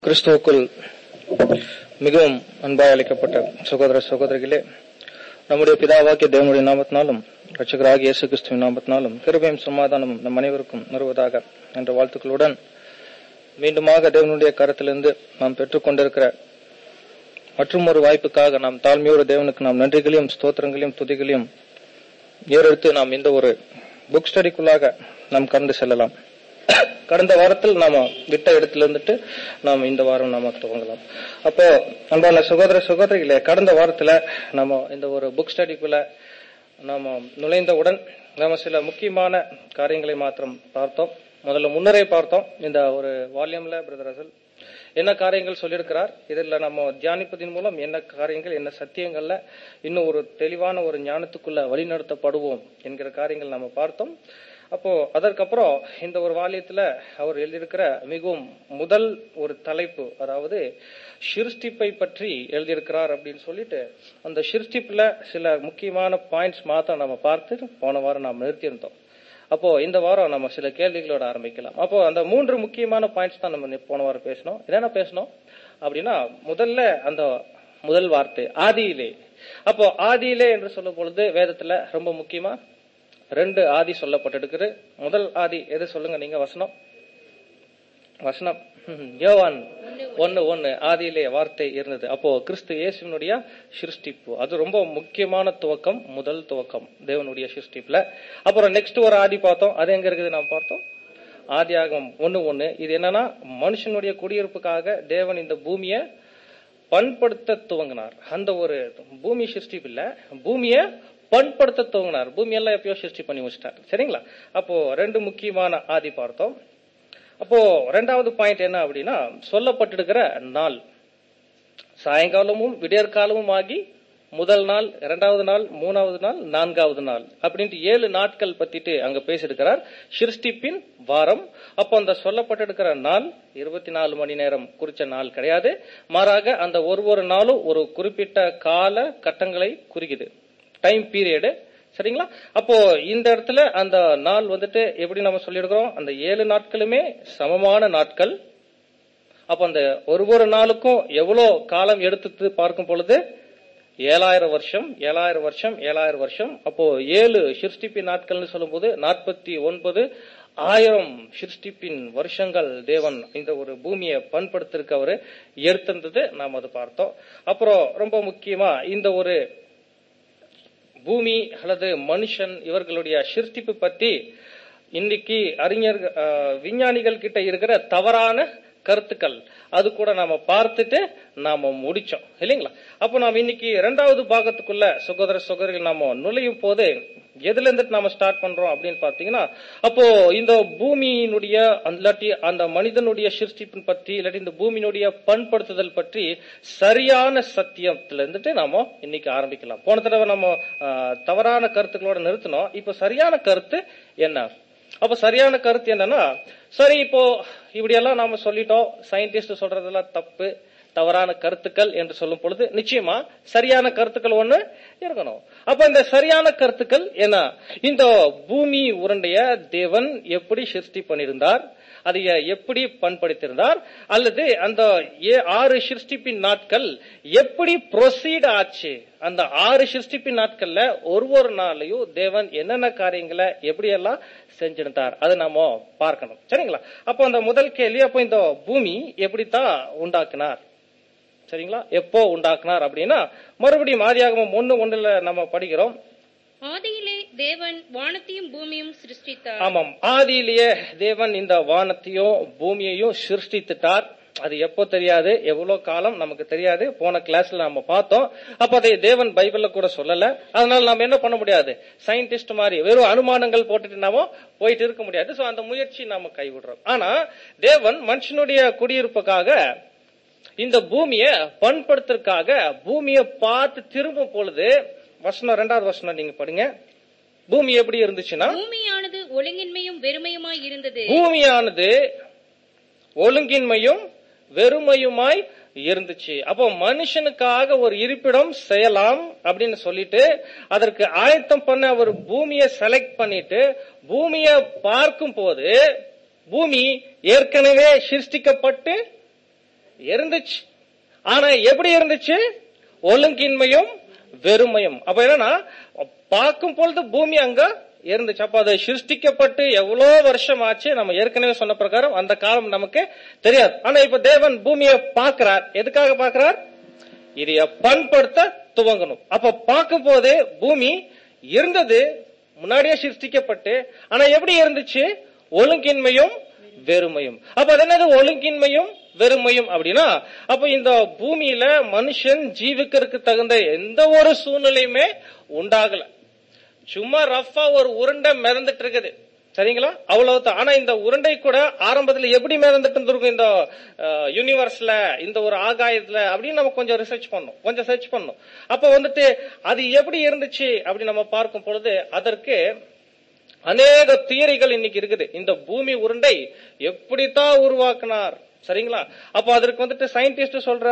கிறிஸ்துவுக்குள் மிகவும் அன்பாய் அளிக்கப்பட்ட சகோதர சகோதரிகளே நம்முடைய பிதாவாகிய தேவனுடைய நாமத்தினாலும் ரட்சகராகிய இயேசு கிறிஸ்துவின் நாமத்தினாலும் கிருபையும் சமாதானமும் நம் அனைவருக்கும் நிறுவதாக என்ற வாழ்த்துக்களுடன் மீண்டுமாக தேவனுடைய கரத்திலிருந்து நாம் பெற்றுக்கொண்டிருக்கிற மற்றும் ஒரு வாய்ப்புக்காக நாம் தாழ்மையோடு தேவனுக்கு நாம் நன்றிகளையும் ஸ்தோத்திரங்களையும் துதிகளையும் ஏறெடுத்து நாம் இந்த ஒரு புக் ஸ்டடிக்குள்ளாக நாம் கடந்து செல்லலாம் கடந்த வாரத்தில் நாம விட்ட இடத்துல இருந்துட்டு நாம் இந்த வாரம் நாம துவங்கலாம் அப்போ அன்பான சகோதர சகோதரிகளே கடந்த வாரத்துல நம்ம இந்த ஒரு புக் ஸ்டடிக்குள்ள நாம நுழைந்தவுடன் நாம சில முக்கியமான காரியங்களை மாத்திரம் பார்த்தோம் முதல்ல முன்னரே பார்த்தோம் இந்த ஒரு வால்யூம்ல பிரதர் அசல் என்ன காரியங்கள் சொல்லியிருக்கிறார் இதில் நம்ம தியானிப்பதின் மூலம் என்ன காரியங்கள் என்ன சத்தியங்கள்ல இன்னும் ஒரு தெளிவான ஒரு ஞானத்துக்குள்ள வழிநடத்தப்படுவோம் என்கிற காரியங்கள் நம்ம பார்த்தோம் அப்போ அதற்கப்புறம் இந்த ஒரு வாலியத்துல அவர் எழுதியிருக்கிற மிகவும் முதல் ஒரு தலைப்பு அதாவது சிருஷ்டிப்பை பற்றி எழுதியிருக்கிறார் அப்படின்னு சொல்லிட்டு அந்த சிருஷ்டிப்புல சில முக்கியமான பாயிண்ட்ஸ் மாத்திரம் நம்ம பார்த்து போன வாரம் நாம் நிறுத்தியிருந்தோம் அப்போ இந்த வாரம் நம்ம சில கேள்விகளோட ஆரம்பிக்கலாம் அப்போ அந்த மூன்று முக்கியமான பாயிண்ட்ஸ் தான் நம்ம போன வாரம் பேசணும் என்னென்ன பேசணும் அப்படின்னா முதல்ல அந்த முதல் வார்த்தை ஆதியிலே அப்போ ஆதியிலே என்று சொல்லும் பொழுது வேதத்துல ரொம்ப முக்கியமா ரெண்டு ஆதி சொல்லப்பட்டிருக்குது முதல் ஆதி எது சொல்லுங்க நீங்க வசனம் வசனம் யோவான் ஒன்னு ஒன்னு ஆதியிலே வார்த்தை இருந்தது அப்போ கிறிஸ்து இயேசுனுடைய சிருஷ்டிப்பு அது ரொம்ப முக்கியமான துவக்கம் முதல் துவக்கம் தேவனுடைய சிருஷ்டிப்புல அப்புறம் நெக்ஸ்ட் ஒரு ஆதி பார்த்தோம் அது எங்க இருக்குது நாம் பார்த்தோம் ஆதியாகம் ஒன்னு ஒன்னு இது என்னன்னா மனுஷனுடைய குடியிருப்புக்காக தேவன் இந்த பூமியை பண்படுத்த துவங்கினார் அந்த ஒரு பூமி சிருஷ்டிப்பு இல்ல பூமியை பண்படுத்த துவங்கினார் பூமி எல்லாம் எப்பயோ சிருஷ்டி பண்ணி வச்சிட்டார் சரிங்களா அப்போ ரெண்டு முக்கியமான ஆதி பார்த்தோம் அப்போ ரெண்டாவது பாயிண்ட் என்ன அப்படின்னா சொல்லப்பட்டிருக்கிற நாள் சாயங்காலமும் விடியற்காலமும் ஆகி முதல் நாள் இரண்டாவது நாள் மூணாவது நாள் நான்காவது நாள் அப்படின்ட்டு ஏழு நாட்கள் பத்திட்டு அங்க பேசியிருக்கிறார் சிருஷ்டிப்பின் வாரம் அப்போ அந்த சொல்லப்பட்டிருக்கிற நாள் இருபத்தி நாலு மணி நேரம் குறிச்ச நாள் கிடையாது மாறாக அந்த ஒரு ஒரு நாளும் ஒரு குறிப்பிட்ட கால கட்டங்களை குறிக்குது டைம் பீரியடு சரிங்களா அப்போ இந்த இடத்துல அந்த நாள் வந்துட்டு எப்படி நம்ம சொல்லியிருக்கிறோம் அந்த ஏழு நாட்களுமே சமமான நாட்கள் அப்ப அந்த ஒரு ஒரு நாளுக்கும் எவ்வளவு காலம் எடுத்து பார்க்கும் பொழுது ஏழாயிரம் வருஷம் ஏழாயிரம் வருஷம் ஏழாயிரம் வருஷம் அப்போ ஏழு சிருஷ்டிப்பின் நாட்கள்னு சொல்லும்போது நாற்பத்தி ஒன்பது ஆயிரம் சிருஷ்டிப்பின் வருஷங்கள் தேவன் இந்த ஒரு பூமியை பண்படுத்திருக்க அவரு எடுத்திருந்தது நாம் அது பார்த்தோம் அப்புறம் ரொம்ப முக்கியமா இந்த ஒரு பூமி அல்லது மனுஷன் இவர்களுடைய சிருஷ்டிப்பு பத்தி இன்னைக்கு அறிஞர் விஞ்ஞானிகள் கிட்ட இருக்கிற தவறான கருத்துக்கள் அது கூட நாம பார்த்துட்டு நாம முடிச்சோம் இல்லைங்களா அப்போ நாம இன்னைக்கு இரண்டாவது பாகத்துக்குள்ள சகோதர சகோதரிகள் நாம நுழையும் போது எதுல இருந்துட்டு நாம ஸ்டார்ட் பண்றோம் அப்படின்னு பாத்தீங்கன்னா அப்போ இந்த பூமியினுடைய இல்லாட்டி அந்த மனிதனுடைய சிருஷ்டிப்பின் பற்றி இல்லாட்டி இந்த பூமியினுடைய பண்படுத்துதல் பற்றி சரியான சத்தியத்துல இருந்துட்டு நாம இன்னைக்கு ஆரம்பிக்கலாம் போன தடவை நம்ம தவறான கருத்துக்களோட நிறுத்தினோம் இப்ப சரியான கருத்து என்ன அப்ப சரியான கருத்து என்னன்னா சரி இப்போ இப்படியெல்லாம் நாம சொல்லிட்டோம் சயின்டிஸ்ட் சொல்றதெல்லாம் தப்பு தவறான கருத்துக்கள் என்று சொல்லும் பொழுது நிச்சயமா சரியான கருத்துக்கள் ஒண்ணு இருக்கணும் அப்ப இந்த சரியான கருத்துக்கள் என்ன இந்த பூமி உருண்டைய தேவன் எப்படி சிருஷ்டி பண்ணியிருந்தார் அதை எப்படி பண்படுத்தியிருந்தார் அல்லது அந்த ஆறு சிருஷ்டிப்பின் நாட்கள் எப்படி ப்ரொசீட் ஆச்சு அந்த ஆறு சிருஷ்டிப்பின் நாட்கள்ல ஒரு ஒரு நாளையும் தேவன் என்னென்ன காரியங்களை எப்படி எல்லாம் செஞ்சிருந்தார் அதை நாம பார்க்கணும் சரிங்களா அப்போ அந்த முதல் கேள்வி அப்போ இந்த பூமி எப்படித்தான் உண்டாக்குனார் சரிங்களா எப்போ உண்டாக்குனார் அப்படின்னா மறுபடியும் ஆதியாகமம் ஒண்ணு ஒண்ணுல நம்ம படிக்கிறோம் ஆதியிலே தேவன் வானத்தையும் பூமியும் சிருஷ்டித்தார் ஆமாம் ஆதியிலேயே தேவன் இந்த வானத்தையும் பூமியையும் சிருஷ்டித்துட்டார் அது எப்போ தெரியாது எவ்வளவு காலம் நமக்கு தெரியாது போன கிளாஸ்ல நம்ம பார்த்தோம் அப்ப அதை தேவன் பைபிள்ல கூட சொல்லல அதனால நாம என்ன பண்ண முடியாது சயின்டிஸ்ட் மாதிரி வெறும் அனுமானங்கள் போட்டுட்டு நாம போயிட்டு இருக்க முடியாது சோ அந்த முயற்சி நாம கைவிடுறோம் ஆனா தேவன் மனுஷனுடைய குடியிருப்புக்காக இந்த பூமியை பண்படுத்துறதுக்காக பூமியை பார்த்து திரும்பும் பொழுது வசனம் ரெண்டாவது வசனம் நீங்க படிங்க பூமி எப்படி இருந்துச்சுன்னா பூமியானது ஒழுங்கின்மையும் வெறுமையுமாய் இருந்தது பூமியானது ஒழுங்கின்மையும் வெறுமையுமாய் இருந்துச்சு அப்போ மனுஷனுக்காக ஒரு இருப்பிடம் செய்யலாம் அப்படின்னு சொல்லிட்டு அதற்கு ஆயத்தம் பண்ண ஒரு பூமியை செலக்ட் பண்ணிட்டு பூமியை பார்க்கும் போது பூமி ஏற்கனவே சிருஷ்டிக்கப்பட்டு இருந்துச்சு ஆனா எப்படி இருந்துச்சு ஒழுங்கின்மையும் வெறுமையும் அப்ப என்னன்னா பார்க்கும் பொழுது பூமி அங்க இருந்துச்சு அப்ப அது சிருஷ்டிக்கப்பட்டு எவ்வளவு வருஷம் ஆச்சு நம்ம ஏற்கனவே சொன்ன பிரகாரம் அந்த காலம் நமக்கு தெரியாது ஆனா இப்ப தேவன் பூமியை பார்க்கிறார் எதுக்காக பார்க்கிறார் இதைய பண்படுத்த துவங்கணும் அப்ப பார்க்கும் போது பூமி இருந்தது முன்னாடியே சிருஷ்டிக்கப்பட்டு ஆனா எப்படி இருந்துச்சு ஒழுங்கின்மையும் வெறுமையும் அப்ப அது என்னது ஒழுங்கின்மையும் வெறுமையும் அப்படின்னா அப்ப இந்த பூமியில மனுஷன் ஜீவிக்கிறதுக்கு தகுந்த எந்த ஒரு சூழ்நிலையுமே உண்டாகல சும்மா ரஃபா ஒரு உருண்டை மிதந்துட்டு இருக்குது சரிங்களா அவ்வளவுதான் ஆனா இந்த உருண்டை கூட ஆரம்பத்துல எப்படி மிதந்துட்டு இருந்திருக்கும் இந்த யூனிவர்ஸ்ல இந்த ஒரு ஆகாயத்துல அப்படின்னு நம்ம கொஞ்சம் ரிசர்ச் பண்ணோம் கொஞ்சம் சர்ச் பண்ணோம் அப்ப வந்துட்டு அது எப்படி இருந்துச்சு அப்படி நம்ம பார்க்கும் பொழுது அதற்கு அநேக தியரிகள் இன்னைக்கு இருக்குது இந்த பூமி உருண்டை எப்படித்தான் உருவாக்குனார் சரிங்களா அப்ப அதற்கு வந்துட்டு சயின்டிஸ்ட் சொல்ற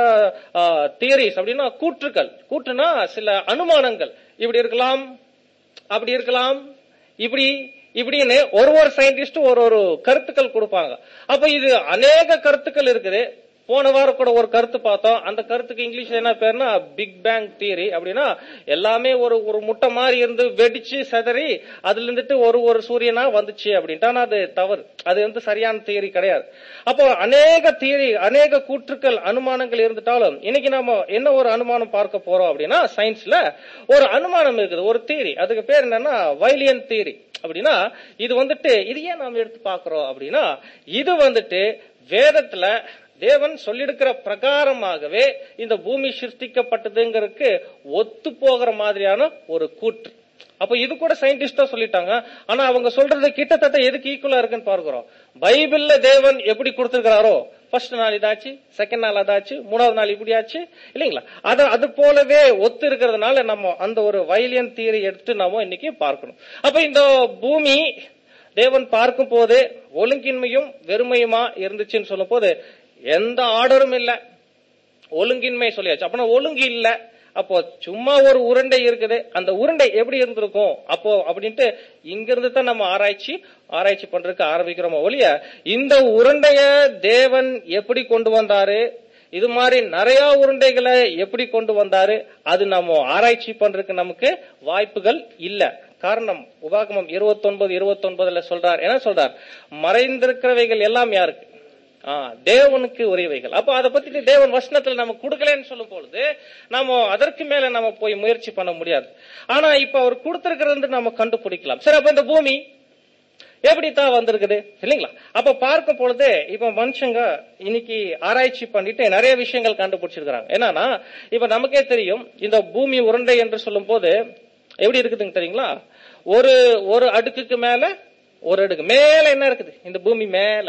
தியரிஸ் அப்படின்னா கூற்றுக்கள் கூற்றுனா சில அனுமானங்கள் இப்படி இருக்கலாம் அப்படி இருக்கலாம் இப்படி இப்படின்னு ஒரு ஒரு சயின்டிஸ்டும் ஒரு ஒரு கருத்துக்கள் கொடுப்பாங்க அப்ப இது அநேக கருத்துக்கள் இருக்குது போன வாரம் கூட ஒரு கருத்து பார்த்தோம் அந்த கருத்துக்கு இங்கிலீஷ்ல என்ன பேருனா பிக் பேங் தியரி அப்படின்னா எல்லாமே ஒரு ஒரு முட்டை மாதிரி இருந்து வெடிச்சு செதறி அதுல இருந்துட்டு ஒரு ஒரு சூரியனா வந்துச்சு அப்படின்ட்டு ஆனா அது தவறு அது வந்து சரியான தியரி கிடையாது அப்போ அநேக தியரி அநேக கூற்றுக்கள் அனுமானங்கள் இருந்துட்டாலும் இன்னைக்கு நாம என்ன ஒரு அனுமானம் பார்க்க போறோம் அப்படின்னா சயின்ஸ்ல ஒரு அனுமானம் இருக்குது ஒரு தியரி அதுக்கு பேர் என்னன்னா வைலியன் தியரி அப்படின்னா இது வந்துட்டு இது ஏன் நாம எடுத்து பாக்குறோம் அப்படின்னா இது வந்துட்டு வேதத்துல தேவன் சொல்லிடுக்கிற பிரகாரமாகவே இந்த பூமி சிருஷ்டிக்கப்பட்டதுங்கிறதுக்கு ஒத்து போகிற மாதிரியான ஒரு கூற்று அப்ப இது கூட சயின்டிஸ்டா சொல்லிட்டாங்க ஆனா அவங்க சொல்றது கிட்டத்தட்ட எதுக்கு ஈக்குவலா இருக்குன்னு பார்க்கிறோம் பைபிள்ல தேவன் எப்படி கொடுத்திருக்கிறாரோ ஃபர்ஸ்ட் நாள் இதாச்சு செகண்ட் நாள் அதாச்சு மூணாவது நாள் இப்படி ஆச்சு இல்லைங்களா அது அது போலவே ஒத்து இருக்கிறதுனால நம்ம அந்த ஒரு வைலியன் தீரை எடுத்து நாம இன்னைக்கு பார்க்கணும் அப்ப இந்த பூமி தேவன் பார்க்கும் போது ஒழுங்கின்மையும் வெறுமையுமா இருந்துச்சுன்னு சொல்லும் போது எந்த ஆர்டரும் இல்ல ஒழுங்கின்மை சொல்லியாச்சு அப்பனா ஒழுங்கு இல்ல அப்போ சும்மா ஒரு உருண்டை இருக்குது அந்த உருண்டை எப்படி இருந்திருக்கும் அப்போ அப்படின்ட்டு இங்கிருந்து தான் நம்ம ஆராய்ச்சி ஆராய்ச்சி பண்றதுக்கு ஆரம்பிக்கிறோமோ ஒழிய இந்த உருண்டைய தேவன் எப்படி கொண்டு வந்தாரு இது மாதிரி நிறைய உருண்டைகளை எப்படி கொண்டு வந்தாரு அது நம்ம ஆராய்ச்சி பண்றதுக்கு நமக்கு வாய்ப்புகள் இல்ல காரணம் உபாகமம் இருபத்தி ஒன்பது இருபத்தி ஒன்பதுல சொல்றார் என்ன சொல்றார் மறைந்திருக்கிறவைகள் எல்லாம் யாருக்கு தேவனுக்கு உரியவைகள் அப்ப அதை பத்தி தேவன் வசனத்துல நம்ம கொடுக்கலன்னு சொல்லும் பொழுது நாம அதற்கு மேல நம்ம போய் முயற்சி பண்ண முடியாது ஆனா இப்ப அவர் கொடுத்திருக்கிறது நம்ம கண்டுபிடிக்கலாம் சரி அப்ப இந்த பூமி எப்படித்தான் வந்திருக்குது இல்லைங்களா அப்ப பார்க்கும் பொழுது இப்ப மனுஷங்க இன்னைக்கு ஆராய்ச்சி பண்ணிட்டு நிறைய விஷயங்கள் கண்டுபிடிச்சிருக்கிறாங்க என்னன்னா இப்ப நமக்கே தெரியும் இந்த பூமி உருண்டை என்று சொல்லும் போது எப்படி இருக்குதுங்க தெரியுங்களா ஒரு ஒரு அடுக்குக்கு மேல ஒரு அடுக்கு மேல என்ன இருக்குது இந்த பூமி மேல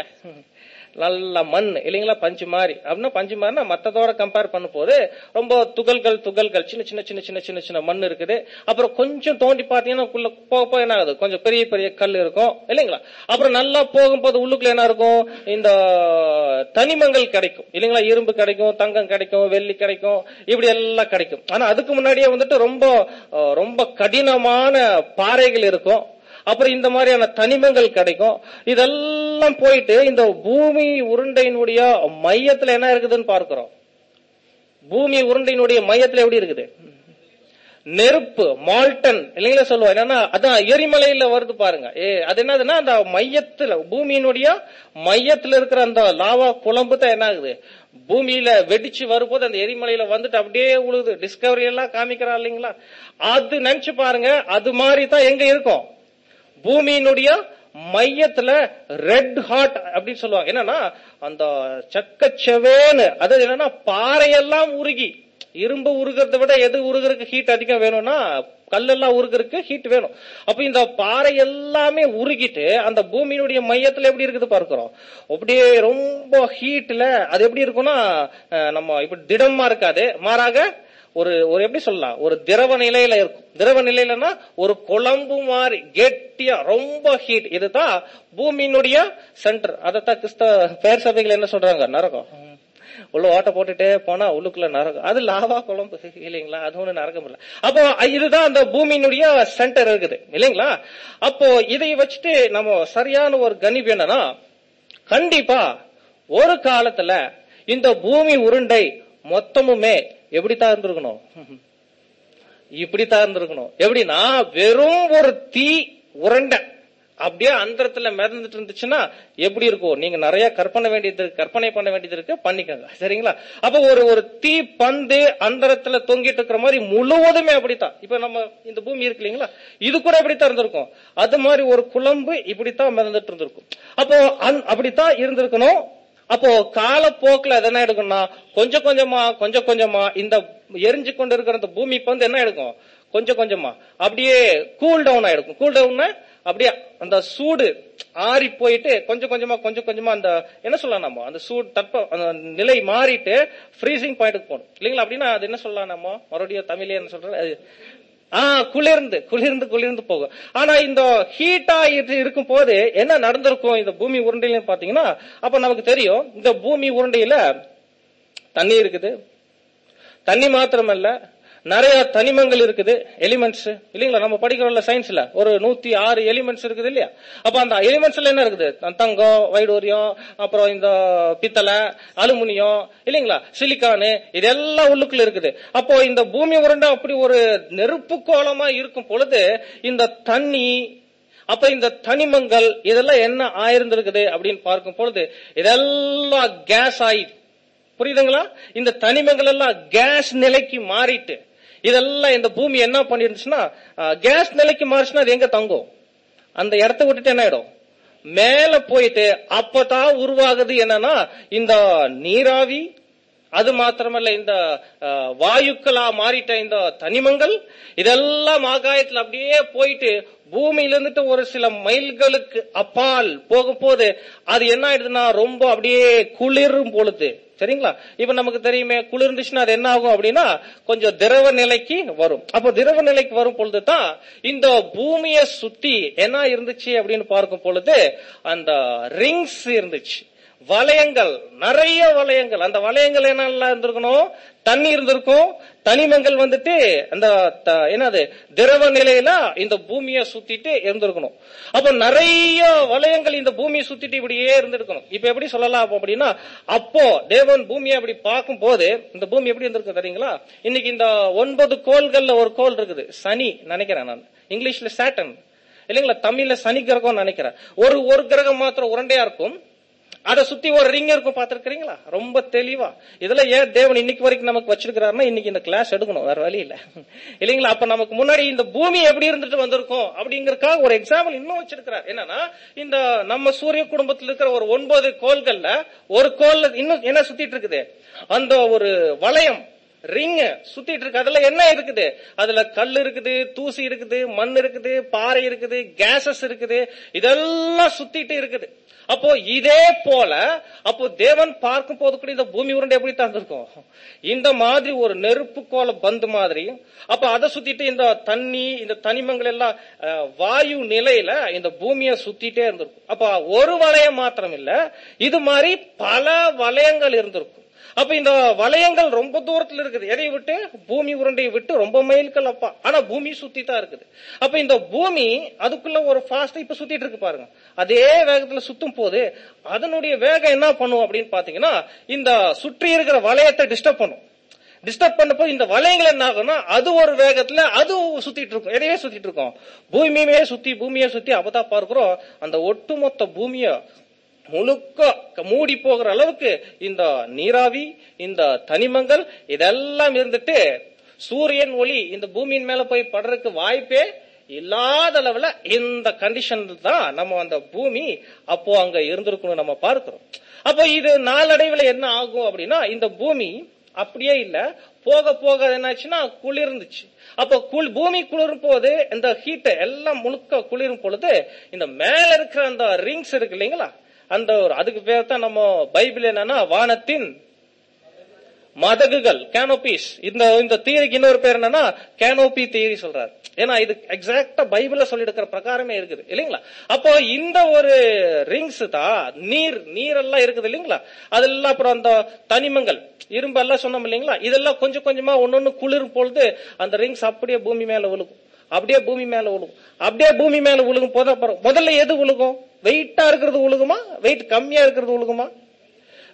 நல்ல மண் இல்லைங்களா பஞ்சு மாதிரி அப்படின்னா பஞ்சு மாதிரினா மத்ததோட கம்பேர் பண்ணும் போது ரொம்ப துகள்கள் துகள்கள் சின்ன சின்ன சின்ன சின்ன சின்ன சின்ன மண் இருக்குது அப்புறம் கொஞ்சம் தோண்டி பார்த்தீங்கன்னா உள்ள போக போக என்ன ஆகுது கொஞ்சம் பெரிய பெரிய கல் இருக்கும் இல்லைங்களா அப்புறம் நல்லா போகும்போது உள்ளுக்குள்ள என்ன இருக்கும் இந்த தனிமங்கள் கிடைக்கும் இல்லைங்களா இரும்பு கிடைக்கும் தங்கம் கிடைக்கும் வெள்ளி கிடைக்கும் இப்படி எல்லாம் கிடைக்கும் ஆனா அதுக்கு முன்னாடியே வந்துட்டு ரொம்ப ரொம்ப கடினமான பாறைகள் இருக்கும் அப்புறம் இந்த மாதிரியான தனிமங்கள் கிடைக்கும் இதெல்லாம் போயிட்டு இந்த பூமி உருண்டையினுடைய மையத்துல என்ன இருக்குதுன்னு பார்க்கிறோம் பூமி உருண்டையினுடைய மையத்துல எப்படி இருக்குது நெருப்பு மால்டன் இல்லைங்களா சொல்லுவோம் என்னன்னா அதான் எரிமலையில வருது பாருங்க ஏ அது என்னதுன்னா அந்த மையத்துல பூமியினுடைய மையத்துல இருக்கிற அந்த லாவா குழம்பு தான் என்ன ஆகுது பூமியில வெடிச்சு வரும்போது அந்த எரிமலையில வந்துட்டு அப்படியே உழுது டிஸ்கவரி எல்லாம் காமிக்கிறா இல்லைங்களா அது நினைச்சு பாருங்க அது மாதிரி தான் எங்க இருக்கும் பூமியினுடைய மையத்துல ரெட் ஹாட் அப்படின்னு சொல்லுவாங்க என்னன்னா அந்த சக்கச்சவேன்னு அதாவது என்னன்னா பாறையெல்லாம் உருகி இரும்பு உருகிறத விட எது உருகிறதுக்கு ஹீட் அதிகம் வேணும்னா கல்லெல்லாம் உருகிறதுக்கு ஹீட் வேணும் அப்ப இந்த பாறை எல்லாமே உருகிட்டு அந்த பூமியினுடைய மையத்துல எப்படி இருக்குது பார்க்கிறோம் அப்படியே ரொம்ப ஹீட்ல அது எப்படி இருக்கும்னா நம்ம இப்படி திடமா இருக்காது மாறாக ஒரு ஒரு எப்படி சொல்லலாம் ஒரு திரவ நிலையில இருக்கும் திரவ நிலையிலன்னா ஒரு குழம்பு மாதிரி கெட்டியா ரொம்ப ஹீட் இதுதான் பூமியினுடைய சென்டர் அதைத்தான் கிறிஸ்தவ பேர் சபைகள் என்ன சொல்றாங்க நரகம் உள்ள ஓட்ட போட்டுட்டே போனா உள்ளுக்குள்ள நரகம் அது லாவா குழம்பு இல்லைங்களா அது ஒண்ணு நரகம் இல்ல அப்போ இதுதான் அந்த பூமியினுடைய சென்டர் இருக்குது இல்லைங்களா அப்போ இதை வச்சுட்டு நம்ம சரியான ஒரு கணிப்பு என்னன்னா கண்டிப்பா ஒரு காலத்துல இந்த பூமி உருண்டை மொத்தமுமே எப்படித்தான் இருந்திருக்கணும் இப்படித்தான் இருந்திருக்கணும் எப்படின்னா வெறும் ஒரு தீ உருண்டை அப்படியே அந்தரத்துல மிதந்துட்டு இருந்துச்சுன்னா எப்படி இருக்கும் நீங்க நிறைய கற்பனை வேண்டியது இருக்கு, கற்பனை பண்ண வேண்டியது இருக்கு பண்ணிக்கோங்க சரிங்களா அப்ப ஒரு ஒரு தீ பந்து அந்தரத்துல தொங்கிட்டு இருக்கிற மாதிரி முழுவதுமே அப்படித்தான் இப்ப நம்ம இந்த பூமி இருக்கு இல்லைங்களா இது கூட இப்படித்தான் இருந்திருக்கும் அது மாதிரி ஒரு குழம்பு இப்படித்தான் மிதந்துட்டு இருந்திருக்கும் அப்போ அந்- அப்படித்தான் இருந்திருக்கணும் அப்போ காலப்போக்குல அது என்ன எடுக்கும்னா கொஞ்சம் கொஞ்சமா கொஞ்சம் கொஞ்சமா இந்த எரிஞ்சு கொண்டு இருக்கிற அந்த பூமி பந்து என்ன எடுக்கும் கொஞ்சம் கொஞ்சமா அப்படியே கூல் டவுன் ஆயிடுக்கும் கூல் டவுன் அப்படியே அந்த சூடு ஆறி போயிட்டு கொஞ்சம் கொஞ்சமா கொஞ்சம் கொஞ்சமா அந்த என்ன சொல்லலாம் நம்ம அந்த சூடு தட்ப அந்த நிலை மாறிட்டு ஃப்ரீசிங் பாயிண்ட்டுக்கு போகணும் இல்லைங்களா அப்படின்னா அது என்ன சொல்லலாம் நம்ம மறுபடியும் தமிழே என்ன சொல்றது அது ஆ குளிர்ந்து குளிர்ந்து குளிர்ந்து போகும் ஆனா இந்த ஹீட்டா இருக்கும் போது என்ன நடந்திருக்கும் இந்த பூமி உருண்டையில பாத்தீங்கன்னா அப்ப நமக்கு தெரியும் இந்த பூமி உருண்டையில தண்ணி இருக்குது தண்ணி மாத்திரமல்ல நிறைய தனிமங்கள் இருக்குது எலிமெண்ட்ஸ் இல்லைங்களா நம்ம படிக்கிறோம்ல சயின்ஸ்ல ஒரு நூத்தி ஆறு எலிமெண்ட்ஸ் இருக்குது இல்லையா அப்ப அந்த எலிமெண்ட்ஸ்ல என்ன இருக்குது தங்கம் வைடூரியம் அப்புறம் இந்த பித்தளை அலுமினியம் இல்லைங்களா சிலிக்கானு இதெல்லாம் உள்ளுக்குள்ள இருக்குது அப்போ இந்த பூமி உருண்டை அப்படி ஒரு நெருப்பு கோலமா இருக்கும் பொழுது இந்த தண்ணி அப்ப இந்த தனிமங்கள் இதெல்லாம் என்ன ஆயிருந்திருக்குது அப்படின்னு பார்க்கும் பொழுது இதெல்லாம் கேஸ் ஆயிடுது புரியுதுங்களா இந்த தனிமங்கள் எல்லாம் கேஸ் நிலைக்கு மாறிட்டு இதெல்லாம் இந்த பூமி என்ன பண்ணிருந்துச்சுன்னா கேஸ் நிலைக்கு மாறிச்சுன்னா அது எங்க தங்கும் அந்த இடத்த விட்டுட்டு என்ன ஆயிடும் மேல போயிட்டு அப்பதான் உருவாகுது என்னன்னா இந்த நீராவி அது மாத்திரமல்ல இந்த அஹ், வாயுக்களா மாறிட்ட இந்த தனிமங்கள் இதெல்லாம் ஆகாயத்துல அப்படியே போயிட்டு பூமியில இருந்துட்டு ஒரு சில மைல்களுக்கு அப்பால் போகும் போது அது என்ன ஆயிடுதுன்னா ரொம்ப அப்படியே குளிரும் பொழுது சரிங்களா இப்ப நமக்கு தெரியுமே குளிர்ந்துச்சுன்னா அது என்ன ஆகும் அப்படின்னா கொஞ்சம் திரவ நிலைக்கு வரும் அப்போ திரவ நிலைக்கு வரும் பொழுது தான் இந்த பூமியை சுத்தி என்ன இருந்துச்சு அப்படின்னு பார்க்கும் பொழுது அந்த ரிங்ஸ் இருந்துச்சு வளையங்கள் நிறைய வளையங்கள் அந்த வளையங்கள் என்னெல்லாம் இருந்திருக்கணும் தண்ணி இருந்திருக்கும் தனிமங்கள் வந்துட்டு அந்த த- என்னது திரவ நிலையில இந்த பூமியை சுத்திட்டு இருந்திருக்கணும் அப்ப நிறைய வளையங்கள் இந்த பூமியை சுத்திட்டு இப்படியே இருந்திருக்கணும் இப்ப எப்படி சொல்லலாம் அப்ப அப்படின்னா அப்போ தேவன் பூமியை அப்படி பார்க்கும் போது இந்த பூமி எப்படி இருந்திருக்கு தெரியுங்களா இன்னைக்கு இந்த ஒன்பது கோள்கள்ல ஒரு கோள் இருக்குது சனி நினைக்கிறேன் நான் இங்கிலீஷ்ல சேட்டன் இல்லைங்களா தமிழ்ல சனி கிரகம் நினைக்கிறேன் ஒரு ஒரு கிரகம் மாத்திரம் உருண்டையா இருக்கும் அதை சுத்தி ஒரு ரிங் இருக்கும் பாத்துருக்கீங்களா ரொம்ப தெளிவா இதுல ஏன் தேவன் இன்னைக்கு வரைக்கும் நமக்கு வச்சிருக்கிறாருன்னா இன்னைக்கு இந்த கிளாஸ் எடுக்கணும் வேற வழி இல்ல இல்லைங்களா அப்ப நமக்கு முன்னாடி இந்த பூமி எப்படி இருந்துட்டு வந்திருக்கும் அப்படிங்கறதுக்காக ஒரு எக்ஸாம்பிள் இன்னும் வச்சிருக்கிறார் என்னன்னா இந்த நம்ம சூரிய குடும்பத்தில் இருக்கிற ஒரு ஒன்பது கோள்கள்ல ஒரு கோல்ல இன்னும் என்ன சுத்திட்டு இருக்குது அந்த ஒரு வளையம் ரிங் சுத்திட்டு இருக்கு அதுல என்ன இருக்குது அதுல கல் இருக்குது தூசி இருக்குது மண் இருக்குது பாறை இருக்குது கேசஸ் இருக்குது இதெல்லாம் சுத்திட்டு இருக்குது அப்போ இதே போல அப்போ தேவன் பார்க்கும் போது கூட இந்த பூமி உருண்டை எப்படி தந்திருக்கும் இந்த மாதிரி ஒரு நெருப்பு கோல பந்து மாதிரி அப்ப அதை சுத்திட்டு இந்த தண்ணி இந்த தனிமங்கள் எல்லாம் அஹ், வாயு நிலையில இந்த பூமியை சுத்திட்டே இருந்திருக்கும் அப்ப ஒரு வளையம் மாத்திரம் இல்ல இது மாதிரி பல வளையங்கள் இருந்திருக்கும் அப்ப இந்த வளையங்கள் ரொம்ப தூரத்துல இருக்குது எதை விட்டு பூமி உருண்டையை விட்டு ரொம்ப மைல்கள் அப்பா ஆனா பூமி சுத்தி தான் இருக்குது அப்ப இந்த பூமி அதுக்குள்ள ஒரு ஃபாஸ்ட் இப்ப சுத்திட்டு இருக்கு பாருங்க அதே வேகத்துல சுத்தும் போது அதனுடைய வேகம் என்ன பண்ணும் அப்படின்னு பாத்தீங்கன்னா இந்த சுற்றி இருக்கிற வளையத்தை டிஸ்டர்ப் பண்ணும் டிஸ்டர்ப் பண்ணப்போ இந்த வளையங்கள் என்ன ஆகும்னா அது ஒரு வேகத்துல அது சுத்திட்டு இருக்கும் எதையே சுத்திட்டு இருக்கும் பூமியுமே சுத்தி பூமியை சுத்தி அப்பதான் பார்க்கிறோம் அந்த ஒட்டுமொத்த பூமியை முழுக்க மூடி போகிற அளவுக்கு இந்த நீராவி இந்த தனிமங்கள் இதெல்லாம் இருந்துட்டு சூரியன் ஒளி இந்த பூமியின் மேல போய் படுறதுக்கு வாய்ப்பே இல்லாத அளவுல இந்த கண்டிஷன் தான் நம்ம அந்த பூமி அப்போ அங்க இருந்திருக்கணும் நம்ம பார்க்கிறோம் அப்போ இது நாளடைவுல என்ன ஆகும் அப்படின்னா இந்த பூமி அப்படியே இல்ல போக போக என்னாச்சுன்னா குளிர்ந்துச்சு அப்போ குள் பூமி குளிரும் போது இந்த ஹீட் எல்லாம் முழுக்க குளிரும் பொழுது இந்த மேல இருக்கிற அந்த ரிங்ஸ் இருக்கு இல்லைங்களா அந்த ஒரு அதுக்கு பேர் தான் நம்ம பைபிள் என்னன்னா வானத்தின் மதகுகள் கேனோபிஸ் இந்த இந்த தியரிக்கு இன்னொரு பேர் என்னன்னா கேனோபி தியரி சொல்றாரு ஏன்னா இது எக்ஸாக்டா பைபிள்ல சொல்லி இருக்கிற பிரகாரமே இருக்குது இல்லைங்களா அப்போ இந்த ஒரு ரிங்ஸ் தான் நீர் நீர் எல்லாம் இருக்குது இல்லைங்களா அதெல்லாம் அப்புறம் அந்த தனிமங்கள் இரும்பு எல்லாம் சொன்னோம் இல்லைங்களா இதெல்லாம் கொஞ்சம் கொஞ்சமா ஒன்னொன்னு குளிரும் பொழுது அந்த ரிங்ஸ் அப்படியே பூமி மேல விழுகும் அப்படியே பூமி மேல விழுகும் அப்படியே பூமி மேல விழுகும் போது அப்புறம் முதல்ல எது விழுகும் வெயிட்டா இருக்கிறது விழுகுமா வெயிட் கம்மியா இருக்கிறது விழுகுமா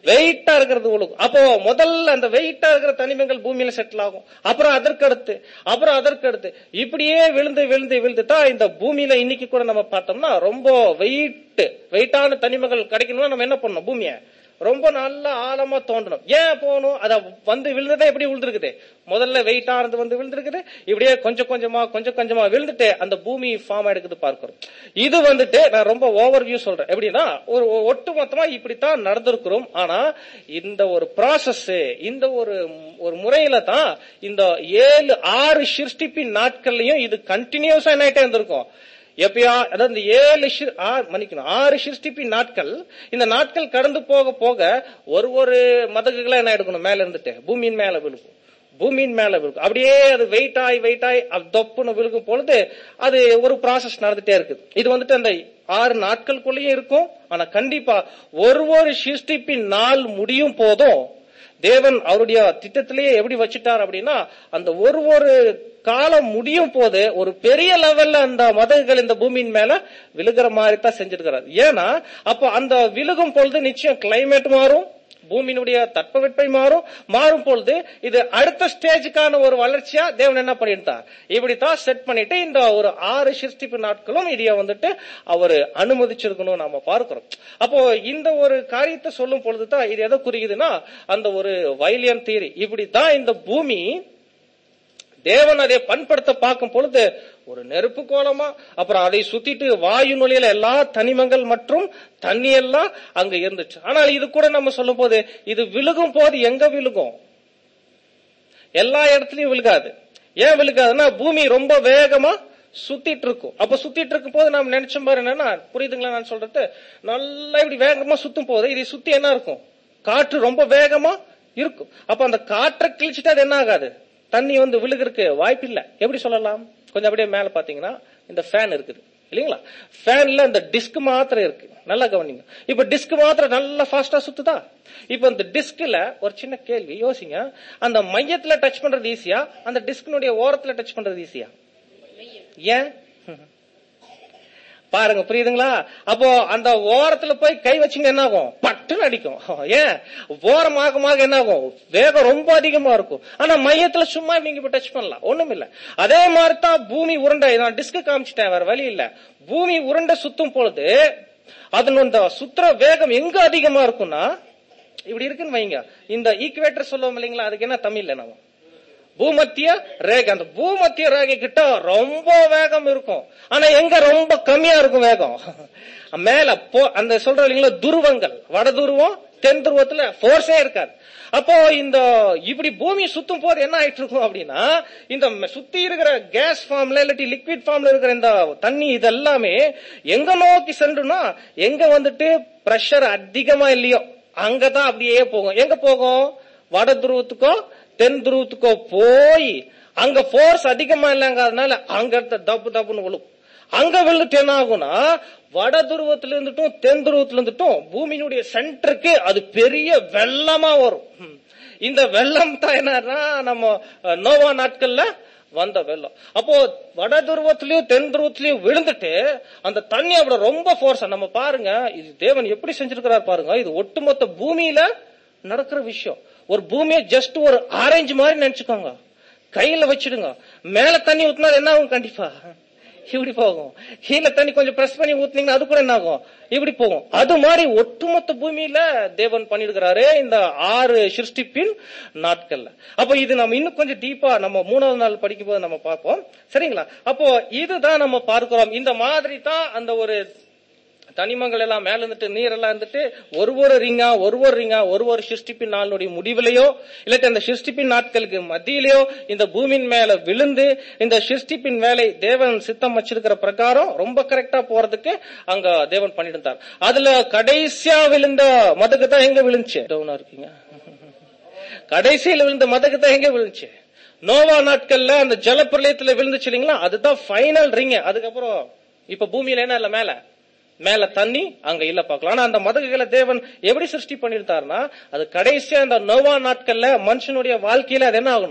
வெயிட்டா இருக்கிறது உழுகும் அப்போ முதல்ல அந்த வெயிட்டா இருக்கிற தனிமங்கள் பூமியில செட்டில் ஆகும் அப்புறம் அதற்கு அடுத்து அப்புறம் அதற்கு அடுத்து இப்படியே விழுந்து விழுந்து விழுந்து தான் இந்த பூமியில இன்னைக்கு கூட நம்ம பார்த்தோம்னா ரொம்ப வெயிட் வெயிட்டான தனிமங்கள் கிடைக்கணும்னா நம்ம என்ன பண்ணணும் பூமியை ரொம்ப நல்ல ஆழமா தோண்டணும் ஏன் போகணும் அத வந்து விழுந்ததே எப்படி விழுந்திருக்குது முதல்ல வெயிட்டானது வந்து விழுந்திருக்குது இப்படியே கொஞ்சம் கொஞ்சமா கொஞ்சம் கொஞ்சமா விழுந்துட்டு அந்த பூமி ஃபார்ம் எடுக்குது பார்க்கிறோம் இது வந்துட்டு நான் ரொம்ப ஓவர் வியூ சொல்றேன் எப்படின்னா ஒரு ஒட்டு மொத்தமா இப்படித்தான் நடந்திருக்கிறோம் ஆனா இந்த ஒரு ப்ராசஸ் இந்த ஒரு ஒரு முறையில தான் இந்த ஏழு ஆறு சிருஷ்டிப்பின் நாட்கள்லயும் இது கண்டினியூஸா என்ன ஆயிட்டே இருந்திருக்கும் எப்பயா அதாவது இந்த ஏழு ஷி- ஆ- மன்னிக்கணும் ஆறு சிருஷ்டிப்பின் நாட்கள் இந்த நாட்கள் கடந்து போக போக ஒரு ஒரு மதகுகளா என்ன எடுக்கணும் மேல இருந்துட்டு பூமியின் மேல விழுக்கும் பூமியின் மேல விழுக்கும் அப்படியே அது வெயிட் ஆகி வெயிட் ஆகி அது தொப்புன்னு விழுகும் பொழுது அது ஒரு ப்ராசஸ் நடந்துட்டே இருக்குது இது வந்துட்டு அந்த ஆறு நாட்களுக்குள்ளேயும் இருக்கும் ஆனா கண்டிப்பா ஒரு ஒரு சிருஷ்டிப்பின் நாள் முடியும் போதும் தேவன் அவருடைய திட்டத்திலேயே எப்படி வச்சுட்டார் அப்படின்னா அந்த ஒரு ஒரு காலம் முடியும் போது ஒரு பெரிய லெவல்ல அந்த மதகுகள் இந்த பூமியின் மேல விழுகிற மாதிரி தான் செஞ்சிருக்கிறார் ஏன்னா அப்போ அந்த விழுகும் பொழுது நிச்சயம் கிளைமேட் மாறும் பூமியினுடைய தட்பவெப்பை மாறும் மாறும் பொழுது இது அடுத்த ஸ்டேஜுக்கான ஒரு வளர்ச்சியா தேவன் என்ன பண்ணிட்டார் இப்படித்தான் செட் பண்ணிட்டு இந்த ஒரு ஆறு சிருஷ்டிப்பு நாட்களும் இதைய வந்துட்டு அவர் அனுமதிச்சிருக்கணும் நாம பார்க்கிறோம் அப்போ இந்த ஒரு காரியத்தை சொல்லும் பொழுதுதான் இது எதை குறிக்குதுன்னா அந்த ஒரு வைலியன் தியரி இப்படித்தான் இந்த பூமி தேவன் அதை பண்படுத்த பார்க்கும் பொழுது ஒரு நெருப்பு கோலமா அப்புறம் அதை சுத்திட்டு வாயு நுழையில எல்லா தனிமங்கள் மற்றும் தண்ணி எல்லாம் அங்க இருந்துச்சு ஆனால் இது கூட நம்ம சொல்லும் போது இது விழுகும் போது எங்க விழுகும் எல்லா இடத்துலயும் விழுகாது ஏன் விழுகாதுன்னா பூமி ரொம்ப வேகமா சுத்திட்டு இருக்கும் அப்ப சுத்திட்டு இருக்கும் போது நாம நினைச்சோம் பாரு என்னன்னா புரியுதுங்களா நான் சொல்றது நல்லா இப்படி வேகமா சுத்தும் போது இதை சுத்தி என்ன இருக்கும் காற்று ரொம்ப வேகமா இருக்கும் அப்ப அந்த காற்றை கிழிச்சிட்டு அது என்ன ஆகாது தண்ணி வந்து விழுகிறதுக்கு வாய்ப்பு இல்ல எப்படி சொல்லலாம் கொஞ்சம் அப்படியே மேல பாத்தீங்கன்னா இந்த ஃபேன் இருக்குது இல்லீங்களா ஃபேன்ல இந்த டிஸ்க் மாத்திரம் இருக்கு நல்லா கவனிங்க இப்ப டிஸ்க் மாத்திரம் நல்லா ஃபாஸ்டா சுத்துதா இப்ப இந்த டிஸ்க்ல ஒரு சின்ன கேள்வி யோசிங்க அந்த மையத்துல டச் பண்றது ஈஸியா அந்த டிஸ்கினுடைய ஓரத்துல டச் பண்றது ஈஸியா ஏன் பாருங்க புரியுதுங்களா அப்போ அந்த ஓரத்துல போய் கை வச்சுங்க என்ன ஆகும் பட்டுன்னு அடிக்கும் ஏன் ஓரமாகமாக என்ன ஆகும் வேகம் ரொம்ப அதிகமா இருக்கும் ஆனா மையத்துல சும்மா நீங்க இப்ப டச் பண்ணலாம் ஒண்ணும் இல்ல அதே மாதிரி தான் பூமி உருண்டை நான் டிஸ்க் காமிச்சிட்டேன் வேற வழி இல்ல பூமி உருண்டை சுத்தும் பொழுது அதனோட சுத்துற வேகம் எங்க அதிகமா இருக்கும்னா இப்படி இருக்குன்னு வைங்க இந்த ஈக்குவேட்டர் சொல்லுவோம் இல்லைங்களா அதுக்கு என்ன தமிழ்ல நம்ம பூமத்திய ரேகை அந்த பூமத்திய ரேகை கிட்ட ரொம்ப வேகம் இருக்கும் ஆனா எங்க ரொம்ப கம்மியா இருக்கும் வேகம் மேல போ அந்த சொல்ற இல்லைங்களா துருவங்கள் வட துருவம் தென் துருவத்துல போர்ஸே இருக்காது அப்போ இந்த இப்படி பூமி சுத்தும் போது என்ன ஆயிட்டு இருக்கும் அப்படின்னா இந்த ம- சுத்தி இருக்கிற கேஸ் ஃபார்ம்ல இல்லாட்டி லிக்விட் ஃபார்ம்ல இருக்கிற இந்த தண்ணி இதெல்லாமே எங்க நோக்கி சென்றுனா எங்க வந்துட்டு பிரஷர் அதிகமா இல்லையோ அங்கதான் அப்படியே போகும் எங்க போகும் வட துருவத்துக்கோ தென் துருவத்துக்கோ போய் அங்க போர்ஸ் அதிகமா இல்லைங்கிறதுனால அங்க இருந்த தப்பு தப்புன்னு விழும் அங்க விழுந்துட்டு என்ன ஆகும்னா வட துருவத்துல இருந்துட்டும் தென் துருவத்துல இருந்துட்டும் பூமியினுடைய சென்டருக்கு அது பெரிய வெள்ளமா வரும் ம். இந்த வெள்ளம் தான் என்னன்னா நம்ம அஹ், நோவா நாட்கள்ல வந்த வெள்ளம் அப்போ வட துருவத்திலயும் தென் துருவத்திலயும் விழுந்துட்டு அந்த தண்ணி அப்படி ரொம்ப ஃபோர்ஸா நம்ம பாருங்க இது தேவன் எப்படி செஞ்சிருக்கிறார் பாருங்க இது ஒட்டுமொத்த பூமியில நடக்கிற விஷயம் ஒரு பூமியை ஜஸ்ட் ஒரு ஆரஞ்சு மாதிரி நினைச்சுக்கோங்க கையில வச்சிடுங்க மேல தண்ணி ஊத்துனா அது என்ன ஆகும் கண்டிப்பா இப்படி போகும் கீழே தண்ணி கொஞ்சம் பிரஸ் பண்ணி ஊத்துனீங்கன்னா அது கூட என்ன ஆகும் இப்படி போகும் அது மாதிரி ஒட்டுமொத்த பூமியில தேவன் பண்ணிருக்கிறாரு இந்த ஆறு சிருஷ்டிப்பின் நாட்கள்ல அப்போ இது நம்ம இன்னும் கொஞ்சம் டீப்பா நம்ம மூணாவது நாள் படிக்கும் போது நம்ம பார்ப்போம் சரிங்களா அப்போ இதுதான் நம்ம பார்க்கிறோம் இந்த மாதிரி தான் அந்த ஒரு தனிமங்கள் எல்லாம் மேல இருந்துட்டு நீர் எல்லாம் இருந்துட்டு ஒரு ஒரு ரிங்கா ஒரு ஒரு ரிங்கா ஒரு ஒரு சிருஷ்டிப்பின் நாளுடைய முடிவிலையோ இல்லாட்டி அந்த சிருஷ்டிப்பின் நாட்களுக்கு மத்தியிலையோ இந்த பூமியின் மேல விழுந்து இந்த சிருஷ்டிப்பின் வேலை தேவன் சித்தம் வச்சிருக்கிற பிரகாரம் ரொம்ப கரெக்டா போறதுக்கு அங்க தேவன் பண்ணிட்டு அதுல கடைசியா விழுந்த மதக்கு தான் எங்க விழுந்துச்சு டவுனா இருக்கீங்க கடைசியில் விழுந்த மதக்கு தான் எங்க விழுந்துச்சு நோவா நாட்கள்ல அந்த ஜலப்பிரளயத்துல விழுந்துச்சு இல்லைங்களா அதுதான் ஃபைனல் ரிங் அதுக்கப்புறம் இப்ப பூமியில என்ன இல்ல மேல மேல தண்ணி அங்க இல்ல பார்க்கலாம் ஆனா அந்த மதகுகளை தேவன் எப்படி சிருஷ்டி பண்ணிருந்தாருன்னா அது கடைசியா அந்த நோவா நாட்கள்ல மனுஷனுடைய வாழ்க்கையில அது என்ன ஆகணும்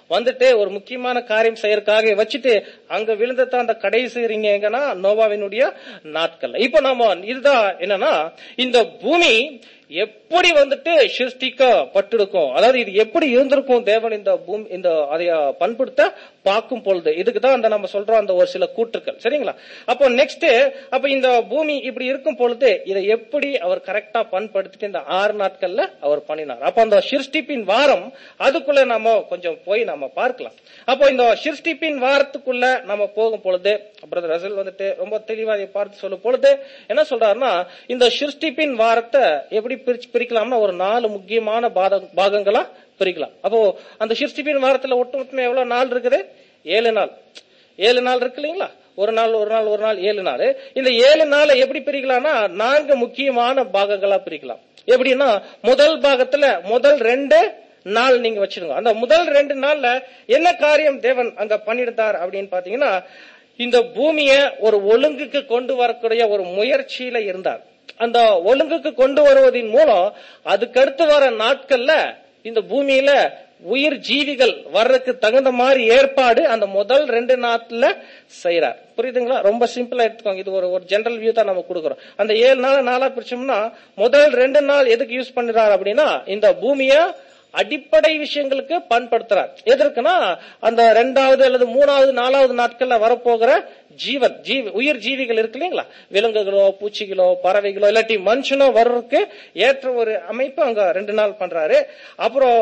வந்துட்டு ஒரு முக்கியமான காரியம் செய்யறதுக்காக வச்சுட்டு அங்க விழுந்ததான் அந்த கடைசி இருங்க எங்கன்னா நோவாவினுடைய நாட்கள் இப்ப நாம இதுதான் என்னன்னா இந்த பூமி எப்படி வந்துட்டு சிருஷ்டிக்கப்பட்டிருக்கும் அதாவது இது எப்படி இருந்திருக்கும் தேவன் இந்த பூமி இந்த அதை பண்படுத்த பார்க்கும் பொழுது இதுக்கு தான் அந்த நம்ம சொல்றோம் அந்த ஒரு சில கூற்றுக்கள் சரிங்களா அப்போ நெக்ஸ்ட் அப்ப இந்த பூமி இப்படி இருக்கும் பொழுது இதை எப்படி அவர் கரெக்டா பண்படுத்திட்டு இந்த ஆறு நாட்கள்ல அவர் பண்ணினார் அப்போ அந்த சிருஷ்டிப்பின் வாரம் அதுக்குள்ள நம்ம கொஞ்சம் போய் நம்ம பார்க்கலாம் அப்போ இந்த சிருஷ்டிப்பின் வாரத்துக்குள்ள நம்ம போகும் பொழுது பிரதர் ரசல் வந்துட்டு ரொம்ப தெளிவா இதை பார்த்து சொல்லும் பொழுது என்ன சொல்றாருன்னா இந்த சிருஷ்டிப்பின் வாரத்தை எப்படி பிரிச்சு பிரிக்கலாம்னா ஒரு நாலு முக்கியமான பாத- பாகங்களா பிரிக்கலாம் அப்போ அந்த சிருஷ்டிப்பின் வாரத்துல ஒட்டுமொத்தமே எவ்வளவு நாள் இருக்குது ஏழு நாள் ஏழு நாள் இருக்கு இல்லைங்களா ஒரு நாள் ஒரு நாள் ஒரு நாள் ஏழு நாள் இந்த ஏழு நாளை எப்படி பிரிக்கலாம்னா நான்கு முக்கியமான பாகங்களா பிரிக்கலாம் எப்படின்னா முதல் பாகத்துல முதல் ரெண்டு நாள் நீங்க வச்சிருங்க அந்த முதல் ரெண்டு நாள்ல என்ன காரியம் தேவன் அங்க பண்ணிருந்தார் அப்படின்னு பாத்தீங்கன்னா இந்த பூமிய ஒரு ஒழுங்குக்கு கொண்டு வரக்கூடிய ஒரு முயற்சியில இருந்தார் அந்த ஒழுங்குக்கு கொண்டு வருவதன் மூலம் அதுக்கடுத்து வர நாட்கள்ல இந்த பூமியில உயிர் ஜீவிகள் வர்றதுக்கு தகுந்த மாதிரி ஏற்பாடு அந்த முதல் ரெண்டு நாட்ல செய்யறார் புரியுதுங்களா ரொம்ப சிம்பிளா எடுத்துக்கோங்க இது ஒரு ஒரு ஜெனரல் வியூ தான் நம்ம கொடுக்குறோம் அந்த ஏழு நாள் நாளா பிரிச்சோம்னா முதல் ரெண்டு நாள் எதுக்கு யூஸ் பண்ணுறார் அப்படின்னா இந்த பூமிய அடிப்படை விஷயங்களுக்கு பண்படுத்துறார் எதற்குனா அந்த ரெண்டாவது அல்லது மூணாவது நாலாவது நாட்கள்ல வரப்போகிற ஜீவன் ஜீவி உயிர் ஜீவிகள் இருக்கு இல்லைங்களா விலங்குகளோ பூச்சிகளோ பறவைகளோ இல்லாட்டி மனுஷனோ வர்றதுக்கு ஏற்ற ஒரு அமைப்பு அங்க ரெண்டு நாள் பண்றாரு அப்புறம்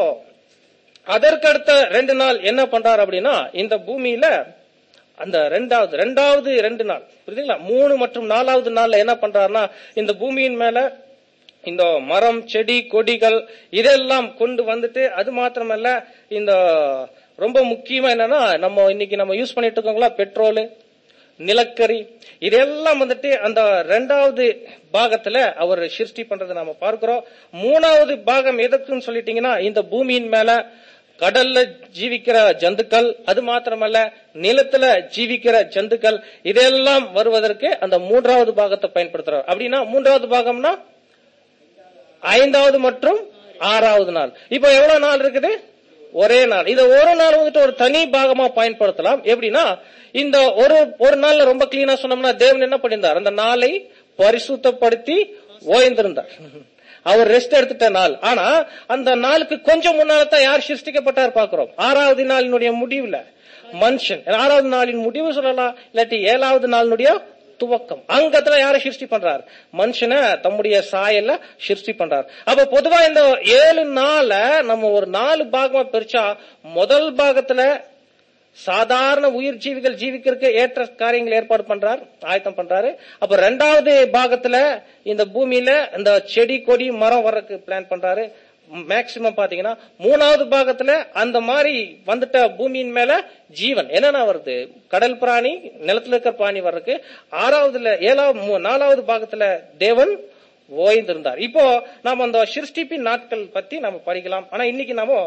அதற்கடுத்த ரெண்டு நாள் என்ன பண்றாரு அப்படின்னா இந்த பூமியில அந்த ரெண்டாவது ரெண்டாவது ரெண்டு நாள் புரியுதுங்களா மூணு மற்றும் நாலாவது நாள்ல என்ன பண்றாருன்னா இந்த பூமியின் மேல இந்த மரம் செடி கொடிகள் இதெல்லாம் கொண்டு வந்துட்டு அது மாத்திரமல்ல இந்த ரொம்ப முக்கியமா என்னன்னா நம்ம இன்னைக்கு நம்ம யூஸ் பண்ணிட்டு இருக்கோங்களா பெட்ரோலு நிலக்கரி இதெல்லாம் வந்துட்டு அந்த ரெண்டாவது பாகத்துல அவர் சிருஷ்டி பண்றதை நாம பார்க்கிறோம் மூணாவது பாகம் எதுக்குன்னு சொல்லிட்டீங்கன்னா இந்த பூமியின் மேல கடல்ல ஜீவிக்கிற ஜந்துக்கள் அது மாத்திரமல்ல நிலத்துல ஜீவிக்கிற ஜந்துக்கள் இதெல்லாம் வருவதற்கு அந்த மூன்றாவது பாகத்தை பயன்படுத்துறார் அப்படின்னா மூன்றாவது பாகம்னா ஐந்தாவது மற்றும் ஆறாவது நாள் இப்போ எவ்வளவு நாள் இருக்குது ஒரே நாள் இத ஒரு நாள் வந்துட்டு ஒரு தனி பாகமா பயன்படுத்தலாம் எப்படின்னா இந்த ஒரு ஒரு நாள்ல ரொம்ப கிளீனா சொன்னோம்னா தேவன் என்ன பண்ணியிருந்தார் அந்த நாளை பரிசுத்தப்படுத்தி ஓய்ந்திருந்தார் அவர் ரெஸ்ட் எடுத்துட்ட நாள் ஆனா அந்த நாளுக்கு கொஞ்சம் முன்னால தான் யார் சிருஷ்டிக்கப்பட்டார் பாக்குறோம் ஆறாவது நாளினுடைய முடிவுல மனுஷன் ஆறாவது நாளின் முடிவு சொல்லலாம் இல்லாட்டி ஏழாவது நாளினுடைய துவக்கம் அங்கத்துல யாரை சிருஷ்டி பண்றார் மனுஷனை தம்முடைய சாயல்ல சிருஷ்டி பண்றார் அப்ப பொதுவா இந்த ஏழு நாள நம்ம ஒரு நாலு பாகமா பிரிச்சா முதல் பாகத்துல சாதாரண உயிர் ஜீவிகள் ஜீவிக்கிறதுக்கு ஏற்ற காரியங்கள் ஏற்பாடு பண்றார் ஆயத்தம் பண்றாரு அப்ப ரெண்டாவது பாகத்துல இந்த பூமியில இந்த செடி கொடி மரம் வர்றதுக்கு பிளான் பண்றாரு மேக்சிமம் பாத்தீங்கன்னா மூணாவது பாகத்துல அந்த மாதிரி வந்துட்ட பூமியின் மேல ஜீவன் என்னென்ன வருது கடல் பிராணி நிலத்துல இருக்கிற பிராணி வர்றதுக்கு ஆறாவதுல ஏழாவது மூ- நாலாவது பாகத்துல தேவன் ஓய்ந்திருந்தார் இப்போ நாம அந்த சிருஷ்டிப்பின் நாட்கள் பத்தி நம்ம படிக்கலாம் ஆனா இன்னைக்கு நாம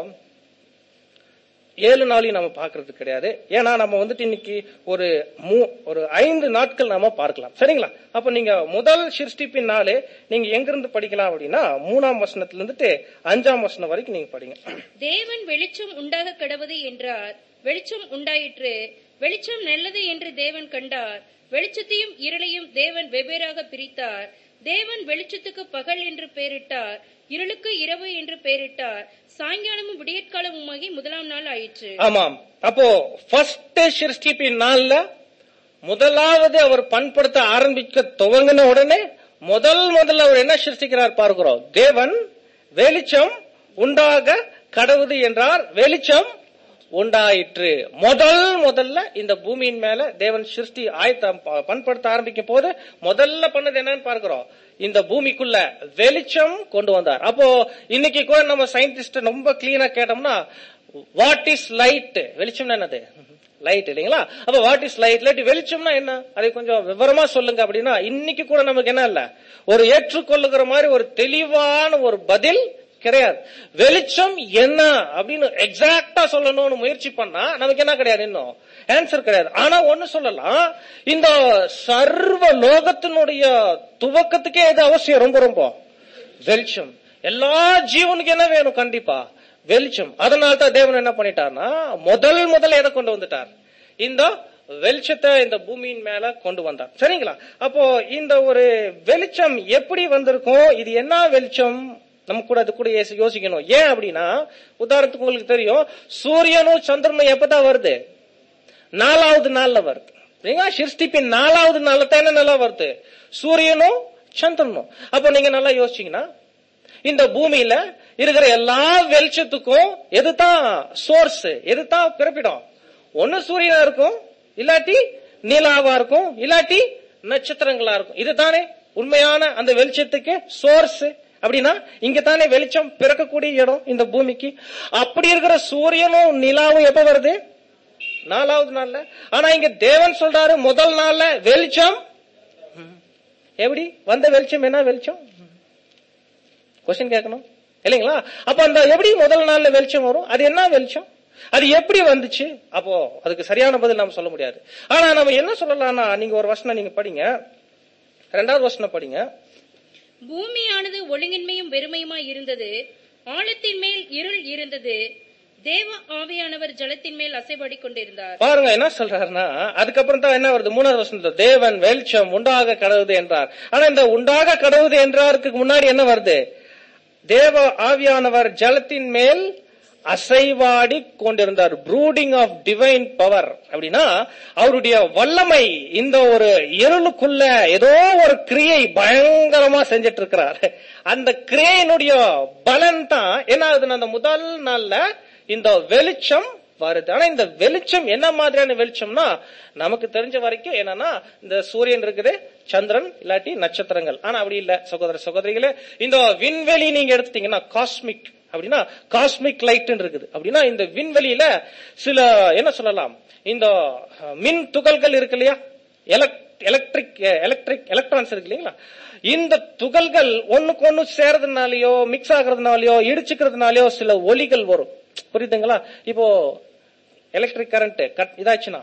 ஏழு நாளையும் நம்ம பார்க்கிறது கிடையாது ஏன்னா நம்ம வந்துட்டு இன்னைக்கு ஒரு மூ ஒரு ஐந்து நாட்கள் நாம பார்க்கலாம் சரிங்களா அப்ப நீங்க முதல் சிருஷ்டிப்பின் நாளே நீங்க எங்கிருந்து படிக்கலாம் அப்படின்னா மூணாம் வசனத்துல இருந்துட்டு அஞ்சாம் வசனம் வரைக்கும் நீங்க படிங்க தேவன் வெளிச்சம் உண்டாக கடவது என்றார் வெளிச்சம் உண்டாயிற்று வெளிச்சம் நல்லது என்று தேவன் கண்டார் வெளிச்சத்தையும் இருளையும் தேவன் வெவ்வேறாக பிரித்தார் தேவன் வெளிச்சத்துக்கு பகல் என்று பெயரிட்டார் இருளுக்கு இரவு என்று பெயரிட்டார் சாயங்காலமும் விடியற்காலமுமாகி முதலாம் நாள் ஆயிற்று ஆமாம் அப்போ ஃபர்ஸ்ட் சிருஷ்டிப்பின் நாள்ல முதலாவது அவர் பண்படுத்த ஆரம்பிக்க துவங்கின உடனே முதல் முதல்ல அவர் என்ன சிருஷ்டிக்கிறார் பார்க்கிறோம் தேவன் வெளிச்சம் உண்டாக கடவுது என்றார் வெளிச்சம் உண்டாயிற்று முதல் முதல்ல இந்த பூமியின் மேல தேவன் சிருஷ்டி ஆயத்தம் ப- பண்படுத்த ஆரம்பிக்கும் போது முதல்ல பண்ணது என்னன்னு பார்க்கிறோம் இந்த பூமிக்குள்ள வெளிச்சம் கொண்டு வந்தார் அப்போ இன்னைக்கு கூட நம்ம சயின்டிஸ்ட் ரொம்ப கிளீனா கேட்டோம்னா வாட் இஸ் லைட் வெளிச்சம்னா என்னது லைட் இல்லைங்களா அப்ப வாட் இஸ் லைட் லைட் வெளிச்சம்னா என்ன அதை கொஞ்சம் விவரமா சொல்லுங்க அப்படின்னா இன்னைக்கு கூட நமக்கு என்ன இல்ல ஒரு ஏற்றுக்கொள்ளுகிற மாதிரி ஒரு தெளிவான ஒரு பதில் கிடையாது வெளிச்சம் என்ன அப்படின்னு எக்ஸாக்டா சொல்லணும்னு முயற்சி பண்ணா நமக்கு என்ன கிடையாது இன்னும் ஆன்சர் கிடையாது ஆனா ஒண்ணு சொல்லலாம் இந்த சர்வ லோகத்தினுடைய துவக்கத்துக்கே எது அவசியம் ரொம்ப ரொம்ப வெளிச்சம் எல்லா ஜீவனுக்கு என்ன வேணும் கண்டிப்பா வெளிச்சம் அதனால தான் தேவன் என்ன பண்ணிட்டார்னா முதல் முதல் எதை கொண்டு வந்துட்டார் இந்த வெளிச்சத்தை இந்த பூமியின் மேல கொண்டு வந்தார் சரிங்களா அப்போ இந்த ஒரு வெளிச்சம் எப்படி வந்திருக்கும் இது என்ன வெளிச்சம் நம்ம கூட அது கூட யோசி- யோசிக்கணும் ஏன் அப்படின்னா உதாரணத்துக்கு உங்களுக்கு தெரியும் சூரியனும் சந்திரனும் எப்பதான் வருது நாலாவது நாள்ல வருது சரிங்களா சிருஷ்டிப்பின் நாலாவது நாள்ல தான் என்ன நல்லா வருது சூரியனும் சந்திரனும் அப்போ நீங்க நல்லா யோசிச்சீங்கன்னா இந்த பூமியில இருக்கிற எல்லா வெளிச்சத்துக்கும் எதுதான் சோர்ஸ் எதுதான் பிறப்பிடம் ஒண்ணு சூரியனா இருக்கும் இல்லாட்டி நிலாவா இருக்கும் இல்லாட்டி நட்சத்திரங்களா இருக்கும் இதுதானே உண்மையான அந்த வெளிச்சத்துக்கு சோர்ஸ் அப்படின்னா இங்க தானே வெளிச்சம் பிறக்கக்கூடிய இடம் இந்த பூமிக்கு அப்படி இருக்கிற சூரியனும் நிலாவும் எப்ப வருது நாலாவது நாள்ல ஆனா இங்க தேவன் சொல்றாரு முதல் நாள்ல வெளிச்சம் ம். எப்படி வந்த வெளிச்சம் என்ன வெளிச்சம் கொஸ்டின் கேட்கணும் இல்லைங்களா அப்ப அந்த எப்படி முதல் நாள்ல வெளிச்சம் வரும் அது என்ன வெளிச்சம் அது எப்படி வந்துச்சு அப்போ அதுக்கு சரியான பதில் நாம சொல்ல முடியாது ஆனா நம்ம என்ன சொல்லலாம்னா நீங்க ஒரு வசனம் நீங்க படிங்க ரெண்டாவது வசனம் படிங்க பூமியானது ஒழுங்கின்மையும் வெறுமையுமாய் இருந்தது ஆழத்தின் மேல் இருள் இருந்தது தேவ ஆவியானவர் ஜலத்தின் மேல் அசைபாடிக் கொண்டிருந்தார் பாருங்க என்ன சொல்றாருன்னா அதுக்கப்புறம் தான் என்ன வருது மூணாவது வசனத்துல தேவன் வெளிச்சம் உண்டாக கடவுது என்றார் ஆனா இந்த உண்டாக கடவுது என்றாருக்கு முன்னாடி என்ன வருது தேவ ஆவியானவர் ஜலத்தின் மேல் அசைவாடி கொண்டிருந்தார் ப்ரூடிங் ஆஃப் டிவைன் பவர் அப்படின்னா அவருடைய வல்லமை இந்த ஒரு இருளுக்குள்ள ஏதோ ஒரு கிரியை பயங்கரமா செஞ்சிட்டு இருக்கிறார் அந்த கிரியையினுடைய பலன் தான் என்ன ஆகுதுன்னா அந்த முதல் நாள்ல இந்த வெளிச்சம் வருது ஆனா இந்த வெளிச்சம் என்ன மாதிரியான வெளிச்சம்னா நமக்கு தெரிஞ்ச வரைக்கும் என்னன்னா இந்த சூரியன் இருக்குது சந்திரன் இல்லாட்டி நட்சத்திரங்கள் ஆனா அப்படி இல்ல சகோதர சகோதரிகளே இந்த விண்வெளி நீங்க எடுத்தீங்கன்னா காஸ்மிக் அப்படின்னா காஸ்மிக் லைட் இருக்குது அப்படின்னா இந்த விண்வெளியில சில என்ன சொல்லலாம் இந்த அஹ், மின் துகள்கள் இருக்கு இல்லையா எலக்ட்ரிக் எலக்ட்ரிக் எலக்ட்ரான்ஸ் இருக்கு இல்லைங்களா இந்த துகள்கள் ஒண்ணுக்கு ஒண்ணு சேரதுனாலயோ மிக்ஸ் ஆகுறதுனாலயோ இடிச்சுக்கிறதுனாலயோ சில ஒலிகள் வரும் புரியுதுங்களா இப்போ எலக்ட்ரிக் கரண்ட் கட் இதாச்சுன்னா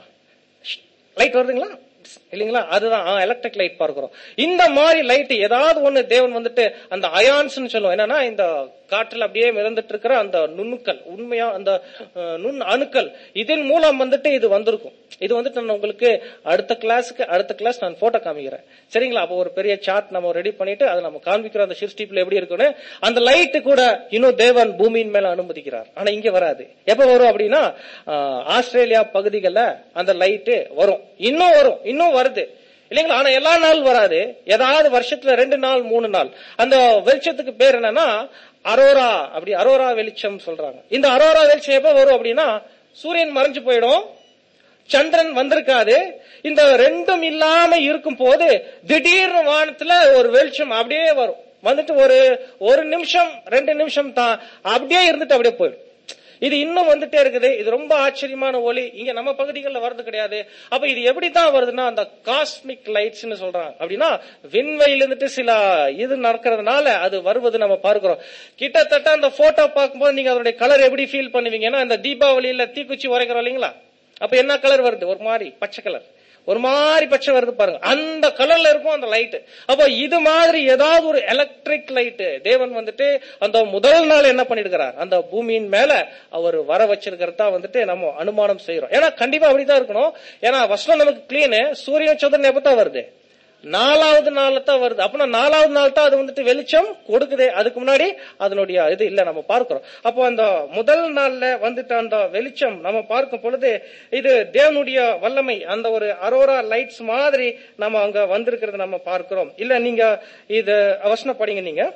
லைட் வருதுங்களா இல்லைங்களா அதுதான் எலக்ட்ரிக் லைட் பார்க்கிறோம் இந்த மாதிரி லைட் ஏதாவது ஒண்ணு தேவன் வந்துட்டு அந்த அயான்ஸ் சொல்லுவோம் என்னன்னா இந்த காற்றில் அப்படியே மிதந்துட்டு இருக்கிற அந்த நுண்ணுக்கள் உண்மையா அந்த அஹ், நுண் அணுக்கள் இதன் மூலம் வந்துட்டு இது வந்திருக்கும் இது வந்துட்டு நான் உங்களுக்கு அடுத்த கிளாஸுக்கு அடுத்த கிளாஸ் நான் போட்டோ காமிக்கிறேன் சரிங்களா அப்போ ஒரு பெரிய சார்ட் நம்ம ரெடி பண்ணிட்டு அதை நம்ம காண்பிக்கிறோம் அந்த சிருஷ்டிப்புல எப்படி இருக்குன்னு அந்த லைட்டு கூட இன்னும் தேவன் பூமியின் மேல அனுமதிக்கிறார் ஆனா இங்க வராது எப்ப வரும் அப்படின்னா ஆஹ், ஆஸ்திரேலியா பகுதிகளில் அந்த லைட்டு வரும் இன்னும் வரும் இன்னும் வருது இல்லைங்களா ஆனா எல்லா நாள் வராது ஏதாவது வருஷத்துல ரெண்டு நாள் மூணு நாள் அந்த வெளிச்சத்துக்கு பேர் என்னன்னா அரோரா அப்படி அரோரா வெளிச்சம் சொல்றாங்க இந்த அரோரா வெளிச்சம் எப்ப வரும் அப்படின்னா சூரியன் மறைஞ்சு போயிடும் சந்திரன் வந்திருக்காது இந்த ரெண்டும் இல்லாம இருக்கும் போது திடீர்னு வானத்துல ஒரு வெளிச்சம் அப்படியே வரும் வந்துட்டு ஒரு ஒரு நிமிஷம் ரெண்டு நிமிஷம் தான் அப்படியே இருந்துட்டு அப்படியே போயிடும் இது இன்னும் வந்துட்டே இருக்குது இது ரொம்ப ஆச்சரியமான ஒளி இங்க நம்ம பகுதிகளில் வர்றது கிடையாது அப்ப இது எப்படி தான் வருதுன்னா அந்த காஸ்மிக் லைட்ஸ்னு சொல்றாங்க அப்படின்னா விண்வெளியில இருந்துட்டு சில இது நடக்கிறதுனால அது வருவது நம்ம பார்க்கிறோம் கிட்டத்தட்ட அந்த போட்டோ பார்க்கும்போது நீங்க அதனுடைய கலர் எப்படி ஃபீல் பண்ணுவீங்க ஏன்னா இந்த தீபாவளியில தீக்குச்சி உரைக்கிறோம் இல்லைங்களா அப்ப என்ன கலர் வருது ஒரு மாதிரி பச்சை கலர் ஒரு மாதிரி பச்சை வருது பாருங்க அந்த கலர்ல இருக்கும் அந்த லைட் அப்போ இது மாதிரி ஏதாவது ஒரு எலக்ட்ரிக் லைட் தேவன் வந்துட்டு அந்த முதல் நாள் என்ன பண்ணிருக்கிறார் அந்த பூமியின் மேல அவர் வர வச்சிருக்கிறதா வந்துட்டு நம்ம அனுமானம் செய்யறோம் ஏன்னா கண்டிப்பா அப்படிதான் இருக்கணும் ஏன்னா வசனம் நமக்கு கிளீனு சூரியன் சந்திரன் எப்பதான் வருது நாலாவது நாள்ல தான் வருது அப்படின்னா நாலாவது நாள் தான் அது வந்துட்டு வெளிச்சம் கொடுக்குது அதுக்கு முன்னாடி அதனுடைய இது இல்ல நம்ம பார்க்கிறோம் அப்போ அந்த முதல் நாள்ல வந்துட்டு அந்த வெளிச்சம் நம்ம பார்க்கும் பொழுது இது தேவனுடைய வல்லமை அந்த ஒரு அரோரா லைட்ஸ் மாதிரி நம்ம அங்க வந்திருக்கிறது நம்ம பார்க்கிறோம் இல்ல நீங்க இது அவசரம் படிங்க நீங்க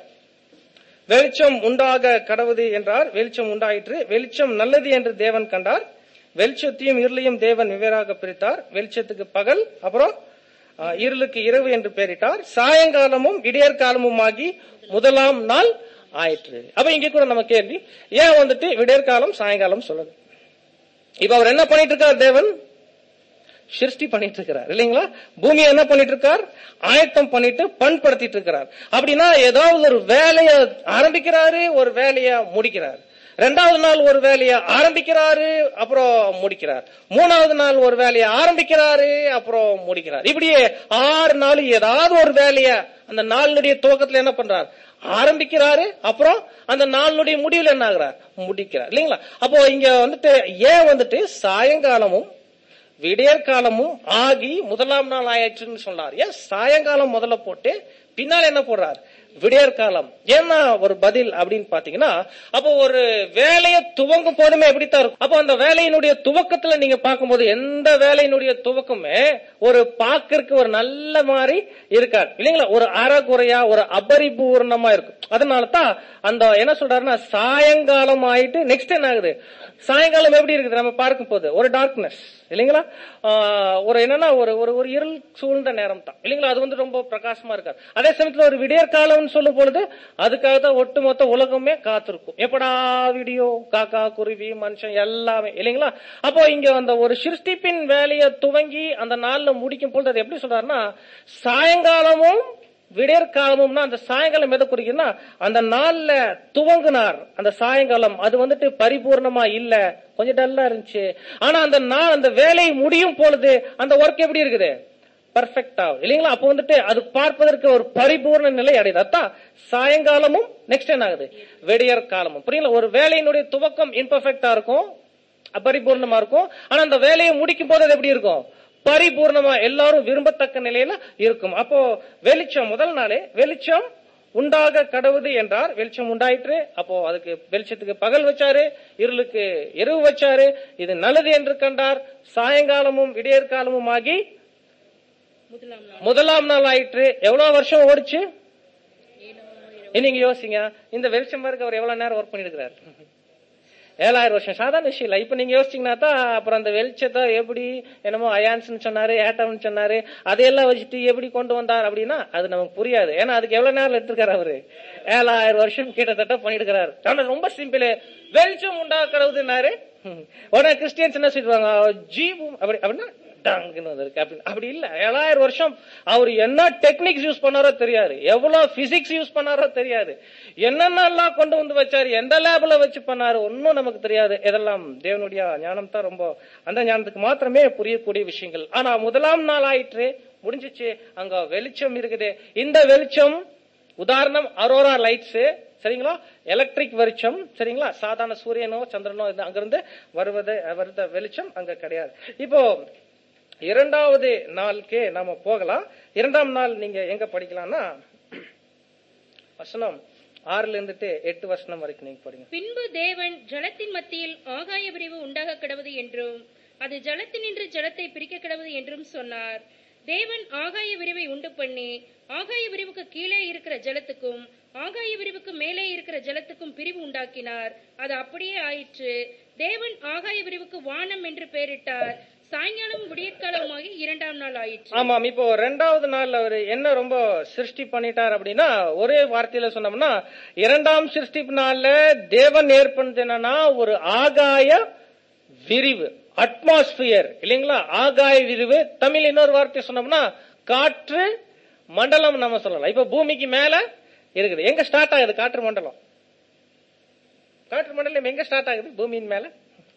வெளிச்சம் உண்டாக கடவுது என்றார் வெளிச்சம் உண்டாயிற்று வெளிச்சம் நல்லது என்று தேவன் கண்டார் வெளிச்சத்தையும் இருளையும் தேவன் வெவ்வேறாக பிரித்தார் வெளிச்சத்துக்கு பகல் அப்புறம் அஹ், இருளுக்கு இரவு என்று பெயரிட்டார் சாயங்காலமும் விடியற்காலமுமாகி முதலாம் நாள் ஆயிற்று அப்ப இங்க கூட நம்ம கேள்வி ஏன் வந்துட்டு விடியற்காலம் சாயங்காலம் சொல்லுது இப்ப அவர் என்ன பண்ணிட்டு இருக்கார் தேவன் சிருஷ்டி பண்ணிட்டு இருக்கிறார் இல்லைங்களா பூமியை என்ன பண்ணிட்டு இருக்கார் ஆயத்தம் பண்ணிட்டு பண்படுத்திட்டு இருக்கிறார் அப்படின்னா ஏதாவது ஒரு வேலையை ஆரம்பிக்கிறாரு ஒரு வேலையை முடிக்கிறார் ரெண்டாவது நாள் ஒரு வேலையை ஆரம்பிக்கிறாரு அப்புறம் முடிக்கிறார் மூணாவது நாள் ஒரு வேலையை ஆரம்பிக்கிறாரு அப்புறம் முடிக்கிறார் இப்படியே ஆறு நாள் ஏதாவது ஒரு வேலைய அந்த நாளினுடைய துவக்கத்துல என்ன பண்றார் ஆரம்பிக்கிறாரு அப்புறம் அந்த நாளினுடைய முடிவில் என்ன ஆகுறார் முடிக்கிறார் இல்லைங்களா அப்போ இங்க வந்துட்டு ஏன் வந்துட்டு சாயங்காலமும் விடியற்காலமும் ஆகி முதலாம் நாள் ஆயிடுச்சுன்னு சொன்னார் ஏன் சாயங்காலம் முதல்ல போட்டு பின்னால் என்ன போடுறார் விடியற்காலம் ஏன்னா ஒரு பதில் அப்படின்னு பாத்தீங்கன்னா அப்போ ஒரு வேலையை துவங்கும் போதுமே எப்படித்தான் இருக்கும் அப்போ அந்த வேலையினுடைய துவக்கத்துல நீங்க பார்க்கும்போது எந்த வேலையினுடைய துவக்கமே ஒரு பாக்கிற்கு ஒரு நல்ல மாதிரி இருக்காது இல்லைங்களா ஒரு அறகுறையா ஒரு அபரிபூர்ணமா இருக்கும் அதனால தான் அந்த என்ன சொல்றாருன்னா சாயங்காலம் ஆயிட்டு நெக்ஸ்ட் என்ன ஆகுது சாயங்காலம் எப்படி இருக்குது நம்ம பார்க்கும் போது ஒரு டார்க்னஸ் இல்லைங்களா ஆஹ் ஒரு என்னன்னா ஒரு ஒரு ஒரு இருள் சூழ்ந்த நேரம் தான் இல்லைங்களா அது வந்து ரொம்ப பிரகாசமா இருக்காது அதே சமயத்துல ஒரு விடியற் காலம்னு சொல்லும் பொழுது அதுக்காக தான் ஒட்டுமொத்த உலகமே காத்திருக்கும் எப்படா வீடியோ காக்கா குருவி மனுஷன் எல்லாமே இல்லைங்களா அப்போ இங்க அந்த ஒரு சிருஷ்டிப்பின் வேலையை துவங்கி அந்த நாள்ல முடிக்கும் பொழுது அது எப்படி சொல்றாருன்னா சாயங்காலமும் விடியற்காலமும்னா அந்த சாயங்காலம் எதை குறிக்குன்னா அந்த நாள்ல துவங்கினார் அந்த சாயங்காலம் அது வந்துட்டு பரிபூர்ணமா இல்ல கொஞ்சம் டல்லா இருந்துச்சு ஆனா அந்த நாள் அந்த வேலை முடியும் பொழுது அந்த ஒர்க் எப்படி இருக்குது பர்ஃபெக்டா இல்லைங்களா அப்போ வந்துட்டு அது பார்ப்பதற்கு ஒரு பரிபூர்ண நிலை அடையுது அதான் சாயங்காலமும் நெக்ஸ்ட் என்ன ஆகுது வெடியற் காலமும் புரியல ஒரு வேலையினுடைய துவக்கம் இம்பர்ஃபெக்டா இருக்கும் அபரிபூர்ணமா இருக்கும் ஆனா அந்த வேலையை முடிக்கும் போது அது எப்படி இருக்கும் பரிபூர்ணமா எல்லாரும் விரும்பத்தக்க நிலையில இருக்கும் அப்போ வெளிச்சம் முதல் நாளே வெளிச்சம் உண்டாக கடவுது என்றார் வெளிச்சம் உண்டாயிற்று அப்போ அதுக்கு வெளிச்சத்துக்கு பகல் வச்சாரு இருளுக்கு இரவு வச்சாரு இது நல்லது என்று கண்டார் சாயங்காலமும் விடியற்காலமும் ஆகி முதலாம் நாள் முதலாம் நாள் ஆயிற்று எவ்வளவு வருஷம் ஓடிச்சு நீங்க யோசிங்க இந்த வெளிச்சம் பாருங்க அவர் எவ்வளவு நேரம் ஒர்க் பண்ணிருக்கிறார் ஏழாயிரம் வருஷம் சாதாரண விஷயம் இல்ல இப்ப நீங்க யோசிச்சீங்கன்னா தான் அப்புறம் அந்த வெளிச்சத்தை எப்படி என்னமோ அயான்ஸ்னு சொன்னாரு ஏட்டம்னு சொன்னாரு அதையெல்லாம் வச்சுட்டு எப்படி கொண்டு வந்தார் அப்படின்னா அது நமக்கு புரியாது ஏன்னா அதுக்கு எவ்வளவு நேரம் எடுத்திருக்காரு அவரு ஏழாயிரம் வருஷம் கிட்டத்தட்ட பண்ணிருக்கிறாரு ஆனா ரொம்ப சிம்பிள் வெளிச்சம் உண்டாக்குறதுனாரு உடனே கிறிஸ்டியன்ஸ் என்ன சொல்லுவாங்க ஜீவும் அப்படி அப்படின்னா டங்குன்னு வந்திருக்கு அப்படி அப்படி இல்ல ஏழாயிரம் வருஷம் அவர் என்ன டெக்னிக்ஸ் யூஸ் பண்ணாரோ தெரியாது எவ்வளவு பிசிக்ஸ் யூஸ் பண்ணாரோ தெரியாது என்னென்னலாம் கொண்டு வந்து வச்சாரு எந்த லேப்ல வச்சு பண்ணாரு ஒன்னும் நமக்கு தெரியாது இதெல்லாம் தேவனுடைய ஞானம் தான் ரொம்ப அந்த ஞானத்துக்கு மாத்திரமே புரியக்கூடிய விஷயங்கள் ஆனா முதலாம் நாள் ஆயிற்று முடிஞ்சிச்சு அங்க வெளிச்சம் இருக்குது இந்த வெளிச்சம் உதாரணம் அரோரா லைட்ஸ் சரிங்களா எலக்ட்ரிக் வெளிச்சம் சரிங்களா சாதாரண சூரியனோ சந்திரனோ இது அங்கிருந்து வருவது வருத வெளிச்சம் அங்க கிடையாது இப்போ இரண்டாவது நாளுக்கே நாம போகலாம் இரண்டாம் நாள் நீங்க எங்க படிக்கலாம்னா வசனம் ஆறுல இருந்துட்டு எட்டு வசனம் வரைக்கும் நீங்க படிங்க பின்பு தேவன் ஜலத்தின் மத்தியில் ஆகாய விரிவு உண்டாக கடவுது என்றும் அது ஜலத்தினின்று ஜலத்தை பிரிக்க கடவுது என்றும் சொன்னார் தேவன் ஆகாய விரிவை உண்டு பண்ணி ஆகாய விரிவுக்கு கீழே இருக்கிற ஜலத்துக்கும் ஆகாய விரிவுக்கு மேலே இருக்கிற ஜலத்துக்கும் பிரிவு உண்டாக்கினார் அது அப்படியே ஆயிற்று தேவன் ஆகாய விரிவுக்கு வானம் என்று பெயரிட்டார் சாயங்காலம் விடியற்காலமாகி இரண்டாம் நாள் ஆயிற்று ஆமாம் இப்போ ரெண்டாவது நாள் அவர் என்ன ரொம்ப சிருஷ்டி பண்ணிட்டார் அப்படின்னா ஒரே வார்த்தையில சொன்னோம்னா இரண்டாம் சிருஷ்டிப்பு நாள்ல தேவன் ஏற்படுது என்னன்னா ஒரு ஆகாய விரிவு அட்மாஸ்பியர் இல்லைங்களா ஆகாய விரிவு தமிழ் இன்னொரு வார்த்தை சொன்னோம்னா காற்று மண்டலம் நம்ம சொல்லலாம் இப்ப பூமிக்கு மேல இருக்குது எங்க ஸ்டார்ட் ஆகுது காற்று மண்டலம் காற்று மண்டலம் எங்க ஸ்டார்ட் ஆகுது பூமியின் மேல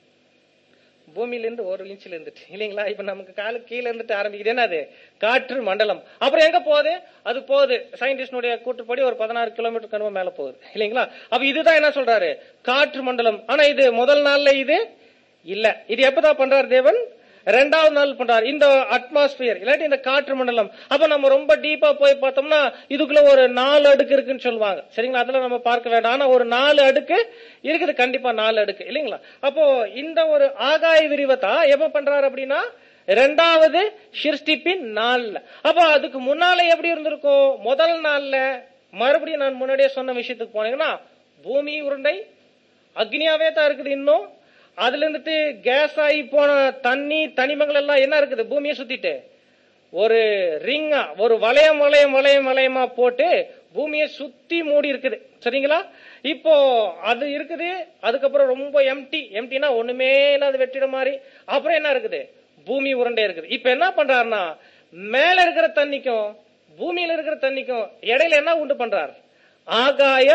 பூமியில இருந்து ஒரு இன்ச்சில் இருந்துட்டு இல்லைங்களா இப்ப நமக்கு காலு கீழே இருந்துட்டு ஆரம்பிக்குது என்ன அது காற்று மண்டலம் அப்புறம் எங்க போகுது அது போகுது சயின்டிஸ்டுடைய கூட்டுப்படி ஒரு பதினாறு கிலோமீட்டர் கனவு மேல போகுது இல்லைங்களா அப்ப இதுதான் என்ன சொல்றாரு காற்று மண்டலம் ஆனா இது முதல் நாள்ல இது இல்ல இது எப்பதான் பண்றாரு தேவன் ரெண்டாவது நாள் பண்றாரு இந்த அட்மாஸ்பியர் இல்லாட்டி இந்த காற்று மண்டலம் அப்ப நம்ம ரொம்ப டீப்பா போய் பார்த்தோம்னா இதுக்குள்ள ஒரு நாலு அடுக்கு இருக்குன்னு சொல்லுவாங்க சரிங்களா அதெல்லாம் நம்ம பார்க்க வேண்டாம் ஆனா ஒரு நாலு அடுக்கு இருக்குது கண்டிப்பா நாலு அடுக்கு இல்லைங்களா அப்போ இந்த ஒரு ஆகாய விரிவத்தா எப்ப பண்றாரு அப்படின்னா ரெண்டாவது சிருஷ்டிப்பின் நாள்ல அப்ப அதுக்கு முன்னால எப்படி இருந்திருக்கும் முதல் நாள்ல மறுபடியும் நான் முன்னாடியே சொன்ன விஷயத்துக்கு போனீங்கன்னா பூமி உருண்டை அக்னியாவே தான் இருக்குது இன்னும் அதுல இருந்துட்டு கேஸ் ஆகி போன தண்ணி தனிமங்கள் எல்லாம் என்ன இருக்குது பூமியை சுத்திட்டு ஒரு ரிங்கா ஒரு வளையம் வளையம் வளையம் வளையமா போட்டு பூமியை சுத்தி மூடி இருக்குது சரிங்களா இப்போ அது இருக்குது அதுக்கப்புறம் ரொம்ப எம்டி எம்டினா ஒண்ணுமே இல்லாத வெற்றிட மாதிரி அப்புறம் என்ன இருக்குது பூமி உருண்டை இருக்குது இப்ப என்ன பண்றாருன்னா மேல இருக்கிற தண்ணிக்கும் பூமியில இருக்கிற தண்ணிக்கும் இடையில என்ன உண்டு பண்றார் ஆகாய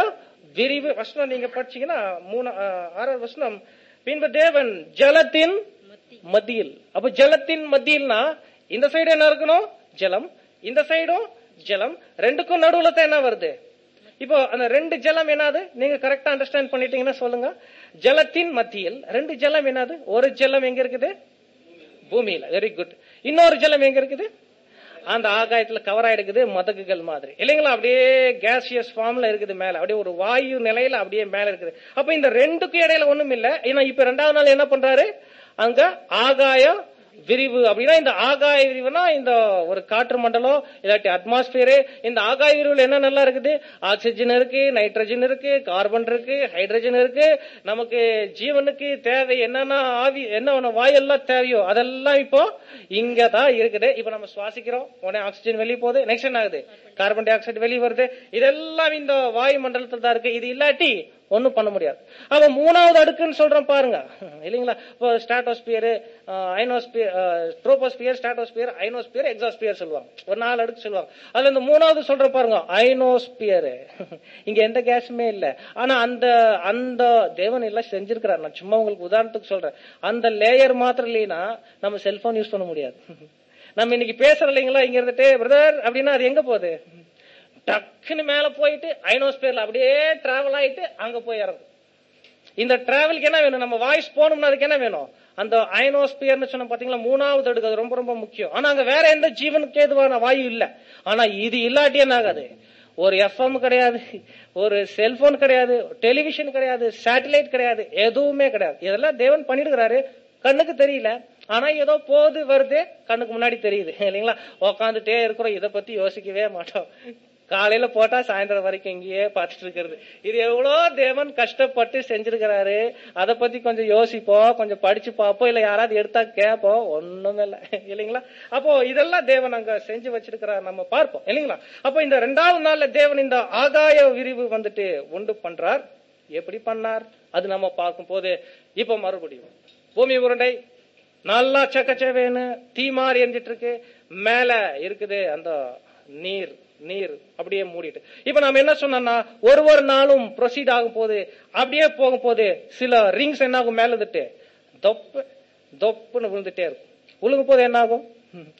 விரிவு வசனம் நீங்க படிச்சீங்கன்னா மூணு ஆஹ், ஆறாவது வசனம் பின்பு தேவன் ஜலத்தின் மத்தியில் அப்ப ஜலத்தின் மத்தியில்னா இந்த சைடு என்ன இருக்கணும் ஜலம் இந்த சைடும் ஜலம் ரெண்டுக்கும் நடுவுல தான் என்ன வருது இப்போ அந்த ரெண்டு ஜலம் என்னது நீங்க கரெக்டா அண்டர்ஸ்டாண்ட் பண்ணிட்டீங்கன்னா சொல்லுங்க ஜலத்தின் மத்தியில் ரெண்டு ஜலம் என்னது ஒரு ஜலம் எங்க இருக்குது பூமியில வெரி குட் இன்னொரு ஜலம் எங்க இருக்குது அந்த ஆகாயத்துல கவர் ஆயிடுக்குது மதகுகள் மாதிரி இல்லைங்களா அப்படியே கேசியஸ் ஃபார்ம்ல இருக்குது மேல அப்படியே ஒரு வாயு நிலையில அப்படியே மேல இருக்குது அப்ப இந்த ரெண்டுக்கும் இடையில ஒண்ணும் இல்ல ஏன்னா இப்ப ரெண்டாவது நாள் என்ன பண்றாரு அங்க ஆகாய விரிவு அப்படின்னா இந்த ஆகாய விரிவுனா இந்த ஒரு காற்று மண்டலம் இல்லாட்டி அட்மாஸ்பியரு இந்த ஆகாய விரிவுல என்ன நல்லா இருக்குது ஆக்சிஜன் இருக்கு நைட்ரஜன் இருக்கு கார்பன் இருக்கு ஹைட்ரஜன் இருக்கு நமக்கு ஜீவனுக்கு தேவை என்னென்ன ஆவி என்ன வாயெல்லாம் தேவையோ அதெல்லாம் இப்போ இங்க தான் இருக்குது இப்ப நம்ம சுவாசிக்கிறோம் உடனே ஆக்சிஜன் வெளியே போகுது நெக்ஸ்ட் என்ன ஆகுது கார்பன் டை ஆக்சைடு வெளியே வருது இதெல்லாம் இந்த வாயு மண்டலத்தில் தான் இருக்கு இது இல்லாட்டி ஒண்ணும் பண்ண முடியாது அப்ப மூணாவது அடுக்குன்னு சொல்றோம் பாருங்க இல்லைங்களா இப்போ stratosphere ionosphere troposphere stratosphere ionosphere exosphere சொல்லுவாங்க ஒரு நாலு அடுக்கு சொல்லுவாங்க அதுல இந்த மூணாவது சொல்ற பாருங்க ஐனோஸ்பியர் இங்க எந்த கேஸுமே இல்ல ஆனா அந்த அந்த தேவன் எல்லாம் செஞ்சிருக்கிறார் நான் சும்மா உங்களுக்கு உதாரணத்துக்கு சொல்றேன் அந்த லேயர் மாத்திரம் இல்லைன்னா நம்ம செல்போன் யூஸ் பண்ண முடியாது நம்ம இன்னைக்கு பேசுறோம் இல்லைங்களா இங்க இருந்துட்டு பிரதர் அப்படின்னா அது எங்க போகுது டக்குன்னு மேல போயிட்டு ஐனோஸ்பியர்ல அப்படியே டிராவல் ஆயிட்டு அங்க போய் இறங்கும் இந்த டிராவலுக்கு என்ன வேணும் நம்ம வாய்ஸ் போகணும்னா அதுக்கு என்ன வேணும் அந்த ஐனோஸ்பியர்னு சொன்ன பாத்தீங்களா மூணாவது அடுக்கு அது ரொம்ப ரொம்ப முக்கியம் ஆனா அங்க வேற எந்த ஜீவனுக்கு ஏதுவான வாயு இல்ல ஆனா இது இல்லாட்டி என்ன ஆகாது ஒரு எஃப்எம் கிடையாது ஒரு செல்போன் கிடையாது டெலிவிஷன் கிடையாது சேட்டலைட் கிடையாது எதுவுமே கிடையாது இதெல்லாம் தேவன் பண்ணிடுறாரு கண்ணுக்கு தெரியல ஆனா ஏதோ போகுது வருது கண்ணுக்கு முன்னாடி தெரியுது இல்லைங்களா உக்காந்துட்டே இருக்கிறோம் இதை பத்தி யோசிக்கவே மாட்டோம் காலையில போட்டா சாயந்தரம் வரைக்கும் இங்கேயே பார்த்துட்டு இருக்கிறது இது எவ்வளோ தேவன் கஷ்டப்பட்டு செஞ்சிருக்கிறாரு அதை பத்தி கொஞ்சம் யோசிப்போம் கொஞ்சம் படிச்சு பார்ப்போம் இல்ல யாராவது எடுத்தா கேட்போம் ஒண்ணுமே இல்ல இல்லைங்களா அப்போ இதெல்லாம் தேவன் அங்க செஞ்சு வச்சிருக்கிறார் நம்ம பார்ப்போம் இல்லைங்களா அப்போ இந்த ரெண்டாவது நாள்ல தேவன் இந்த ஆகாய விரிவு வந்துட்டு உண்டு பண்றார் எப்படி பண்ணார் அது நம்ம பார்க்கும் போது இப்ப மறுபடியும் பூமி உருண்டை நல்லா சக்கச்சவேன்னு தீ மாறி எரிஞ்சிட்டு இருக்கு மேல இருக்குது அந்த நீர் நீர் அப்படியே மூடிட்டு இப்ப நம்ம என்ன சொன்னோம்னா ஒரு ஒரு நாளும் ப்ரொசீட் ஆகும் போது அப்படியே போகும் போது சில ரிங்ஸ் என்ன ஆகும் மேல இருந்துட்டு தொப்பு தொப்புன்னு விழுந்துட்டே இருக்கும் விழுகும் போது என்ன ஆகும்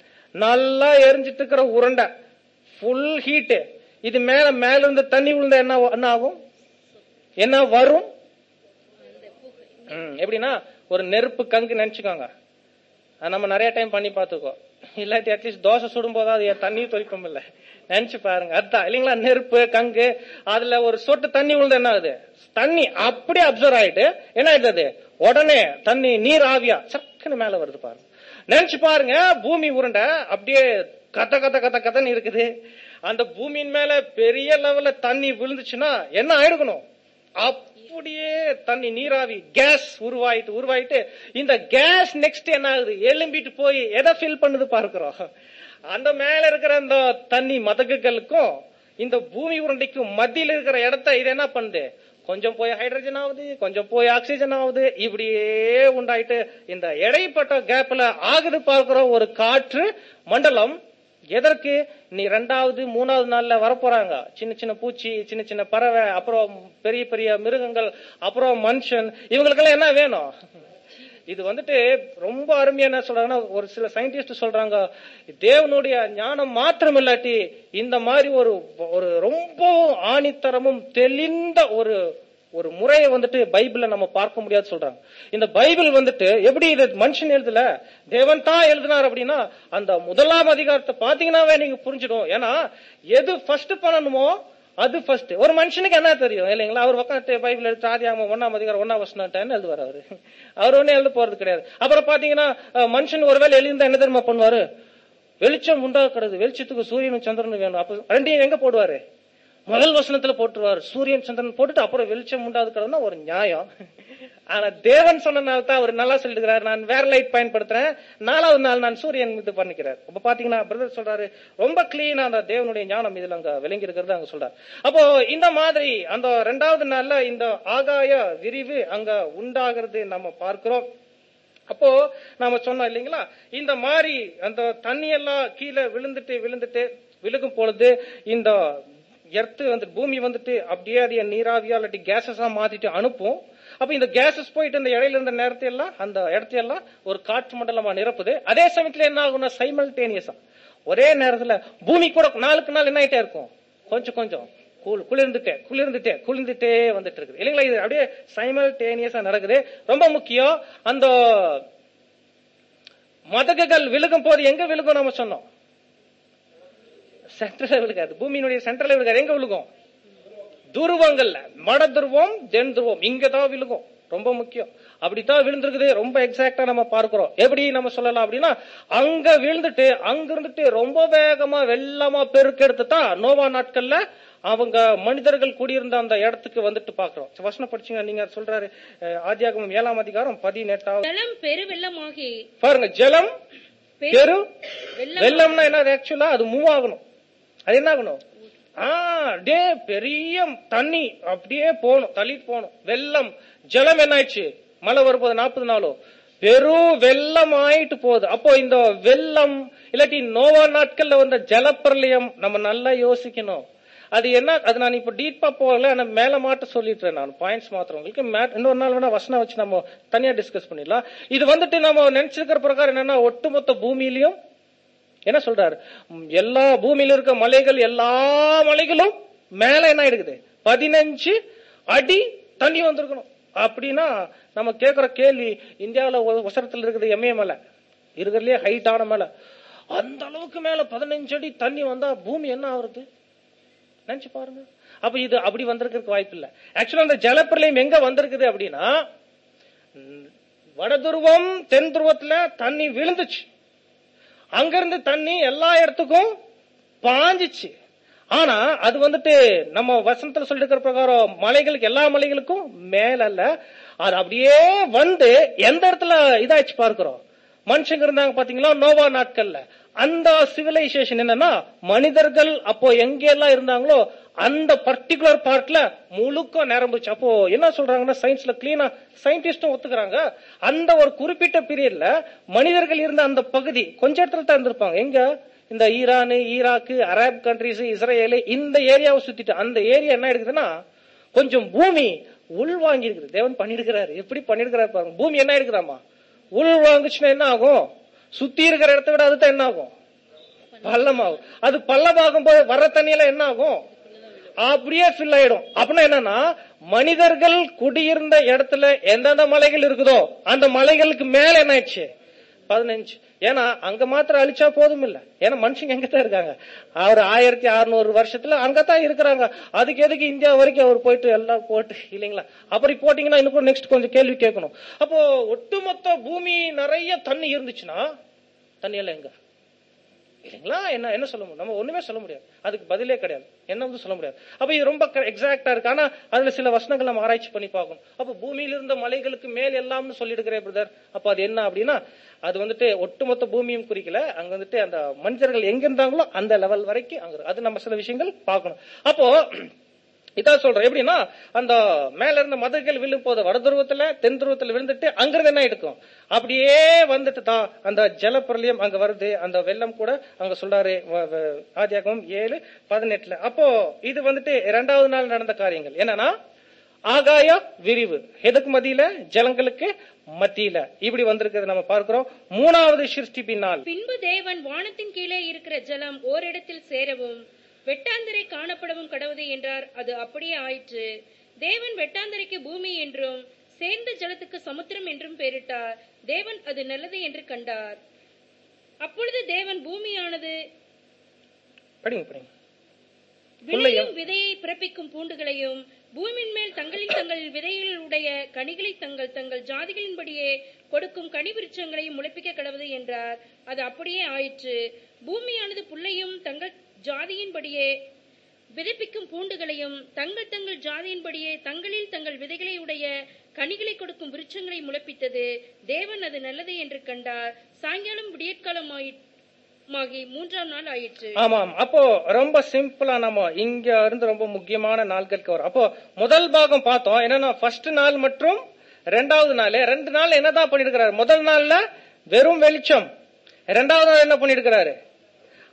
நல்லா எரிஞ்சிட்டு இருக்கிற உருண்டை ஃபுல் ஹீட்டு இது மேல மேல இருந்து தண்ணி விழுந்தா என்ன என்ன ஆகும் என்ன வரும் ம், எப்படின்னா ஒரு நெருப்பு கங்கு நினைச்சுக்கோங்க அது நம்ம நிறைய டைம் பண்ணி பார்த்துக்கோம் இல்லாட்டி அட்லீஸ்ட் தோசை சுடும் போதாவது என் தண்ணி தொலிக்கும் இல்ல நினைச்சு பாருங்க அதான் இல்லைங்களா நெருப்பு கங்கு அதுல ஒரு சொட்டு தண்ணி விழுந்து என்ன ஆகுது தண்ணி அப்படியே அப்சர்வ் ஆயிட்டு என்ன ஆயிடுது உடனே தண்ணி நீர் ஆவியா சக்குன்னு மேல வருது பாருங்க நினைச்சு பாருங்க பூமி உருண்டை அப்படியே கத்த கத்த கத்த கத்தன்னு இருக்குது அந்த பூமியின் மேல பெரிய லெவல்ல தண்ணி விழுந்துச்சுன்னா என்ன ஆயிடுக்கணும் அப்படியே தண்ணி நீராவி கேஸ் உருவாயிட்டு உருவாயிட்டு இந்த கேஸ் நெக்ஸ்ட் என்ன ஆகுது எலும்பிட்டு போய் எதை ஃபில் பண்ணுது பார்க்கிறோம் அந்த மேல இருக்கிற அந்த தண்ணி மதகுகளுக்கும் இந்த பூமி உருண்டைக்கும் மத்தியில இருக்கிற இடத்த இது என்ன பண்ணுது கொஞ்சம் போய் ஹைட்ரஜன் ஆகுது கொஞ்சம் போய் ஆக்சிஜன் ஆகுது இப்படியே உண்டாயிட்டு இந்த இடைப்பட்ட கேப்ல ஆகுது பார்க்கிறோம் ஒரு காற்று மண்டலம் எதற்கு நீ ரெண்டாவது மூணாவது நாள்ல வரப்போறாங்க சின்ன சின்ன பூச்சி சின்ன சின்ன பறவை அப்புறம் பெரிய பெரிய மிருகங்கள் அப்புறம் மனுஷன் இவங்களுக்கெல்லாம் என்ன வேணும் இது வந்துட்டு ரொம்ப அருமையா என்ன சொல்றாங்கன்னா ஒரு சில சயின்டிஸ்ட் சொல்றாங்க தேவனுடைய ஞானம் மாத்திரம் இல்லாட்டி இந்த மாதிரி ஒரு ஒரு ரொம்ப ஆணித்தரமும் தெளிந்த ஒரு ஒரு முறையை வந்துட்டு பைபிள்ல நம்ம பார்க்க முடியாது சொல்றாங்க இந்த பைபிள் வந்துட்டு எப்படி இது மனுஷன் எழுதல தேவன் தான் எழுதினார் அப்படின்னா அந்த முதலாம் அதிகாரத்தை பாத்தீங்கன்னாவே நீங்க புரிஞ்சிடும் ஏன்னா எது ஃபர்ஸ்ட் பண்ணணுமோ அது ஃபர்ஸ்ட் ஒரு மனுஷனுக்கு என்ன தெரியும் இல்லைங்களா அவர் உட்காந்து பைபிள் எடுத்து ஆதியாம ஒன்னாம் அதிகாரம் ஒன்னாம் வருஷம் எழுதுவார் அவரு அவர் ஒன்னும் எழுத போறது கிடையாது அப்புறம் பாத்தீங்கன்னா அஹ், மனுஷன் ஒருவேளை எழுந்தா என்ன தெரியுமா பண்ணுவாரு வெளிச்சம் உண்டாக்குறது வெளிச்சத்துக்கு சூரியனும் சந்திரனும் வேணும் அப்ப ரெண்டையும் எங்க போடுவாரு முதல் வசனத்துல போட்டுருவாரு சூரியன் சந்திரன் போட்டுட்டு அப்புறம் வெளிச்சம் உண்டாதுக்கிறதுனா ஒரு நியாயம் ஆனா தேவன் சொன்னனால தான் அவர் நல்லா சொல்லிருக்கிறார் நான் வேற லைட் பயன்படுத்துறேன் நாலாவது நாள் நான் சூரியன் இது பண்ணிக்கிறார் அப்ப பாத்தீங்கன்னா பிரதர் சொல்றாரு ரொம்ப கிளீனா அந்த தேவனுடைய ஞானம் இதுல அங்க விளங்கி இருக்கிறது அங்க சொல்றாரு அப்போ இந்த மாதிரி அந்த ரெண்டாவது நாள்ல இந்த ஆகாய விரிவு அங்க உண்டாகிறது நம்ம பார்க்கிறோம் அப்போ நாம சொன்னோம் இல்லைங்களா இந்த மாதிரி அந்த தண்ணி எல்லாம் கீழே விழுந்துட்டு விழுந்துட்டு விழுகும் பொழுது இந்த எர்த்து வந்து பூமி வந்துட்டு அப்படியே அது நீராவியா இல்லாட்டி கேசஸா மாத்திட்டு அனுப்பும் அப்ப இந்த கேசஸ் போயிட்டு அந்த இடையில இருந்த நேரத்தை எல்லாம் அந்த இடத்தையெல்லாம் ஒரு காற்று மண்டலமா நிரப்புது அதே சமயத்துல என்ன ஆகும்னா சைமல்டேனியஸா ஒரே நேரத்துல பூமி கூட நாளுக்கு நாள் என்ன ஆயிட்டே இருக்கும் கொஞ்சம் கொஞ்சம் குள்- குளிர்ந்துட்டே குளிர்ந்துட்டே குளிர்ந்துட்டே வந்துட்டு இருக்குது இல்லைங்களா இது அப்படியே சைமல்டேனியஸா நடக்குது ரொம்ப முக்கியம் அந்த மதகுகள் விழுகும் போது எங்க விழுகும் நம்ம சொன்னோம் சென்ட்ரல் விழுகாது பூமியினுடைய சென்ட்ரல் விழுகாது எங்க விழுகும் துருவங்கள்ல வட துருவம் தென் துருவம் இங்கதான் விழுகும் ரொம்ப முக்கியம் அப்படித்தான் விழுந்திருக்குது ரொம்ப எக்ஸாக்டா நம்ம பார்க்கிறோம் எப்படி நம்ம சொல்லலாம் அப்படின்னா அங்க விழுந்துட்டு அங்க இருந்துட்டு ரொம்ப வேகமா வெள்ளமா பெருக்கெடுத்து தான் நோவா நாட்கள்ல அவங்க மனிதர்கள் குடியிருந்த அந்த இடத்துக்கு வந்துட்டு பாக்குறோம் வசனம் படிச்சீங்க நீங்க சொல்றாரு அஹ், ஆதியாகமம் ஏழாம் அதிகாரம் பதினெட்டாவது ஜலம் பெருவெள்ளமாகி பாருங்க ஜலம் பெரு- பெரு வெள்ளம் வெள்ளம்னா என்ன ஆக்சுவலா அது மூவ் ஆகணும் அது என்ன ஆகணும் ஆ டே பெரிய தண்ணி அப்படியே போகணும் தள்ளிட்டு போகணும் வெள்ளம் ஜலம் என்ன ஆயிடுச்சு மழை வரும்போது நாற்பது நாளும் பெரும் வெள்ளம் ஆயிட்டு போகுது அப்போ இந்த வெள்ளம் இல்லாட்டி நோவா நாட்கள்ல வந்த ஜலப்பிரளயம் நம்ம நல்லா யோசிக்கணும் அது என்ன அது நான் இப்ப டீப்பா போகல ஆனா மேல மாட்ட சொல்லிட்டுறேன் நான் பாயிண்ட்ஸ் மாத்திரம் உங்களுக்கு மே- இன்னொரு நாள் வேணா வசனம் வச்சு நம்ம தனியா டிஸ்கஸ் பண்ணிடலாம் இது வந்துட்டு நம்ம நினைச்சிருக்கிற பிரகாரம் என்னன்னா ஒட்டுமொத்த பூமியிலையும் என்ன சொல்றாரு ம், எல்லா பூமியில இருக்க மலைகள் எல்லா மலைகளும் மேல என்ன இருக்குது பதினஞ்சு அடி தண்ணி வந்திருக்கணும் அப்படின்னா நம்ம கேக்குற கேள்வி இந்தியாவுல ஒ- உசரத்துல இருக்குது எம்ஏ மலை இருக்கிறதுலயே ஹைட்டான மலை அந்த அளவுக்கு மேல பதினஞ்சு அடி தண்ணி வந்தா பூமி என்ன ஆகுறது நினைச்சு பாருங்க அப்ப இது அப்படி வந்திருக்கிறதுக்கு வாய்ப்பு இல்ல ஆக்சுவலா அந்த ஜலப்பிரளயம் எங்க வந்திருக்குது அப்படின்னா ம், வட துருவம் தென் துருவத்துல தண்ணி விழுந்துச்சு அங்கிருந்து தண்ணி எல்லா இடத்துக்கும் பாஞ்சிச்சு ஆனா அது வந்துட்டு நம்ம வசனத்துல சொல்லிருக்கிற பிரகாரம் மலைகளுக்கு எல்லா மலைகளுக்கும் மேல அல்ல அது அப்படியே வந்து எந்த இடத்துல இதாச்சு பார்க்கிறோம் மனுஷங்க இருந்தாங்க பாத்தீங்களா நோவா நாட்கள்ல அந்த சிவிலைசேஷன் என்னன்னா மனிதர்கள் அப்போ எங்கெல்லாம் இருந்தாங்களோ அந்த பர்டிகுலர் பார்ட்ல முழுக்க நிரம்புச்சு அப்போ என்ன சொல்றாங்கன்னா சயின்ஸ்ல கிளீனா சயின்டிஸ்டும் ஒத்துக்கிறாங்க அந்த ஒரு குறிப்பிட்ட பீரியட்ல மனிதர்கள் இருந்த அந்த பகுதி கொஞ்ச இடத்துல தான் இருந்திருப்பாங்க எங்க இந்த Iran Iraq Arab countries Israel இந்த ஏரியாவை சுத்திட்டு அந்த ஏரியா என்ன இருக்குதுன்னா கொஞ்சம் பூமி உள் வாங்கி இருக்குது தேவன் பண்ணிருக்கிறாரு எப்படி பண்ணிருக்கிறாரு பாருங்க பூமி என்ன இருக்குதாமா உள் வாங்குச்சுன்னா என்ன ஆகும் சுத்தி இருக்கிற இடத்த விட அதுதான் என்ன ஆகும் பள்ளமாகும் அது பள்ளமாகும் போது வர்ற தண்ணியெல்லாம் என்ன ஆகும் அப்படியே ஃபில் ஆயிடும் அப்படின்னா என்னன்னா மனிதர்கள் குடியிருந்த இடத்துல எந்தெந்த மலைகள் இருக்குதோ அந்த மலைகளுக்கு மேல என்ன ஆயிடுச்சு பதினஞ்சு ஏன்னா அங்க மாத்திரம் அழிச்சா போதும் இல்ல ஏன்னா மனுஷங்க எங்கதான் இருக்காங்க அவர் ஆயிரத்தி அறுநூறு வருஷத்துல அங்கதான் இருக்கிறாங்க அதுக்கு எதுக்கு இந்தியா வரைக்கும் அவர் போயிட்டு எல்லாம் போட்டு இல்லைங்களா அப்படி போட்டீங்கன்னா இன்னும் நெக்ஸ்ட் கொஞ்சம் கேள்வி கேட்கணும் அப்போ ஒட்டுமொத்த பூமி நிறைய தண்ணி இருந்துச்சுன்னா தண்ணி எல்லாம் எங்க இல்லைங்களா என்ன என்ன சொல்ல முடியும் நம்ம ஒண்ணுமே சொல்ல முடியாது அதுக்கு பதிலே கிடையாது என்ன வந்து சொல்ல முடியாது அப்ப இது ரொம்ப எக்ஸாக்டா இருக்கு ஆனா அதுல சில வசனங்கள் நம்ம ஆராய்ச்சி பண்ணி பார்க்கணும் அப்ப பூமியில இருந்த மலைகளுக்கு மேல் எல்லாம்னு சொல்லிடுக்கிறேன் பிரதர் அப்ப அது என்ன அப்படின்னா அது வந்துட்டு ஒட்டுமொத்த பூமியும் குறிக்கல அங்க வந்துட்டு அந்த மனிதர்கள் எங்க இருந்தாங்களோ அந்த லெவல் வரைக்கும் அங்க இருக்கு. அது நம்ம சில விஷயங்கள் பார்க்கணும் அப்போ இதான் சொல்றேன் எப்படின்னா அந்த மேல இருந்த மதர்கள் விழும் போது வட துருவத்துல தென் துருவத்துல விழுந்துட்டு அங்கிருந்து என்ன எடுக்கும் அப்படியே வந்துட்டு தான் அந்த ஜலப்பிரளயம் அங்க வருது அந்த வெள்ளம் கூட அங்க சொல்றாரு வ- வ- ஆதியாகமம் ஏழு பதினெட்டுல அப்போ இது வந்துட்டு இரண்டாவது நாள் நடந்த காரியங்கள் என்னன்னா ஆகாய விரிவு எதுக்கு மத்தியில ஜலங்களுக்கு மத்தியில இப்படி வந்திருக்கிறது நம்ம பார்க்கிறோம் மூணாவது சிருஷ்டிப்பினால் பின்பு தேவன் வானத்தின் கீழே இருக்கிற ஜலம் ஓரிடத்தில் சேரவும் வெட்டாந்தரை காணப்படவும் கடவுது என்றார் அது அப்படியே ஆயிற்று தேவன் வெட்டாந்தரைக்கு பூமி என்றும் சேர்ந்த ஜலத்துக்கு சமுத்திரம் என்றும் பெயரிட்டார் தேவன் அது நல்லது என்று கண்டார் அப்பொழுது தேவன் பூமியானது படிங்க படிங்க விளையும் விதையை பிறப்பிக்கும் பூண்டுகளையும் பூமியின் மேல் தங்களில் தங்கள் விதைகளுடைய கனிகளை தங்கள் தங்கள் ஜாதிகளின்படியே கொடுக்கும் கனி விருட்சங்களையும் முளைப்பிக்க கடவுது என்றார் அது அப்படியே ஆயிற்று பூமியானது புல்லையும் தங்கள் ஜாதியின்படியே விதைப்பிக்கும் பூண்டுகளையும் தங்கள் தங்கள் ஜாதியின்படியே தங்களில் தங்கள் விதைகளை உடைய கனிகளை கொடுக்கும் விருட்சங்களை முளைப்பித்தது தேவன் அது நல்லது என்று கண்டார் சாயங்காலம் விடியற்காலமாகி மூன்றாம் நாள் ஆயிற்று ஆமாம் அப்போ ரொம்ப சிம்பிளா நம்ம இங்க இருந்து ரொம்ப முக்கியமான நாட்களுக்கு வரும் அப்போ முதல் பாகம் பார்த்தோம் என்னன்னா ஃபர்ஸ்ட் நாள் மற்றும் ரெண்டாவது நாள் ரெண்டு நாள் என்னதான் பண்ணிருக்கிறாரு முதல் நாள்ல வெறும் வெளிச்சம் ரெண்டாவது நாள் என்ன பண்ணிருக்கிறாரு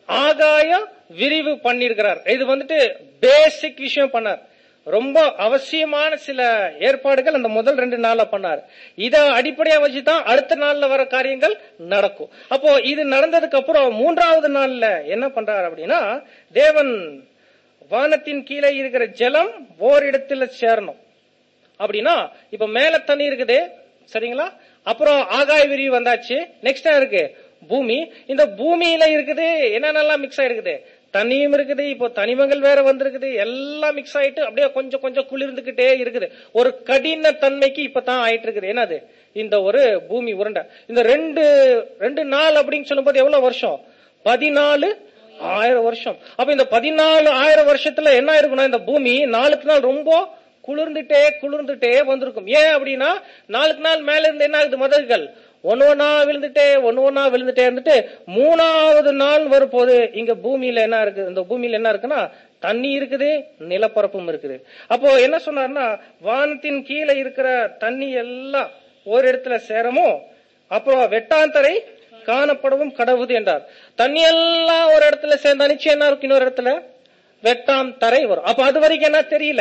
ஆகாயம் விரிவு பண்ணிருக்கிறார் இது வந்துட்டு பேசிக் விஷயம் பண்ணார் ரொம்ப அவசியமான சில ஏற்பாடுகள் அந்த முதல் ரெண்டு நாள்ல பண்ணார் இத அடிப்படையா வச்சுதான் அடுத்த நாள்ல வர காரியங்கள் நடக்கும் அப்போ இது நடந்ததுக்கு அப்புறம் மூன்றாவது நாள்ல என்ன பண்றாரு அப்படின்னா தேவன் வானத்தின் கீழே இருக்கிற ஜலம் ஓரிடத்துல சேரணும் அப்படின்னா இப்ப மேல தண்ணி இருக்குது சரிங்களா அப்புறம் ஆகாய விரிவு வந்தாச்சு நெக்ஸ்ட் இருக்கு பூமி இந்த பூமியில இருக்குது என்னென்னலாம் மிக்ஸ் ஆயிருக்குது தண்ணியும் இருக்குது இப்போ தனிமங்கள் வேற வந்திருக்குது எல்லாம் மிக்ஸ் ஆயிட்டு அப்படியே கொஞ்சம் கொஞ்சம் குளிர்ந்துகிட்டே இருக்குது ஒரு கடின தன்மைக்கு இப்பதான் ஆயிட்டு இருக்குது என்னது இந்த ஒரு பூமி உருண்டை இந்த ரெண்டு ரெண்டு நாள் அப்படின்னு சொல்லும்போது எவ்வளவு வருஷம் பதினாலு ஆயிரம் வருஷம் அப்ப இந்த பதினாலு ஆயிரம் வருஷத்துல என்ன இருக்குன்னா இந்த பூமி நாளுக்கு நாள் ரொம்ப குளிர்ந்துட்டே குளிர்ந்துட்டே வந்திருக்கும் ஏன் அப்படின்னா நாளுக்கு நாள் மேல இருந்து என்ன ஆகுது மதகுகள் ஒன்னு ஒன்னா விழுந்துட்டே ஒன்னு ஒன்னா விழுந்துட்டே இருந்துட்டு மூணாவது நாள் வரும்போது இங்க பூமியில என்ன இருக்கு இந்த பூமியில என்ன இருக்குன்னா தண்ணி இருக்குது நிலப்பரப்பும் இருக்குது அப்போ என்ன சொன்னார்னா வானத்தின் கீழே இருக்கிற தண்ணி எல்லாம் ஒரு இடத்துல சேரமோ அப்புறம் வெட்டாந்தரை காணப்படவும் கடவுது என்றார் தண்ணி எல்லாம் ஒரு இடத்துல சேர்ந்தா நிச்சயம் என்ன இருக்கும் இன்னொரு இடத்துல வெட்டாம் தரை வரும் அப்ப அது வரைக்கும் என்ன தெரியல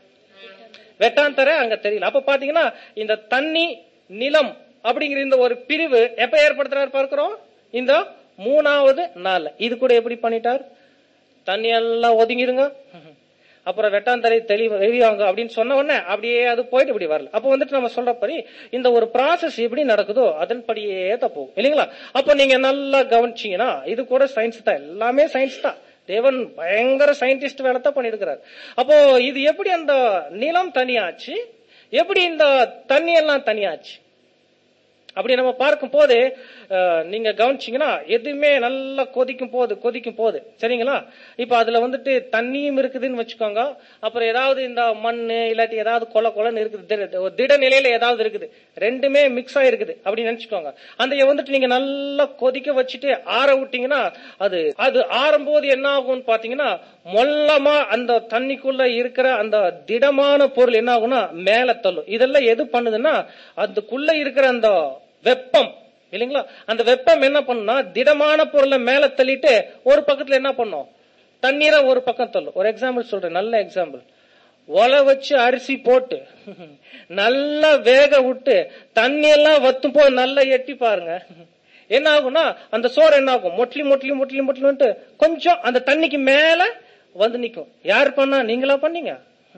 வெட்டாந்தரை அங்க தெரியல அப்ப பாத்தீங்கன்னா இந்த தண்ணி நிலம் அப்படிங்கிற இந்த ஒரு பிரிவு எப்ப ஏற்படுத்துறாரு பார்க்கிறோம் இந்த மூணாவது நாள் இது கூட எப்படி பண்ணிட்டார் தண்ணி எல்லாம் ஒதுங்கிருங்க அப்புறம் வெட்டாந்தரை தெளிவு வெளியாங்க அப்படின்னு சொன்ன உடனே அப்படியே அது போயிட்டு இப்படி வரல அப்ப வந்துட்டு நம்ம சொல்றபடி இந்த ஒரு ப்ராசஸ் எப்படி நடக்குதோ அதன்படியே தான் போகும் இல்லைங்களா அப்ப நீங்க நல்லா கவனிச்சீங்கன்னா இது கூட சயின்ஸ் தான் எல்லாமே சயின்ஸ் தான் தேவன் பயங்கர சயின்டிஸ்ட் வேலை தான் பண்ணிருக்கிறார் அப்போ இது எப்படி அந்த நிலம் தனியாச்சு எப்படி இந்த தண்ணி எல்லாம் தனியாச்சு அப்படி நம்ம பார்க்கும் போது அஹ், நீங்க கவனிச்சீங்கன்னா எதுவுமே நல்லா கொதிக்கும் போது கொதிக்கும் போது சரிங்களா இப்ப அதுல வந்துட்டு தண்ணியும் இருக்குதுன்னு வச்சுக்கோங்க அப்புறம் ஏதாவது இந்த மண்ணு இல்லாட்டி ஏதாவது கொல கொலன்னு இருக்குது திட- ஒரு திட நிலையில ஏதாவது இருக்குது ரெண்டுமே மிக்ஸ் ஆயிருக்குது அப்படின்னு நினைச்சுக்கோங்க அந்த வந்துட்டு நீங்க நல்லா கொதிக்க வச்சுட்டு ஆற விட்டீங்கன்னா அது அது ஆறும்போது என்ன ஆகும்னு பாத்தீங்கன்னா மொல்லமா அந்த தண்ணிக்குள்ள இருக்கிற அந்த திடமான பொருள் என்ன ஆகும்னா மேல தள்ளும் இதெல்லாம் எது பண்ணுதுன்னா அதுக்குள்ள இருக்கிற அந்த வெப்பம் இல்லைங்களா அந்த வெப்பம் என்ன பண்ணும்னா திடமான பொருளை மேல தள்ளிட்டு ஒரு பக்கத்துல என்ன பண்ணும் தண்ணீரை ஒரு பக்கம் தள்ளும் ஒரு எக்ஸாம்பிள் சொல்றேன் நல்ல எக்ஸாம்பிள் ஒலை வச்சு அரிசி போட்டு நல்லா வேக விட்டு தண்ணி எல்லாம் வத்தும் போது நல்லா எட்டி பாருங்க என்ன ஆகும்னா அந்த சோறு என்ன ஆகும் மொட்லி மொட்லி மொட்லி மொட்லின்ட்டு கொஞ்சம் அந்த தண்ணிக்கு மேல வந்து நிக்கும் யார் பண்ணா நீங்களா பண்ணீங்க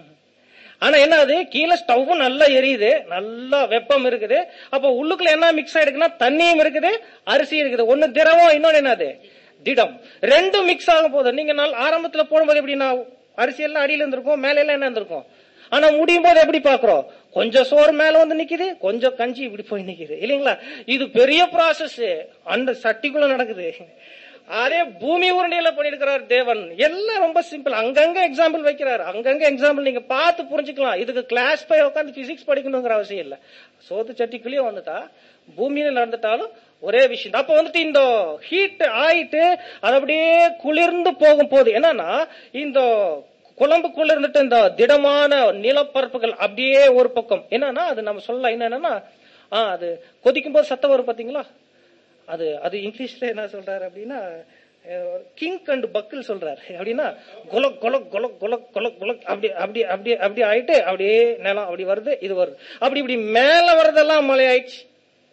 ஆனா என்ன அது கீழே ஸ்டவ்வும் நல்லா எரியுது நல்லா வெப்பம் இருக்குது அப்ப உள்ளுக்குள்ள என்ன மிக்ஸ் ஆயிடுக்குன்னா தண்ணியும் இருக்குது அரிசி இருக்குது ஒண்ணு திரவம் இன்னொன்னு என்னது திடம் ரெண்டும் மிக்ஸ் ஆகும் போது நீங்க நாள் ஆரம்பத்துல போடும்போது எப்படின்னா அரிசி எல்லாம் அடியில இருந்திருக்கும் மேல எல்லாம் என்ன இருந்திருக்கும் ஆனா முடியும் போது எப்படி பாக்குறோம் கொஞ்சம் சோறு மேல வந்து நிக்குது கொஞ்சம் கஞ்சி இப்படி போய் நிக்குது இல்லைங்களா இது பெரிய ப்ராசஸ் அந்த சட்டிக்குள்ள நடக்குது அதே பூமி உருண்டையில பண்ணிருக்கிறார் தேவன் எல்லாம் ரொம்ப சிம்பிள் அங்கங்க எக்ஸாம்பிள் வைக்கிறார் அங்கங்க எக்ஸாம்பிள் நீங்க பார்த்து புரிஞ்சுக்கலாம் இதுக்கு கிளாஸ் போய் உட்காந்து பிசிக்ஸ் படிக்கணுங்கிற அவசியம் இல்ல சோத்து சட்டிக்குள்ளேயே வந்துட்டா பூமியில நடந்துட்டாலும் ஒரே விஷயம் தான். அப்ப வந்துட்டு இந்த ஹீட் ஆயிட்டு அது அப்படியே குளிர்ந்து போகும் போது என்னன்னா இந்த குழம்புக்குள்ள இருந்துட்டு இந்த திடமான நிலப்பரப்புகள் அப்படியே ஒரு பக்கம் என்னன்னா அது நம்ம சொல்லலாம் என்னன்னா ஆ, அது கொதிக்கும் போது சத்தம் வரும் பாத்தீங்களா அது அது இங்கிலீஷ்ல என்ன சொல்றாரு அப்படின்னா கிங் அண்ட் பக்கிள் சொல்றாரு அப்படின்னா கொலக் கொலக் கொலக் கொலக் கொலக் கொலக் அப்படி அப்படி அப்படி அப்படி ஆயிட்டு அப்படியே நிலம் அப்படி வருது இது வருது அப்படி இப்படி மேல வர்றதெல்லாம் மழை ஆயிடுச்சு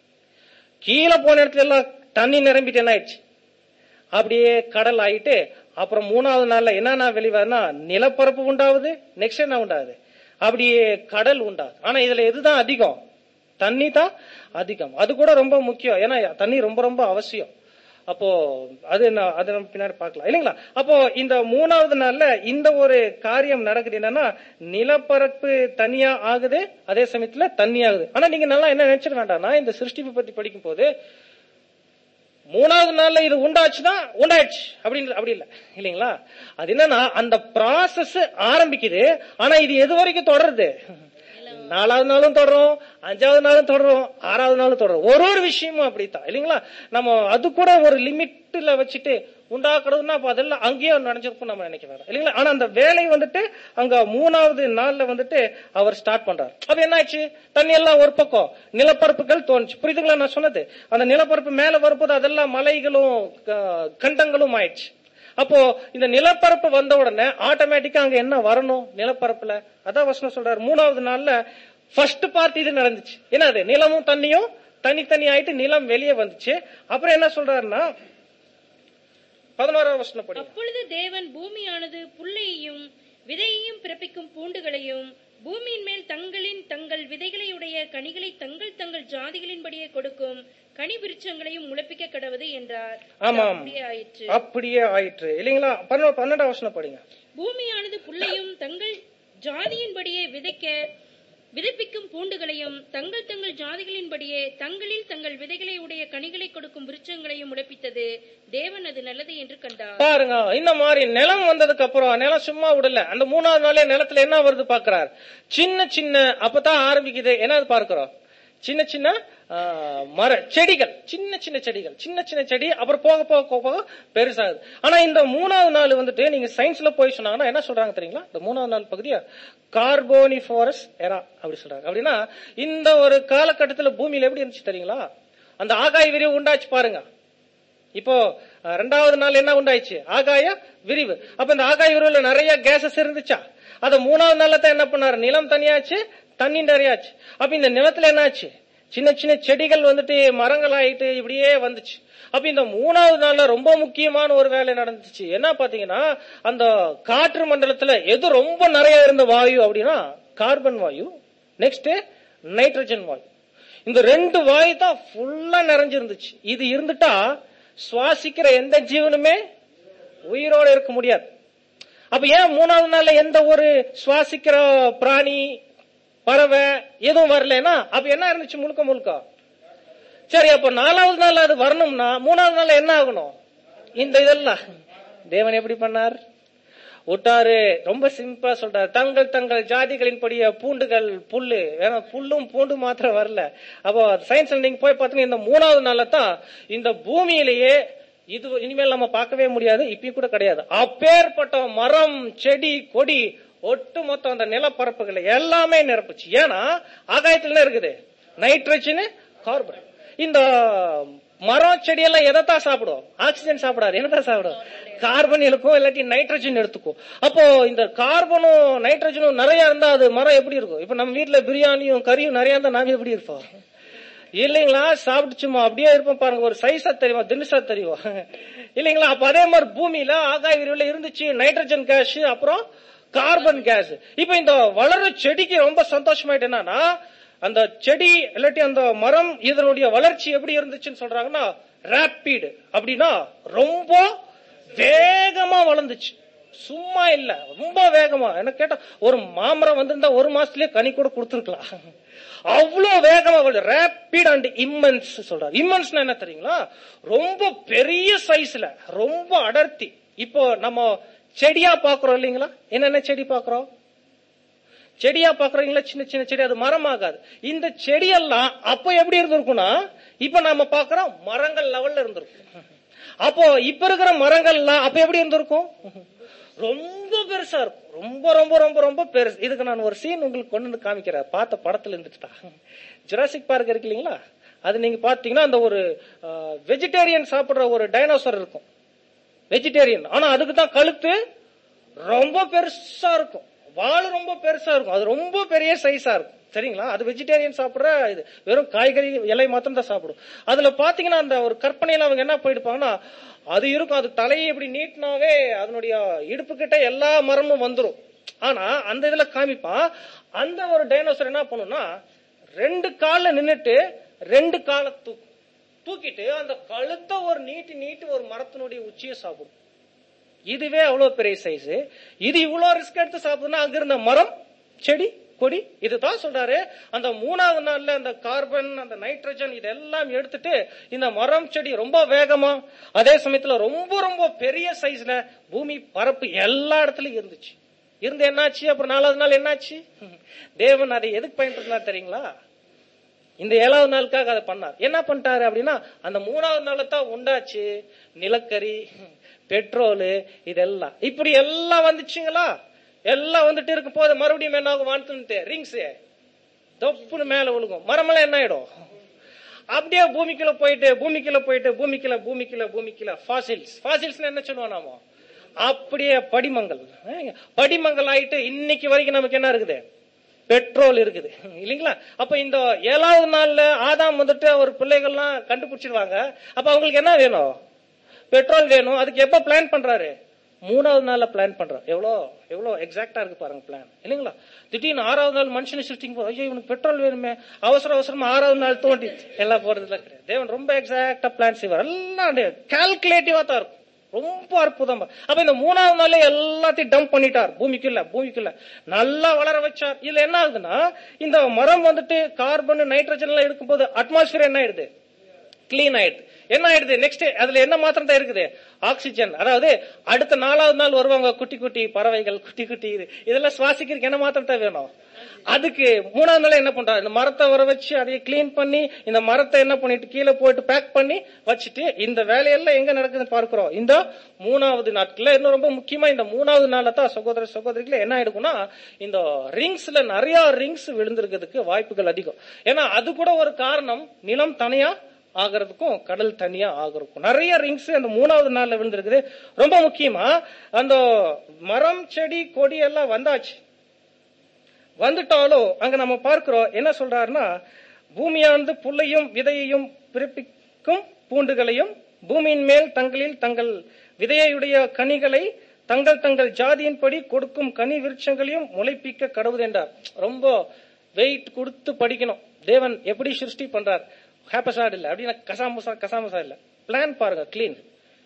கீழே போன இடத்துல எல்லாம் தண்ணி நிரம்பிட்டு என்ன ஆயிடுச்சு அப்படியே கடல் ஆயிட்டு அப்புறம் மூணாவது நாள்ல என்னன்னா வெளிவரனா நிலப்பரப்பு உண்டாகுது நெக்ஸ்ட் என்ன உண்டாகுது அப்படியே கடல் உண்டாகுது ஆனா இதுல எதுதான் அதிகம் தண்ணி தான் அதிகம் அது கூட ரொம்ப முக்கியம் ஏன்னா தண்ணி ரொம்ப ரொம்ப அவசியம் அப்போ அது என்ன அது நம்ம பின்னாடி பார்க்கலாம் இல்லைங்களா அப்போ இந்த மூணாவது நாள்ல இந்த ஒரு காரியம் நடக்குது என்னன்னா நிலப்பரப்பு தனியா ஆகுது அதே சமயத்துல தண்ணி ஆகுது ஆனா நீங்க நல்லா என்ன நினைச்சிட வேண்டாம்னா இந்த சிருஷ்டிப்பை பத்தி படிக்கும் போது மூணாவது நாள்ல இது உண்டாச்சுன்னா உண்டாயிடுச்சு அப்படின்னு அப்படி இல்ல இல்லைங்களா அது என்னன்னா அந்த ப்ராசஸ் ஆரம்பிக்குது ஆனா இது எது வரைக்கும் தொடருது நாலாவது நாளும் தொடரும் அஞ்சாவது நாளும் தொடரும் ஆறாவது நாளும் தொடரும் ஒரு ஒரு விஷயமும் அப்படித்தான் இல்லைங்களா நம்ம அது கூட ஒரு லிமிட்ல வச்சுட்டு உண்டாக்குறதுன்னா அப்ப அதெல்லாம் அங்கேயே நடந்திருக்கும் நம்ம நினைக்க வேண்டாம் இல்லைங்களா ஆனா அந்த வேலை வந்துட்டு அங்க மூணாவது நாள்ல வந்துட்டு அவர் ஸ்டார்ட் பண்றாரு அப்ப என்னாச்சு தண்ணி எல்லாம் ஒரு பக்கம் நிலப்பரப்புகள் தோணுச்சு புரியுதுங்களா நான் சொன்னது அந்த நிலப்பரப்பு மேல வரும்போது அதெல்லாம் மலைகளும் க- கண்டங்களும் ஆயிடுச்சு அப்போ இந்த நிலப்பரப்பு வந்த உடனே ஆட்டோமேட்டிக்கா அங்க என்ன வரணும் நிலப்பரப்புல அதான் வசனம் சொல்றாரு மூணாவது நாள்ல ஃபர்ஸ்ட் பார்ட் இது நடந்துச்சு என்னது நிலமும் தண்ணியும் தனித்தனி ஆயிட்டு நிலம் வெளியே வந்துச்சு அப்புறம் என்ன சொல்றாருன்னா பதினோராவது வசனம் படி அப்பொழுது தேவன் பூமியானது புல்லையும் விதையையும் பிறப்பிக்கும் பூண்டுகளையும் பூமியின் மேல் தங்களின் தங்கள் விதைகளையுடைய கனிகளை தங்கள் தங்கள் ஜாதிகளின்படியே கொடுக்கும் கனி விருட்சங்களையும் முளைப்பிக்க கடவுது என்றார் ஆமாம். அப்படியே ஆயிற்று அப்படியே ஆயிற்று இல்லைங்களா பன்னெண்டு பன்னெண்டாம் வசனம் படிங்க பூமியானது புல்லையும் தங்கள் ஜாதியின்படியே விதைக்க விதைப்பிக்கும் பூண்டுகளையும் தங்கள் தங்கள் ஜாதிகளின்படியே தங்களில் தங்கள் விதைகளை உடைய கனிகளை கொடுக்கும் விருட்சங்களையும் முளைப்பித்தது தேவன் அது நல்லது என்று கண்டார் பாருங்க இந்த மாதிரி நிலம் வந்ததுக்கு அப்புறம் நிலம் சும்மா விடல அந்த மூணாவது நாளே நிலத்துல என்ன வருது பாக்குறாரு சின்ன சின்ன அப்பதான் ஆரம்பிக்குது என்னது பார்க்கிறோம் சின்ன சின்ன ஆ, மர செடிகள் சின்ன சின்ன செடிகள் சின்ன சின்ன செடி அப்புறம் போக போக போக போக பெருசாகுது ஆனா இந்த மூணாவது நாள் வந்துட்டு நீங்க சயின்ஸ்ல போய் சொன்னாங்கன்னா என்ன சொல்றாங்க தெரியுங்களா இந்த மூணாவது நாள் பகுதியா கார்போனிஃபாரஸ் எரா அப்படி சொல்றாங்க அப்படின்னா இந்த ஒரு காலகட்டத்துல பூமியில எப்படி இருந்துச்சு தெரியுங்களா அந்த ஆகாய விரிவு உண்டாச்சு பாருங்க இப்போ அஹ், ரெண்டாவது நாள் என்ன உண்டாயிடுச்சு ஆகாய விரிவு அப்ப இந்த ஆகாய விரிவுல நிறைய கேசஸ் இருந்துச்சா அத மூணாவது நாள்ல தான் என்ன பண்ணாரு நிலம் தனியாச்சு தண்ணி நிறையாச்சு அப்ப இந்த நிலத்துல என்னாச்சு சின்ன சின்ன செடிகள் வந்துட்டு மரங்கள் ஆயிட்டு இப்படியே வந்துச்சு அப்ப இந்த மூணாவது நாள்ல ரொம்ப முக்கியமான ஒரு வேலை நடந்துச்சு என்ன பாத்தீங்கன்னா அந்த காற்று மண்டலத்துல எது ரொம்ப நிறைய இருந்த வாயு அப்படின்னா கார்பன் வாயு நெக்ஸ்ட் நைட்ரஜன் வாயு இந்த ரெண்டு வாயு தான் ஃபுல்லா நிறைஞ்சிருந்துச்சு இது இருந்துட்டா சுவாசிக்கிற எந்த ஜீவனுமே உயிரோட இருக்க முடியாது அப்ப ஏன் மூணாவது நாள்ல எந்த ஒரு சுவாசிக்கிற பிராணி பறவை எதுவும் வரலன்னா அப்ப என்ன இருந்துச்சு முழுக்க முழுக்க சரி அப்ப நாலாவது நாள் அது வரணும்னா மூணாவது நாள் என்ன ஆகணும் இந்த இதெல்லாம் தேவன் எப்படி பண்ணார் விட்டாரு ரொம்ப சிம்பிளா சொல்றாரு தங்கள் தங்கள் ஜாதிகளின் படிய பூண்டுகள் புல்லு ஏன்னா புல்லும் பூண்டு மாத்திரம் வரல அப்போ சயின்ஸ் நீங்க போய் பார்த்தீங்கன்னா இந்த மூணாவது நாள்ல தான் இந்த பூமியிலேயே இது இனிமேல் நம்ம பார்க்கவே முடியாது இப்பயும் கூட கிடையாது அப்பேற்பட்ட மரம் செடி கொடி ஒட்டு மொத்தம் அந்த நிலப்பரப்புகளை எல்லாமே நிரப்புச்சு ஏன்னா ஆகாயத்துல என்ன இருக்குது நைட்ரஜன் கார்பன் இந்த மரம் செடி எல்லாம் எதைத்தான் சாப்பிடும் ஆக்சிஜன் சாப்பிடாது என்னதான் சாப்பிடும் கார்பன் இழுக்கும் இல்லாட்டி நைட்ரஜன் எடுத்துக்கும் அப்போ இந்த கார்பனும் நைட்ரஜனும் நிறைய இருந்தா அது மரம் எப்படி இருக்கும் இப்ப நம்ம வீட்டுல பிரியாணியும் கறியும் நிறைய இருந்தா நாம எப்படி இருப்போம் இல்லைங்களா சாப்பிட்டு சும்மா அப்படியே இருப்போம் பாருங்க ஒரு சைஸா தெரியுமா தினுசா தெரியும் இல்லைங்களா அப்ப அதே மாதிரி பூமியில ஆகாய விரிவுல இருந்துச்சு நைட்ரஜன் கேஸ் அப்புறம் கார்பன் கேஸ் இப்ப இந்த வளர செடிக்கு ரொம்ப சந்தோஷமாயிட்டு என்னன்னா அந்த செடி இல்லாட்டி அந்த மரம் இதனுடைய வளர்ச்சி எப்படி இருந்துச்சுன்னு சொல்றாங்கன்னா ரேபிட் அப்படின்னா ரொம்ப வேகமா வளர்ந்துச்சு சும்மா இல்ல ரொம்ப வேகமா என்ன கேட்டா ஒரு மாமரம் வந்திருந்தா ஒரு மாசத்துலயே கனி கூட கொடுத்துருக்கலாம் அவ்வளவு வேகமா ரேபிட் அண்ட் இம்மன்ஸ் சொல்றாரு இம்மன்ஸ்னா என்ன தெரியுங்களா ரொம்ப பெரிய சைஸ்ல ரொம்ப அடர்த்தி இப்போ நம்ம செடியா பாக்குறோம் இல்லைங்களா என்னென்ன செடி பாக்குறோம் செடியா பாக்குறீங்களா சின்ன சின்ன செடி அது மரம் ஆகாது இந்த செடியெல்லாம் அப்ப எப்படி இருந்திருக்கும்னா இப்ப நாம பாக்குறோம் மரங்கள் லெவல்ல இருந்திருக்கும் அப்போ இப்ப இருக்கிற மரங்கள்லாம் அப்ப எப்படி இருந்திருக்கும் ரொம்ப பெருசா இருக்கும் ரொம்ப ரொம்ப ரொம்ப ரொம்ப பெருசு இதுக்கு நான் ஒரு சீன் உங்களுக்கு கொண்டு வந்து காமிக்கிறேன் பார்த்த படத்துல இருந்துட்டு ஜுராசிக் பார்க் இருக்கு இல்லைங்களா அது நீங்க பாத்தீங்கன்னா அந்த ஒரு வெஜிடேரியன் சாப்பிடுற ஒரு டைனோசர் இருக்கும் வெஜிடேரியன் ஆனா அதுக்கு தான் கழுத்து ரொம்ப பெருசா இருக்கும் வால் ரொம்ப பெருசா இருக்கும் அது ரொம்ப பெரிய சைஸா இருக்கும் சரிங்களா அது வெஜிடேரியன் சாப்பிடுற இது வெறும் காய்கறி இலை மாத்திரம் தான் சாப்பிடும் அதுல பாத்தீங்கன்னா அந்த ஒரு கற்பனையில அவங்க என்ன போயிடுப்பாங்கன்னா அது இருக்கும் அது தலையை இப்படி நீட்டினாவே அதனுடைய இடுப்பு கிட்ட எல்லா மரமும் வந்துரும் ஆனா அந்த இதுல காமிப்பான் அந்த ஒரு டைனோசர் என்ன பண்ணும்னா ரெண்டு கால்ல நின்னுட்டு ரெண்டு காலை தூக்கும் தூக்கிட்டு அந்த கழுத்தை ஒரு நீட்டி நீட்டி ஒரு மரத்தினுடைய உச்சியை சாப்பிடும் இதுவே அவ்வளவு பெரிய சைஸ் இது இவ்வளவு ரிஸ்க் எடுத்து சாப்பிடுனா அங்க இருந்த மரம் செடி கொடி இதுதான் சொல்றாரு அந்த மூணாவது நாள்ல அந்த கார்பன் அந்த நைட்ரஜன் இதெல்லாம் எடுத்துட்டு இந்த மரம் செடி ரொம்ப வேகமா அதே சமயத்துல ரொம்ப ரொம்ப பெரிய சைஸ்ல பூமி பரப்பு எல்லா இடத்துலயும் இருந்துச்சு இருந்து என்னாச்சு அப்புறம் நாலாவது நாள் என்னாச்சு தேவன் அதை எதுக்கு பயன்படுத்தினார் தெரியுங்களா இந்த ஏழாவது நாளுக்காக அதை பண்ணார் என்ன பண்ணிட்டாரு அப்படின்னா அந்த மூணாவது நாள்ல தான் உண்டாச்சு நிலக்கரி பெட்ரோலு இதெல்லாம் இப்படி எல்லாம் வந்துச்சுங்களா எல்லாம் வந்துட்டு இருக்கும் போது மறுபடியும் என்ன ஆகும் வான்ட்டு ரிங்ஸ் தொப்புன்னு மேல விழுகும் மரமெல்லாம் என்ன ஆயிடும் அப்படியே பூமிக்குள்ள போயிட்டு பூமிக்குள்ள போயிட்டு பூமிக்குள்ள பூமிக்குள்ள பூமிக்குள்ள ஃபாசில்ஸ் ஃபாசில்ஸ் என்ன சொல்லுவோம் நாம அப்படியே படிமங்கள் ஏங்க, படிமங்கள் ஆயிட்டு இன்னைக்கு வரைக்கும் நமக்கு என்ன இருக்குது பெட்ரோல் இருக்குது இல்லைங்களா அப்ப இந்த ஏழாவது நாள்ல ஆதாம் வந்துட்டு அவர் பிள்ளைகள்லாம் கண்டுபிடிச்சிருவாங்க அப்ப அவங்களுக்கு என்ன வேணும் பெட்ரோல் வேணும் அதுக்கு எப்ப பிளான் பண்றாரு மூணாவது நாள்ல பிளான் பண்றோம் எவ்வளோ எவ்வளோ எக்ஸாக்டா இருக்கு பாருங்க பிளான் இல்லைங்களா திடீர்னு ஆறாவது நாள் மனுஷனை சிருஷ்டிக்கும் போது ஐயோ இவனுக்கு பெட்ரோல் வேணுமே அவசர அவசரமா ஆறாவது நாள் தோண்டி எல்லாம் போறதுல கிடையாது தேவன் ரொம்ப எக்ஸாக்டா பிளான் செய்வார் எல்லாம் கால்குலேட்டிவா தான் இருக்கும் ரொம்ப அற்புதமா அப்ப இந்த மூணாவது நாள்ல எல்லாத்தையும் டம்ப் பண்ணிட்டார் பூமிக்குள்ள பூமிக்குள்ள நல்லா வளர வச்சார் இதுல என்ன ஆகுதுன்னா இந்த மரம் வந்துட்டு கார்பன் நைட்ரஜன் எல்லாம் இருக்கும்போது அட்மாஸ்பியர் என்ன ஆயிடுது கிளீன் ஆயிடுது என்ன ஆயிடுது நெக்ஸ்ட் அதுல என்ன மாத்திரம் தான் இருக்குது ஆக்சிஜன் அதாவது அடுத்த நாலாவது நாள் வருவாங்க குட்டி குட்டி பறவைகள் குட்டி குட்டி இது இதெல்லாம் சுவாசிக்கிறதுக்கு என்ன மாத்திரம் தான் வேணும் அதுக்கு மூணாவது நாள் என்ன பண்றாரு இந்த மரத்தை வர வச்சு அதையே கிளீன் பண்ணி இந்த மரத்தை என்ன பண்ணிட்டு கீழே போயிட்டு பேக் பண்ணி வச்சுட்டு இந்த வேலையெல்லாம் எங்க நடக்குதுன்னு பார்க்கிறோம் இந்த மூணாவது நாட்கள்ல இன்னும் ரொம்ப முக்கியமா இந்த மூணாவது நாள்ல தான் சகோதர சகோதரிகளே என்ன ஆயிடுக்கும்னா இந்த ரிங்ஸ்ல நிறைய ரிங்ஸ் விழுந்திருக்கிறதுக்கு வாய்ப்புகள் அதிகம் ஏன்னா அது கூட ஒரு காரணம் நிலம் தனியா ஆகிறதுக்கும் கடல் தனியா ஆகிறதுக்கும் நிறைய ரிங்ஸ் அந்த மூணாவது நாள்ல விழுந்திருக்குது ரொம்ப முக்கியமா அந்த மரம் செடி கொடி எல்லாம் வந்தாச்சு வந்துட்டாலும் அங்க நம்ம பார்க்கிறோம் என்ன சொல்றாருன்னா பூமியானது புல்லையும் விதையையும் பிறப்பிக்கும் பூண்டுகளையும் பூமியின் மேல் தங்களில் தங்கள் விதையுடைய கனிகளை தங்கள் தங்கள் ஜாதியின்படி கொடுக்கும் கனி விருட்சங்களையும் முளைப்பிக்க கடவுது என்றார் ரொம்ப வெயிட் கொடுத்து படிக்கணும் தேவன் எப்படி சிருஷ்டி பண்றார் ஹேப்பசாட் இல்ல அப்படின்னா கசாமுசா கசாமுசா இல்ல பிளான் பாருங்க கிளீன்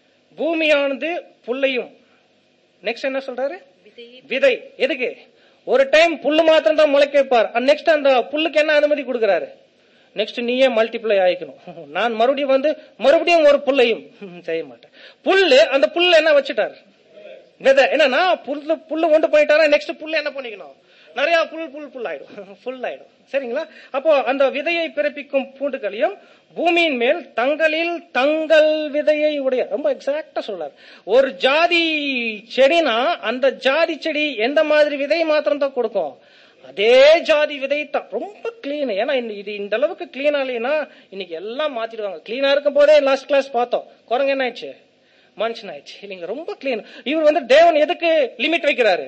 பூமியானது புல்லையும் நெக்ஸ்ட் என்ன சொல்றாரு விதை எதுக்கு ஒரு டைம் புல்லு மாத்திரம் தான் முளைக்க வைப்பார் நெக்ஸ்ட் அந்த புல்லுக்கு என்ன அனுமதி கொடுக்கறாரு நெக்ஸ்ட் நீயே மல்டிப்ளை ஆயிக்கணும் நான் மறுபடியும் வந்து மறுபடியும் ஒரு புல்லையும் செய்ய மாட்டேன் புல்லு அந்த புல்ல என்ன வச்சுட்டார் விதை என்னன்னா புல்லு புல்லு கொண்டு போயிட்டாரா நெக்ஸ்ட் புல்லு என்ன பண்ணிக்கணும் நிறைய புல் புல் புல் ஆயிடும் ஃபுல் ஆயிடும் சரிங்களா அப்போ அந்த விதையை பிறப்பிக்கும் பூண்டுகளையும் பூமியின் மேல் தங்களில் தங்கள் விதையை உடைய ரொம்ப எக்ஸாக்டா சொல்றாரு ஒரு ஜாதி செடினா அந்த ஜாதி செடி எந்த மாதிரி விதை மாத்திரம் தான் கொடுக்கும் அதே ஜாதி விதை தான் ரொம்ப கிளீன் ஏன்னா இந்த- இது இந்த அளவுக்கு கிளீன் ஆகலைன்னா இன்னைக்கு எல்லாம் மாத்திடுவாங்க கிளீனா இருக்கும் போதே லாஸ்ட் கிளாஸ் பார்த்தோம் குரங்கு என்ன ஆயிடுச்சு மனுஷன் ஆயிடுச்சு இல்லைங்க ரொம்ப கிளீன் இவர் வந்து தேவன் எதுக்கு லிமிட் வைக்கிறாரு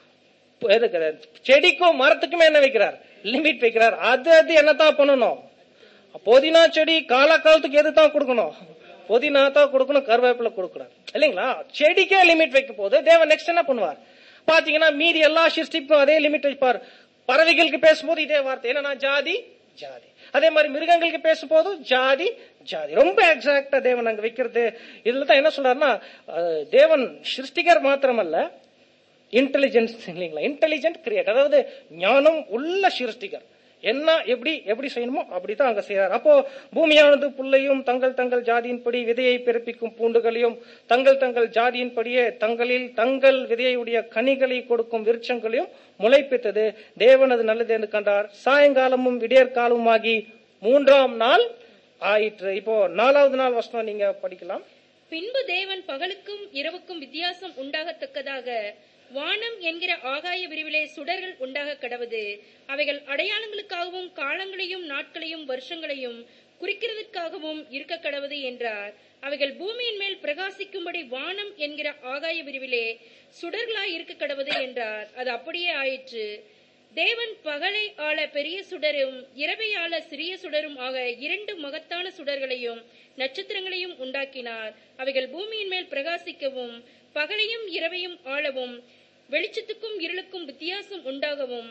எதுக்கு செடிக்கும் மரத்துக்குமே என்ன வைக்கிறார் லிமிட் வைக்கிறார் அது அது என்னத்தான் பண்ணணும் புதினா செடி காலகாலத்துக்கு எது தான் கொடுக்கணும் புதினா தான் கொடுக்கணும் கருவேப்பிலை கொடுக்கணும் இல்லைங்களா செடிக்கே லிமிட் வைக்கும் போது தேவன் நெக்ஸ்ட் என்ன பண்ணுவார் பாத்தீங்கன்னா மீதி எல்லா சிருஷ்டிக்கும் அதே லிமிட் வைப்பார் பறவைகளுக்கு பேசும்போது இதே வார்த்தை என்னன்னா ஜாதி ஜாதி அதே மாதிரி மிருகங்களுக்கு பேசும்போது ஜாதி ஜாதி ரொம்ப எக்ஸாக்டா தேவன் அங்க வைக்கிறது இதுல தான் என்ன சொல்றாருன்னா அஹ், தேவன் சிருஷ்டிகர் மாத்திரமல்ல இன்டெலிஜென்ஸ் இல்லைங்களா இன்டெலிஜென்ட் கிரியேட் அதாவது ஞானம் உள்ள சிருஷ்டிகர் என்ன எப்படி எப்படி செய்யணுமோ அப்படித்தான் அங்க செய்யறார் அப்போ பூமியானது புல்லையும் தங்கள் தங்கள் ஜாதியின்படி விதையை பிறப்பிக்கும் பூண்டுகளையும் தங்கள் தங்கள் ஜாதியின்படியே தங்களில் தங்கள் விதையுடைய கனிகளை கொடுக்கும் விருட்சங்களையும் முளைப்பித்தது தேவன் அது நல்லது என்று கண்டார் சாயங்காலமும் விடியற்காலமுமாகி மூன்றாம் நாள் ஆயிற்று இப்போ நாலாவது நாள் வசனம் நீங்க படிக்கலாம் பின்பு தேவன் பகலுக்கும் இரவுக்கும் வித்தியாசம் உண்டாகத்தக்கதாக வானம் என்கிற ஆகாய விரிவிலே சுடர்கள் உண்டாக கடவது அவைகள் அடையாளங்களுக்காகவும் காலங்களையும் நாட்களையும் வருஷங்களையும் குறிக்கிறதற்காகவும் இருக்க கடவது என்றார் அவைகள் பூமியின் மேல் பிரகாசிக்கும்படி வானம் என்கிற ஆகாய விரிவிலே சுடர்களாய் இருக்க கடவது என்றார் அது அப்படியே ஆயிற்று தேவன் பகலை ஆள பெரிய சுடரும் இரவை ஆள சிறிய சுடரும் ஆக இரண்டு மகத்தான சுடர்களையும் நட்சத்திரங்களையும் உண்டாக்கினார் அவைகள் பூமியின் மேல் பிரகாசிக்கவும் பகலையும் இரவையும் ஆளவும் வெளிச்சத்துக்கும் இருளுக்கும் வித்தியாசம் உண்டாகவும்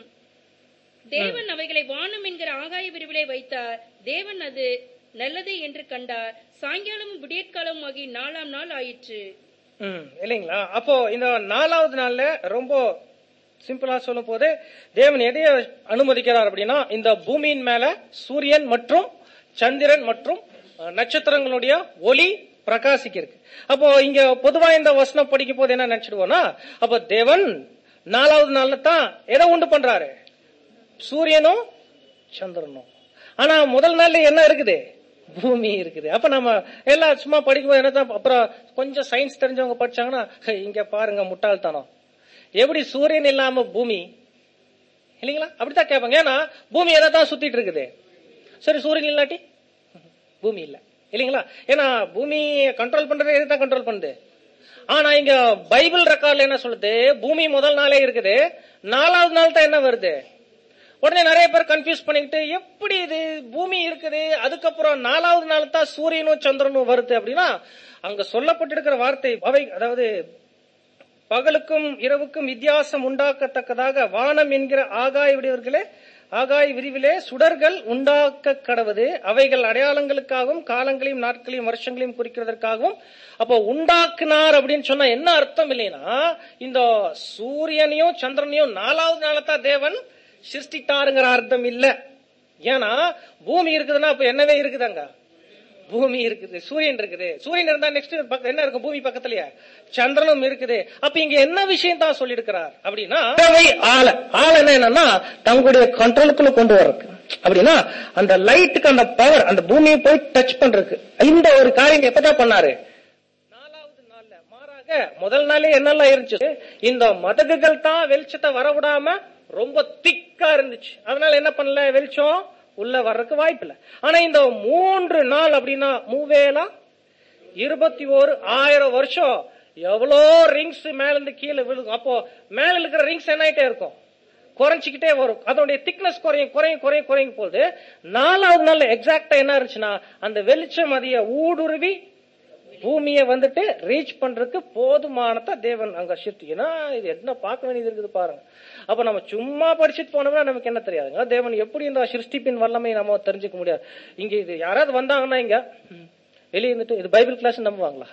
தேவன் அவைகளை வானம் என்கிற ஆகாய விரிவிலே வைத்தார் தேவன் அது நல்லது என்று கண்டார் சாயங்காலமும் விடியற்காலமும் ஆகி நாலாம் நாள் ஆயிற்று ம், இல்லைங்களா அப்போ இந்த நாலாவது நாள்ல ரொம்ப சிம்பிளா சொல்லும் போது தேவன் எதைய அனுமதிக்கிறார் அப்படின்னா இந்த பூமியின் மேல சூரியன் மற்றும் சந்திரன் மற்றும் அஹ், நட்சத்திரங்களுடைய ஒளி பிரகாசிக்கிறது அப்போ இங்க பொதுவா இந்த வசனம் படிக்கும் போது என்ன நினைச்சிடுவோம்னா அப்போ தேவன் நாலாவது நாள்ல தான் எதை உண்டு பண்றாரு சூரியனும் சந்திரனும் ஆனா முதல் நாள்ல என்ன இருக்குது பூமி இருக்குது அப்ப நம்ம எல்லாம் சும்மா படிக்கும்போது என்னதான் அப்புறம் கொஞ்சம் சயின்ஸ் தெரிஞ்சவங்க படிச்சாங்கன்னா "ஹே, இங்க பாருங்க முட்டாள்தனம் எப்படி சூரியன் இல்லாம பூமி இல்லைங்களா அப்படித்தான் கேட்பாங்க ஏன்னா பூமி எதை தான் சுத்திட்டு இருக்குது சரி சூரியன் இல்லாட்டி பூமி இல்ல இல்லைங்களா ஏன்னா பூமி கண்ட்ரோல் பண்றது எதுதான் கண்ட்ரோல் பண்ணுது ஆனா இங்க பைபிள் ரெக்கார்ட்ல என்ன சொல்லுது பூமி முதல் நாளே இருக்குது நாலாவது நாள் தான் என்ன வருது உடனே நிறைய பேர் கன்ஃபியூஸ் பண்ணிக்கிட்டு எப்படி இது பூமி இருக்குது அதுக்கப்புறம் நாலாவது நாள் தான் சூரியனும் சந்திரனும் வருது அப்படின்னா அங்க சொல்லப்பட்டிருக்கிற வார்த்தை அவை அதாவது பகலுக்கும் இரவுக்கும் வித்தியாசம் உண்டாக்கத்தக்கதாக வானம் என்கிற ஆகாய விடுவர்களே ஆகாய விரிவிலே சுடர்கள் உண்டாக்க கடவுது அவைகள் அடையாளங்களுக்காகவும் காலங்களையும் நாட்களையும் வருஷங்களையும் குறிக்கிறதற்காகவும் அப்போ உண்டாக்குனார் அப்படின்னு சொன்னா என்ன அர்த்தம் இல்லைன்னா இந்த சூரியனையும் சந்திரனையும் நாலாவது நாளத்தான் தேவன் சிருஷ்டித்தாருங்கிற அர்த்தம் இல்ல ஏன்னா பூமி இருக்குதுன்னா அப்ப என்னவே இருக்குதாங்க பூமி இருக்குது சூரியன் இருக்குது சூரியன் இருந்தா நெக்ஸ்ட் என்ன இருக்கும் பூமி பக்கத்துலயே சந்திரனும் இருக்குது அப்ப இங்க என்ன விஷயம் தான் சொல்லி இருக்கிறார் அப்படின்னா தேவை ஆள ஆள் என்னன்னா தங்களுடைய கண்ட்ரோலுக்குள்ள கொண்டு வர்றதுக்கு அப்படின்னா அந்த லைட்டுக்கு அந்த பவர் அந்த பூமியை போய் டச் பண்றதுக்கு இந்த ஒரு காரியம் எப்பதான் பண்ணாரு நாலாவது நாள்ல மாறாக முதல் நாளே என்னெல்லாம் இருந்துச்சு இந்த மதகுகள் தான் வெளிச்சத்தை வரவிடாம ரொம்ப திக்கா இருந்துச்சு அதனால என்ன பண்ணல வெளிச்சம் உள்ள வர்றதுக்கு வாய்ப்பு இல்ல ஆனா இந்த மூன்று நாள் அப்படின்னா மூவேலா இருபத்தி ஓரு ஆயிரம் வருஷம் எவ்வளோ ரிங்ஸ் மேல இருந்து கீழே விழுகும் அப்போ மேல இருக்கிற ரிங்ஸ் என்ன ஆயிட்டே இருக்கும் குறைஞ்சிக்கிட்டே வரும் அதனுடைய திக்னஸ் குறையும் குறையும் குறையும் குறையும் போது நாலாவது நாள் எக்ஸாக்டா என்ன இருந்துச்சுன்னா அந்த வெளிச்சம் அதிக ஊடுருவி பூமியை வந்துட்டு ரீச் பண்றதுக்கு போதுமானத தேவன் அங்க சிருஷ்டி ஏன்னா இது என்ன பார்க்க வேண்டியது இருக்குது பாருங்க அப்ப நம்ம சும்மா படிச்சுட்டு போனோம்னா நமக்கு என்ன தெரியாதுங்க தேவன் எப்படி இந்த சிருஷ்டிப்பின் வல்லமை நம்ம தெரிஞ்சுக்க முடியாது இங்க இது யாராவது வந்தாங்கன்னா இங்க வெளியே இருந்துட்டு இது பைபிள் கிளாஸ் நம்புவாங்களா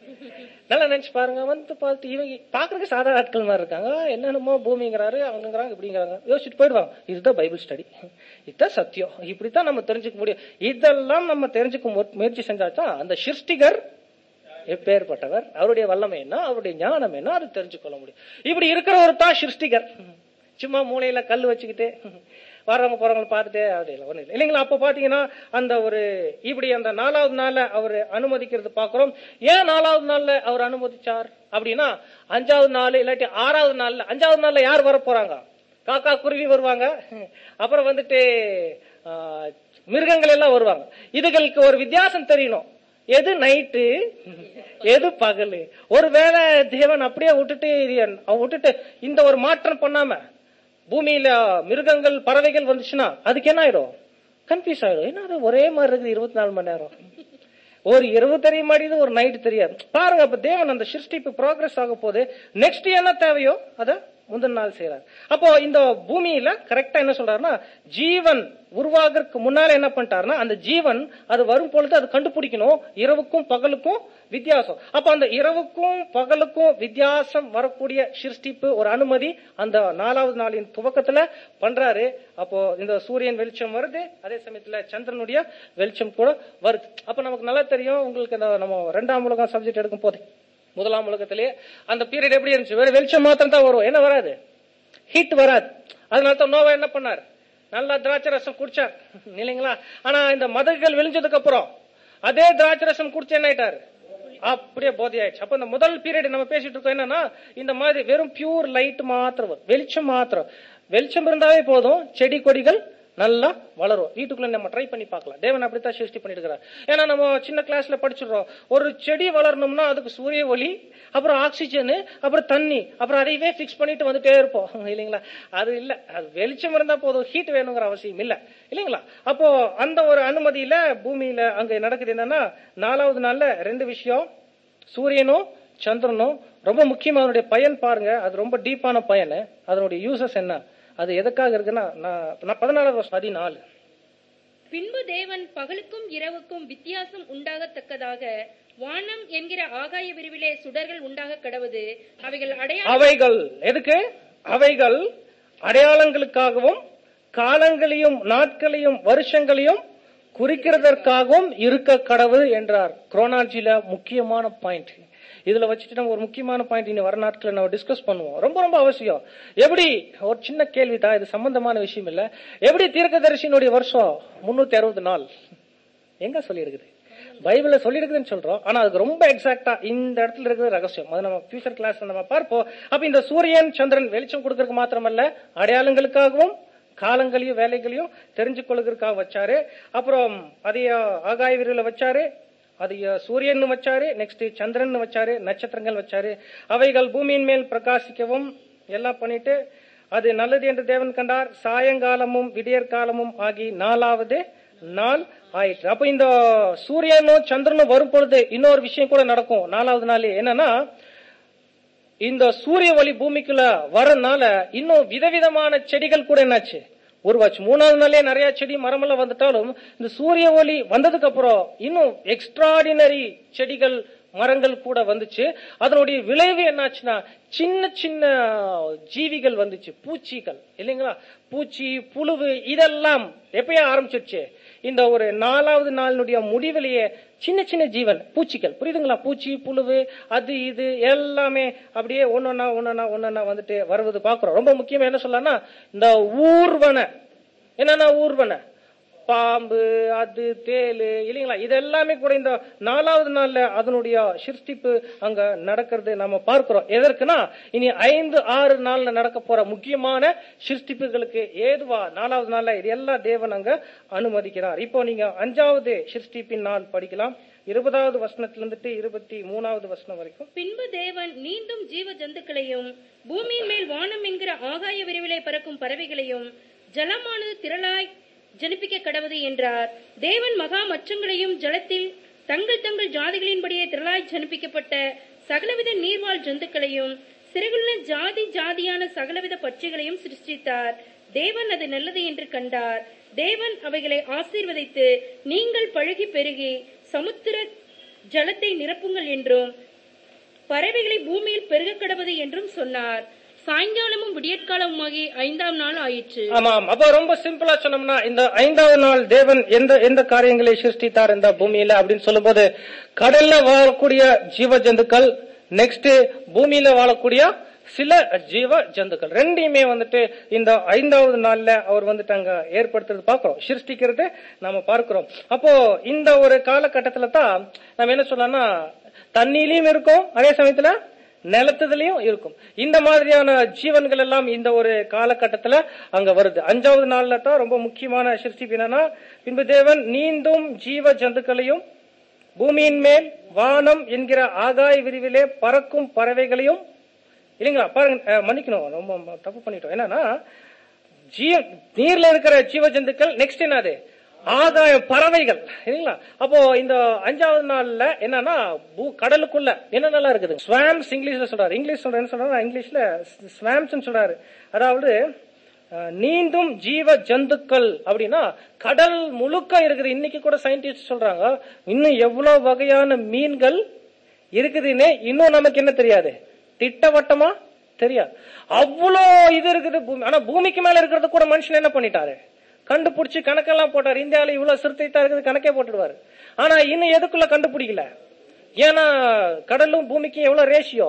நல்லா நினைச்சு பாருங்க வந்து பார்த்து இவங்க பாக்குறதுக்கு சாதாரண ஆட்கள் மாதிரி இருக்காங்க என்னென்னமோ பூமிங்கிறாரு அவங்கிறாங்க இப்படிங்கிறாங்க யோசிச்சுட்டு போயிடுவாங்க இதுதான் பைபிள் ஸ்டடி இதுதான் சத்தியம் இப்படித்தான் நம்ம தெரிஞ்சுக்க முடியும் இதெல்லாம் நம்ம தெரிஞ்சுக்க மு- முயற்சி செஞ்சாதான் அந்த சிருஷ்டிகர் எப்பேற்பட்டவர் அவருடைய வல்லமை என்ன அவருடைய ஞானம் என்ன அது தெரிஞ்சுக்கொள்ள முடியும் இப்படி இருக்கிற ஒரு தான் சிருஷ்டிகர் சும்மா மூலையில கல் வச்சுக்கிட்டு வர்றவங்க போறவங்க பார்த்துட்டே அது இல்லை ஒண்ணு இல்லை இல்லைங்களா அப்ப பாத்தீங்கன்னா அந்த ஒரு இப்படி அந்த நாலாவது நாள்ல அவர் அனுமதிக்கிறது பாக்குறோம் ஏன் நாலாவது நாள்ல அவர் அனுமதிச்சார் அப்படின்னா அஞ்சாவது நாள் இல்லாட்டி ஆறாவது நாள்ல அஞ்சாவது நாள்ல யார் வர போறாங்க காக்கா குருவி வருவாங்க அப்புறம் வந்துட்டு ஆ, மிருகங்கள் எல்லாம் வருவாங்க இதுகளுக்கு ஒரு வித்தியாசம் தெரியணும் எது நைட்டு எது பகலு ஒருவேளை தேவன் அப்படியே விட்டுட்டு இது என்- அவன் விட்டுட்டு இந்த ஒரு மாற்றம் பண்ணாம பூமியில மிருகங்கள் பறவைகள் வந்துச்சுன்னா அதுக்கு என்ன ஆயிடும் கன்ஃபியூஸ் ஆயிடும் ஏன்னா அது ஒரே மாதிரி இருக்குது இருபத்தி நாலு மணி நேரம் ஒரு இரவு தெரிய மாட்டேங்குது ஒரு நைட் தெரியாது பாருங்க அப்ப தேவன் அந்த சிருஷ்டிப்பு ப்ராக்ரஸ் ஆக போது நெக்ஸ்ட் என்ன தேவையோ அத முந்தின நாள் செய்யறாரு அப்போ இந்த பூமியில கரெக்டா என்ன சொல்றாருன்னா ஜீவன் உருவாகிறதுக்கு முன்னால என்ன பண்ணிட்டாருன்னா அந்த ஜீவன் அது வரும் பொழுது அது கண்டுபிடிக்கணும் இரவுக்கும் பகலுக்கும் வித்தியாசம் அப்ப அந்த இரவுக்கும் பகலுக்கும் வித்தியாசம் வரக்கூடிய சிருஷ்டிப்பு ஒரு அனுமதி அந்த நாலாவது நாளின் துவக்கத்துல பண்றாரு அப்போ இந்த சூரியன் வெளிச்சம் வருது அதே சமயத்துல சந்திரனுடைய வெளிச்சம் கூட வருது அப்ப நமக்கு நல்லா தெரியும் உங்களுக்கு இந்த நம்ம ரெண்டாம் உலகம் சப்ஜெக்ட் எடுக்கும் போது முதலாம் உலகத்திலேயே அந்த பீரியட் எப்படி இருந்துச்சு வெறும் வெளிச்சம் மாத்திரம் தான் வரும் என்ன வராது ஹீட் வராது அதனால தான் நோவா என்ன பண்ணார் நல்லா திராட்சை ரசம் குடிச்சார் இல்லைங்களா ஆனா இந்த மதகுகள் விழிஞ்சதுக்கு அப்புறம் அதே திராட்சை ரசம் குடிச்சு என்ன ஆயிட்டாரு அப்படியே போதை ஆயிடுச்சு அப்ப இந்த முதல் பீரியட் நம்ம பேசிட்டு இருக்கோம் என்னன்னா இந்த மாதிரி வெறும் பியூர் லைட் மாத்திரம் வரும். வெளிச்சம் மாத்திரம் வெளிச்சம் இருந்தாவே போதும் செடி கொடிகள் நல்லா வளரும் வீட்டுக்குள்ள நம்ம ட்ரை பண்ணி பார்க்கலாம் தேவன் அப்படித்தான் சிருஷ்டி பண்ணிருக்கிறார் ஏன்னா நம்ம சின்ன கிளாஸ்ல படிச்சிடுறோம் ஒரு செடி வளரணும்னா அதுக்கு சூரிய ஒளி அப்புறம் ஆக்சிஜன் அப்புறம் தண்ணி அப்புறம் அதையவே பிக்ஸ் பண்ணிட்டு வந்துட்டே இருப்போம் இல்லைங்களா அது இல்ல அது வெளிச்சம் இருந்தா போதும் ஹீட் வேணுங்கிற அவசியம் இல்ல இல்லைங்களா அப்போ அந்த ஒரு அனுமதியில பூமியில அங்க நடக்குது என்னன்னா நாலாவது நாள்ல ரெண்டு விஷயம் சூரியனும் சந்திரனும் ரொம்ப முக்கியமா அதனுடைய பயன் பாருங்க அது ரொம்ப டீப்பான பயன் அதனுடைய யூசஸ் என்ன அது எதுக்காக இருக்குன்னா நான் நான் பதினாலாவது வருஷம் பதினாலு பின்பு தேவன் பகலுக்கும் இரவுக்கும் வித்தியாசம் உண்டாகத்தக்கதாக வானம் என்கிற ஆகாய விரிவிலே சுடர்கள் உண்டாக கடவுது அவைகள் அடையாள அவைகள் எதுக்கு அவைகள் அடையாளங்களுக்காகவும் காலங்களையும் நாட்களையும் வருஷங்களையும் குறிக்கிறதற்காகவும் இருக்க கடவுள் என்றார் குரோனாலஜில முக்கியமான பாயிண்ட் இதுல வச்சுட்டு நம்ம ஒரு முக்கியமான பாயிண்ட் இனி வர நாட்களை நம்ம டிஸ்கஸ் பண்ணுவோம் ரொம்ப ரொம்ப அவசியம் எப்படி ஒரு சின்ன கேள்வி தான் இது சம்பந்தமான விஷயம் இல்ல எப்படி தீர்க்கதரிசியினுடைய வருஷம் முன்னூத்தி அறுபது நாள் எங்க சொல்லியிருக்குது பைபிள்ல சொல்லியிருக்குதுன்னு சொல்றோம் ஆனா அதுக்கு ரொம்ப எக்ஸாக்டா இந்த இடத்துல இருக்கிறது ரகசியம் அது நம்ம ஃபியூச்சர் கிளாஸ் நம்ம பார்ப்போம் அப்ப இந்த சூரியன் சந்திரன் வெளிச்சம் கொடுக்கறதுக்கு மாத்திரமல்ல அடையாளங்களுக்காகவும் காலங்களையும் வேலைகளையும் தெரிஞ்சு கொள்வதற்காக வச்சாரு அப்புறம் அதைய ஆகாய விரிவுல வச்சாரு அதைய சூரியன் வச்சாரு நெக்ஸ்ட் சந்திரன் வச்சாரு நட்சத்திரங்கள் வச்சாரு அவைகள் பூமியின் மேல் பிரகாசிக்கவும் எல்லாம் பண்ணிட்டு அது நல்லது என்று தேவன் கண்டார் சாயங்காலமும் விடியற் காலமும் ஆகி நாலாவது நாள் ஆயிற்று அப்ப இந்த சூரியனும் சந்திரனும் வரும் பொழுது இன்னொரு விஷயம் கூட நடக்கும் நாலாவது நாள் என்னன்னா இந்த சூரிய ஒளி பூமிக்குள்ள வரனால இன்னும் விதவிதமான செடிகள் கூட என்னாச்சு உருவாச்சு மூணாவது நாளே நிறைய செடி மரமெல்லாம் வந்துட்டாலும் இந்த சூரிய ஒளி வந்ததுக்கு அப்புறம் இன்னும் எக்ஸ்ட்ராடினரி செடிகள் மரங்கள் கூட வந்துச்சு அதனுடைய விளைவு என்னாச்சுன்னா சின்ன சின்ன ஜீவிகள் வந்துச்சு பூச்சிகள் இல்லைங்களா பூச்சி புழுவு இதெல்லாம் எப்பயே ஆரம்பிச்சிருச்சு இந்த ஒரு நாலாவது நாளினுடைய முடிவிலேயே சின்ன சின்ன ஜீவன் பூச்சிகள் புரியுதுங்களா பூச்சி புழுவு அது இது எல்லாமே அப்படியே ஒன்னொன்னா ஒன்னொன்னா ஒன்னொன்னா வந்துட்டு வருவது பாக்குறோம் ரொம்ப முக்கியமா என்ன சொல்லலாம்னா இந்த ஊர்வன என்னன்னா ஊர்வன பாம்பு அது தேலு இல்லைங்களா இது எல்லாமே கூட இந்த நாலாவது நாள்ல அதனுடைய சிருஷ்டிப்பு அங்க நடக்கிறது நம்ம பார்க்கிறோம் எதற்குனா இனி ஐந்து ஆறு நாள்ல நடக்க போற முக்கியமான சிருஷ்டிப்புகளுக்கு ஏதுவா நாலாவது நாள்ல இது எல்லாம் தேவன் அங்க அனுமதிக்கிறார் இப்போ நீங்க அஞ்சாவது சிருஷ்டிப்பின் நாள் படிக்கலாம் இருபதாவது வசனத்துல இருந்துட்டு இருபத்தி மூணாவது வசனம் வரைக்கும் பின்பு தேவன் நீந்தும் ஜீவ ஜந்துக்களையும் பூமியின் மேல் வானம் என்கிற ஆகாய விரிவிலே பறக்கும் பறவைகளையும் ஜலமானது திரளாய் ஜனிப்பிக்க கடவுது என்றார் தேவன் மகா மச்சங்களையும் ஜலத்தில் தங்கள் தங்கள் ஜாதிகளின்படியே திரளாய் ஜனிப்பிக்கப்பட்ட சகலவித நீர்வாழ் ஜந்துக்களையும் சிறகுள்ள ஜாதி ஜாதியான சகலவித பட்சிகளையும் சிருஷ்டித்தார் தேவன் அது நல்லது என்று கண்டார் தேவன் அவைகளை ஆசீர்வதித்து நீங்கள் பழுகி பெருகி சமுத்திர ஜலத்தை நிரப்புங்கள் என்றும் பறவைகளை பூமியில் பெருக கடவது என்றும் சொன்னார் சாயங்காலமும் விடியற்காலமுமாகி ஐந்தாம் நாள் ஆயிற்று ஆமாம் அப்ப ரொம்ப சிம்பிளா சொன்னோம்னா இந்த ஐந்தாவது நாள் தேவன் எந்த எந்த காரியங்களை சிருஷ்டித்தார் இந்த பூமியில அப்படின்னு சொல்லும்போது கடல்ல வாழக்கூடிய ஜீவ ஜந்துக்கள் நெக்ஸ்ட் பூமியில வாழக்கூடிய சில ஜீவ ஜந்துக்கள் ரெண்டையுமே வந்துட்டு இந்த ஐந்தாவது நாள்ல அவர் வந்துட்டு அங்க ஏற்படுத்துறது பாக்குறோம் சிருஷ்டிக்கிறது நாம பார்க்கிறோம் அப்போ இந்த ஒரு காலகட்டத்துல தான் நம்ம என்ன சொல்லலாம்னா தண்ணியிலயும் இருக்கும் அதே சமயத்துல நிலத்துலயும் இருக்கும் இந்த மாதிரியான ஜீவன்கள் எல்லாம் இந்த ஒரு காலகட்டத்துல அங்க வருது அஞ்சாவது நாள்ல தான் ரொம்ப முக்கியமான சிருஷ்டிப்பு என்னன்னா பின்பு தேவன் நீந்தும் ஜீவ ஜந்துக்களையும் பூமியின் மேல் வானம் என்கிற ஆகாய விரிவிலே பறக்கும் பறவைகளையும் இல்லைங்களா பாருங்க அஹ், மன்னிக்கணும் ரொம்ப தப்பு பண்ணிட்டோம் என்னன்னா ஜீவ நீர்ல இருக்கிற ஜீவ ஜந்துக்கள் நெக்ஸ்ட் என்னது ஆகாய பறவைகள் இல்லைங்களா அப்போ இந்த அஞ்சாவது நாள்ல என்னன்னா பூ- கடலுக்குள்ள என்னென்னலாம் இருக்குது ஸ்வாம்ஸ் இங்கிலீஷ்ல சொல்றாரு இங்கிலீஷ் சொல்ற என்ன சொல்றாரு இங்கிலீஷ்ல ஸ்வாம்ஸ் சொல்றாரு அதாவது அஹ், நீந்தும் ஜீவ ஜந்துக்கள் அப்படின்னா கடல் முழுக்க இருக்குது இன்னைக்கு கூட சயின்டிஸ்ட் சொல்றாங்க இன்னும் எவ்வளவு வகையான மீன்கள் இருக்குதுன்னே இன்னும் நமக்கு என்ன தெரியாது திட்டவட்டமா தெரியாது அவ்வளோ இது இருக்குது பூமி ஆனா பூமிக்கு மேல இருக்கிறது கூட மனுஷன் என்ன பண்ணிட்டாரு கண்டுபிடிச்சு கணக்கெல்லாம் போட்டாரு இந்தியாவில இவ்வளவு சிறுத்தை தான் இருக்குது கணக்கே போட்டுடுவாரு ஆனா இன்னும் எதுக்குள்ள கண்டுபிடிக்கல ஏன்னா கடலும் பூமிக்கும் எவ்வளவு ரேஷியோ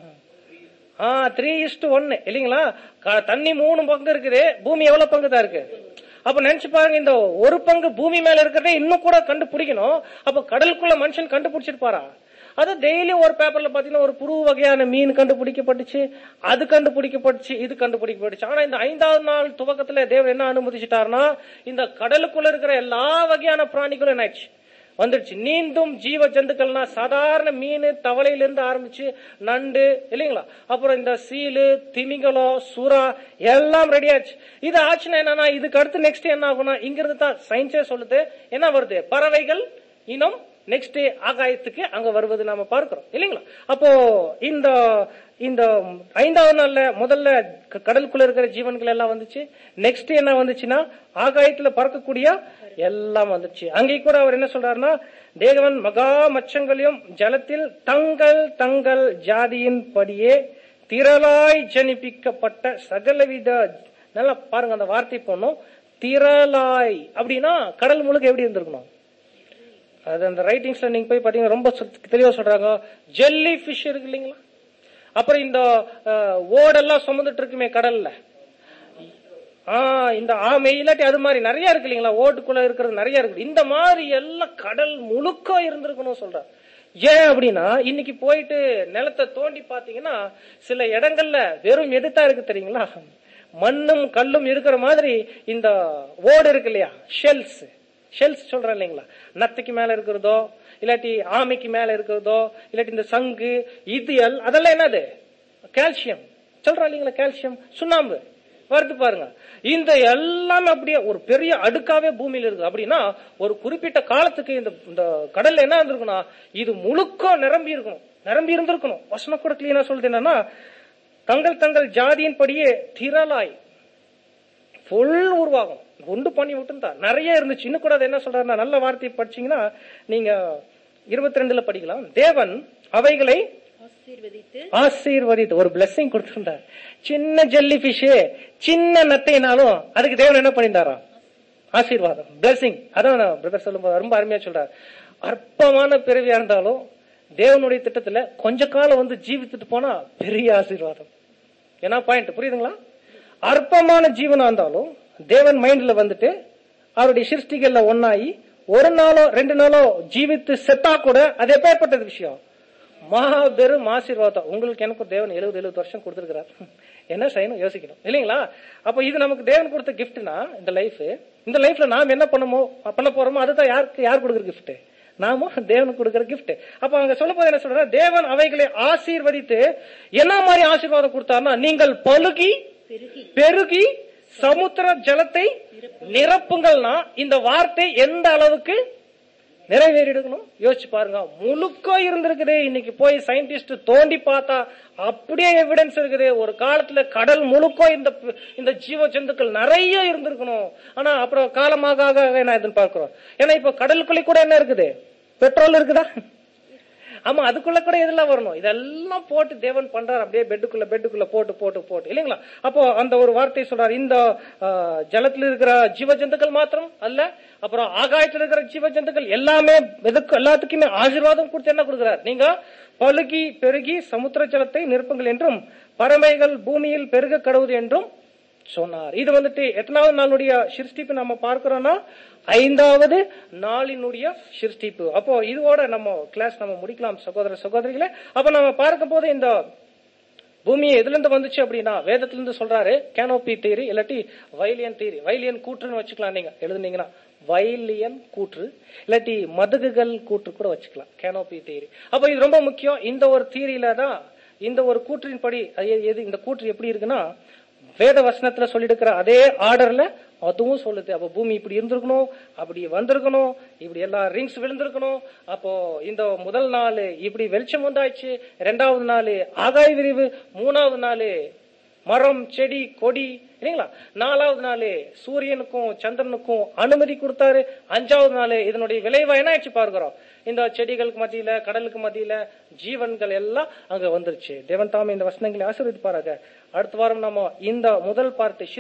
ஆ த்ரீ இஸ்டு ஒன்னு இல்லைங்களா க- தண்ணி மூணு பங்கு இருக்குது பூமி எவ்வளவு பங்கு தான் இருக்கு அப்ப நினைச்சு பாருங்க இந்த ஒரு பங்கு பூமி மேல இருக்கிறதே இன்னும் கூட கண்டுபிடிக்கணும் அப்ப கடலுக்குள்ள மனுஷன் கண்டுபிடிச்சிருப்பாரா அது டெய்லி ஒரு பேப்பர்ல பாத்தீங்கன்னா ஒரு புது வகையான மீன் கண்டுபிடிக்கப்பட்டுச்சு அது கண்டுபிடிக்கப்பட்டுச்சு இது கண்டுபிடிக்கப்பட்டுச்சு ஆனா இந்த ஐந்தாவது நாள் துவக்கத்துல தேவன் என்ன அனுமதிச்சிட்டாருன்னா இந்த கடலுக்குள்ள இருக்கிற எல்லா வகையான பிராணிகளும் என்ன ஆயிடுச்சு வந்துடுச்சு நீந்தும் ஜீவ ஜந்துக்கள்னா சாதாரண மீன் தவளையிலிருந்து ஆரம்பிச்சு நண்டு இல்லைங்களா அப்புறம் இந்த சீலு திமிங்கலம் சுறா எல்லாம் ரெடி ஆச்சு இது ஆச்சுன்னா என்னன்னா இதுக்கு அடுத்து நெக்ஸ்ட் என்ன ஆகும்னா இங்கிருந்து தான் சயின்ஸே சொல்லுது என்ன வருது பறவைகள் இனம் நெக்ஸ்ட் ஆகாயத்துக்கு அங்க வருவது நாம பார்க்கிறோம் இல்லைங்களா அப்போ இந்த இந்த ஐந்தாவது நாள்ல முதல்ல க- கடலுக்குள்ள இருக்கிற ஜீவன்கள் எல்லாம் வந்துச்சு நெக்ஸ்ட் என்ன வந்துச்சுன்னா ஆகாயத்துல பறக்கக்கூடிய எல்லாம் வந்துச்சு அங்கே கூட அவர் என்ன சொல்றாருன்னா தேவன் மகா மச்சங்களையும் ஜலத்தில் தங்கள் தங்கள் ஜாதியின் படியே திரளாய் ஜனிப்பிக்கப்பட்ட சகலவித நல்லா பாருங்க அந்த வார்த்தை போடணும் திரளாய் அப்படின்னா கடல் முழுக்க எப்படி இருந்திருக்கணும் அது அந்த ரைட்டிங்ஸ்ல நீங்க போய் பாத்தீங்கன்னா ரொம்ப சுத்- தெளிவா சொல்றாங்க ஜெல்லி ஃபிஷ் இருக்கு இல்லைங்களா அப்புறம் இந்த அஹ், ஓடெல்லாம் சுமந்துட்டு இருக்குமே கடல்ல ஆ இந்த ஆமை இல்லாட்டி அது மாதிரி நிறைய இருக்கு இல்லைங்களா ஓட்டுக்குள்ள இருக்கிறது நிறைய இருக்கு இந்த மாதிரி எல்லாம் கடல் முழுக்க இருந்திருக்கணும் சொல்றார் ஏன் அப்படின்னா இன்னைக்கு போயிட்டு நிலத்தை தோண்டி பாத்தீங்கன்னா சில இடங்கள்ல வெறும் எதுத்தா இருக்கு தெரியுங்களா மண்ணும் கல்லும் இருக்கிற மாதிரி இந்த ஓடு இருக்கு இல்லையா ஷெல்ஸ் ஷெல்ஸ் சொல்றேன் இல்லைங்களா நத்தைக்கு மேல இருக்கிறதோ இல்லாட்டி ஆமைக்கு மேல இருக்கிறதோ இல்லாட்டி இந்த சங்கு இது எல்- அதெல்லாம் என்னது கால்சியம் சொல்றோம் இல்லைங்களா கால்சியம் சுண்ணாம்பு வருது பாருங்க இந்த எல்லாமே அப்படியே ஒரு பெரிய அடுக்காவே பூமியில இருக்கு அப்படின்னா ஒரு குறிப்பிட்ட காலத்துக்கு இந்த இந்த கடல்ல என்ன இருந்திருக்குன்னா இது முழுக்க நிரம்பி இருக்கணும் நிரம்பி இருந்திருக்கணும் வசனம் கூட கிளீனா சொல்றது என்னன்னா தங்கள் தங்கள் ஜாதியின் படியே திரளாய் ஃபுல் உருவாகும் உண்டு பண்ணி விட்டுருந்தா நிறைய இருந்துச்சு இன்னும் கூட அது என்ன சொல்றாருன்னா நல்ல வார்த்தையை படிச்சீங்கன்னா நீங்க இருபத்தி ரெண்டுல படிக்கலாம் தேவன் அவைகளை ஆசீர்வதித்து ஆசீர்வதித்து ஒரு blessing கொடுத்திருந்தார் சின்ன ஜெல்லி பிஷ் சின்ன நத்தைனாலும் அதுக்கு தேவன் என்ன பண்ணியிருந்தாரா ஆசீர்வாதம் blessing அதான் பிரதர் சொல்லும்போது ரொம்ப அருமையா சொல்றார் அற்பமான பிறவியா இருந்தாலும் தேவனுடைய திட்டத்துல கொஞ்ச காலம் வந்து ஜீவித்துட்டு போனா பெரிய ஆசீர்வாதம் என்ன பாயிண்ட் புரியுதுங்களா அற்பமான ஜீவனா இருந்தாலும் தேவன் மைண்ட்ல வந்துட்டு அவருடைய சிருஷ்டிகள்ல ஒன்னாயி ஒரு நாளோ ரெண்டு நாளோ ஜீவித்து செத்தா கூட அது எப்பேற்பட்டது விஷயம் மாபெரும் ஆசீர்வாதம் உங்களுக்கு எனக்கும் தேவன் எழுபது எழுபது வருஷம் கொடுத்திருக்கிறார் என்ன செய்யணும் யோசிக்கணும் இல்லைங்களா அப்ப இது நமக்கு தேவன் கொடுத்த கிஃப்ட்னா இந்த லைஃப் இந்த லைஃப்ல நாம் என்ன பண்ணமோ பண்ண போறோமோ அதுதான் யாருக்கு யார் கொடுக்குற கிஃப்ட் நாம தேவனுக்கு கொடுக்கிற கிஃப்ட் அப்ப அவங்க சொல்ல போது என்ன சொல்ற தேவன் அவைகளை ஆசீர்வதித்து என்ன மாதிரி ஆசீர்வாதம் கொடுத்தாருன்னா நீங்கள் பழுகி பெருகி பெருகி சமுத்திர ஜலத்தை நிரப்புங்கள்னா இந்த வார்த்தை எந்த அளவுக்கு நிறைவேறிடுக்கணும் யோசிச்சு பாருங்க முழுக்க இருந்திருக்குது இன்னைக்கு போய் சயின்டிஸ்ட் தோண்டி பார்த்தா அப்படியே எவிடன்ஸ் இருக்குது ஒரு காலத்துல கடல் முழுக்க இந்த இந்த ஜீவ ஜந்துக்கள் நிறைய இருந்திருக்கணும் ஆனா அப்புறம் காலமாக ஆக ஆக என்ன இதுன்னு பார்க்கிறோம் ஏன்னா இப்ப கடலுக்குள்ளே கூட என்ன இருக்குது பெட்ரோல் இருக்குதா ஆமா அதுக்குள்ள கூட இதெல்லாம் வரணும் இதெல்லாம் போட்டு தேவன் பண்றாரு அப்படியே பெட்டுக்குள்ள பெட்டுக்குள்ள போட்டு போட்டு போட்டு இல்லைங்களா அப்போ அந்த ஒரு வார்த்தையை சொல்றாரு இந்த ஆ, ஜலத்துல இருக்கிற ஜீவ ஜந்துக்கள் மாத்திரம் அல்ல அப்புறம் ஆகாயத்துல இருக்கிற ஜீவ ஜந்துக்கள் எல்லாமே எதுக்கு எல்லாத்துக்குமே ஆசீர்வாதம் கொடுத்து என்ன கொடுக்கிறார் நீங்க பழுகி பெருகி சமுத்திர ஜலத்தை நிரப்புங்கள் என்றும் பறவைகள் பூமியில் பெருக கடவுது என்றும் சொன்னார் இது வந்துட்டு எத்தனாவது நாளுடைய சிருஷ்டிப்பு நம்ம பார்க்கிறோம்னா ஐந்தாவது நாளினுடைய சிருஷ்டிப்பு அப்போ இதோட நம்ம கிளாஸ் நம்ம முடிக்கலாம் சகோதர சகோதரிகளே அப்ப நம்ம பார்க்கும் போது இந்த பூமி எதுல இருந்து வந்துச்சு அப்படின்னா வேதத்துல இருந்து சொல்றாரு கேனோபி தீரி இல்லாட்டி வைலியன் தீரி வைலியன் கூற்றுன்னு வச்சுக்கலாம் நீங்க எழுதுனீங்கன்னா வைலியன் கூற்று இல்லாட்டி மதகுகள் கூற்று கூட வச்சுக்கலாம் கேனோபி தீரி அப்ப இது ரொம்ப முக்கியம் இந்த ஒரு தீரியில தான் இந்த ஒரு கூற்றின்படி அது எது இந்த கூற்று எப்படி இருக்குன்னா வேத வசனத்துல சொல்லிருக்கிற அதே ஆர்டர்ல அதுவும் சொல்லுது அப்ப பூமி இப்படி இருந்திருக்கணும் அப்படி வந்திருக்கணும் இப்படி எல்லா ரிங்ஸ் விழுந்திருக்கணும் அப்போ இந்த முதல் நாள் இப்படி வெளிச்சம் வந்தாச்சு ரெண்டாவது நாள் ஆகாய விரிவு மூணாவது நாள் மரம் செடி கொடி இல்லைங்களா நாலாவது நாள் சூரியனுக்கும் சந்திரனுக்கும் அனுமதி கொடுத்தாரு அஞ்சாவது நாள் இதனுடைய விளைவா என்ன ஆயிடுச்சு பார்க்கிறோம் இந்த செடிகளுக்கு மத்தியில கடலுக்கு மத்தியில ஜீவன்கள் எல்லாம் அங்க வந்துருச்சு தேவன் தாமே இந்த வசனங்களை ஆசீர்வதிப்பாராக அடுத்த வாரம் நம்ம இந்த முதல் பார்ட்டு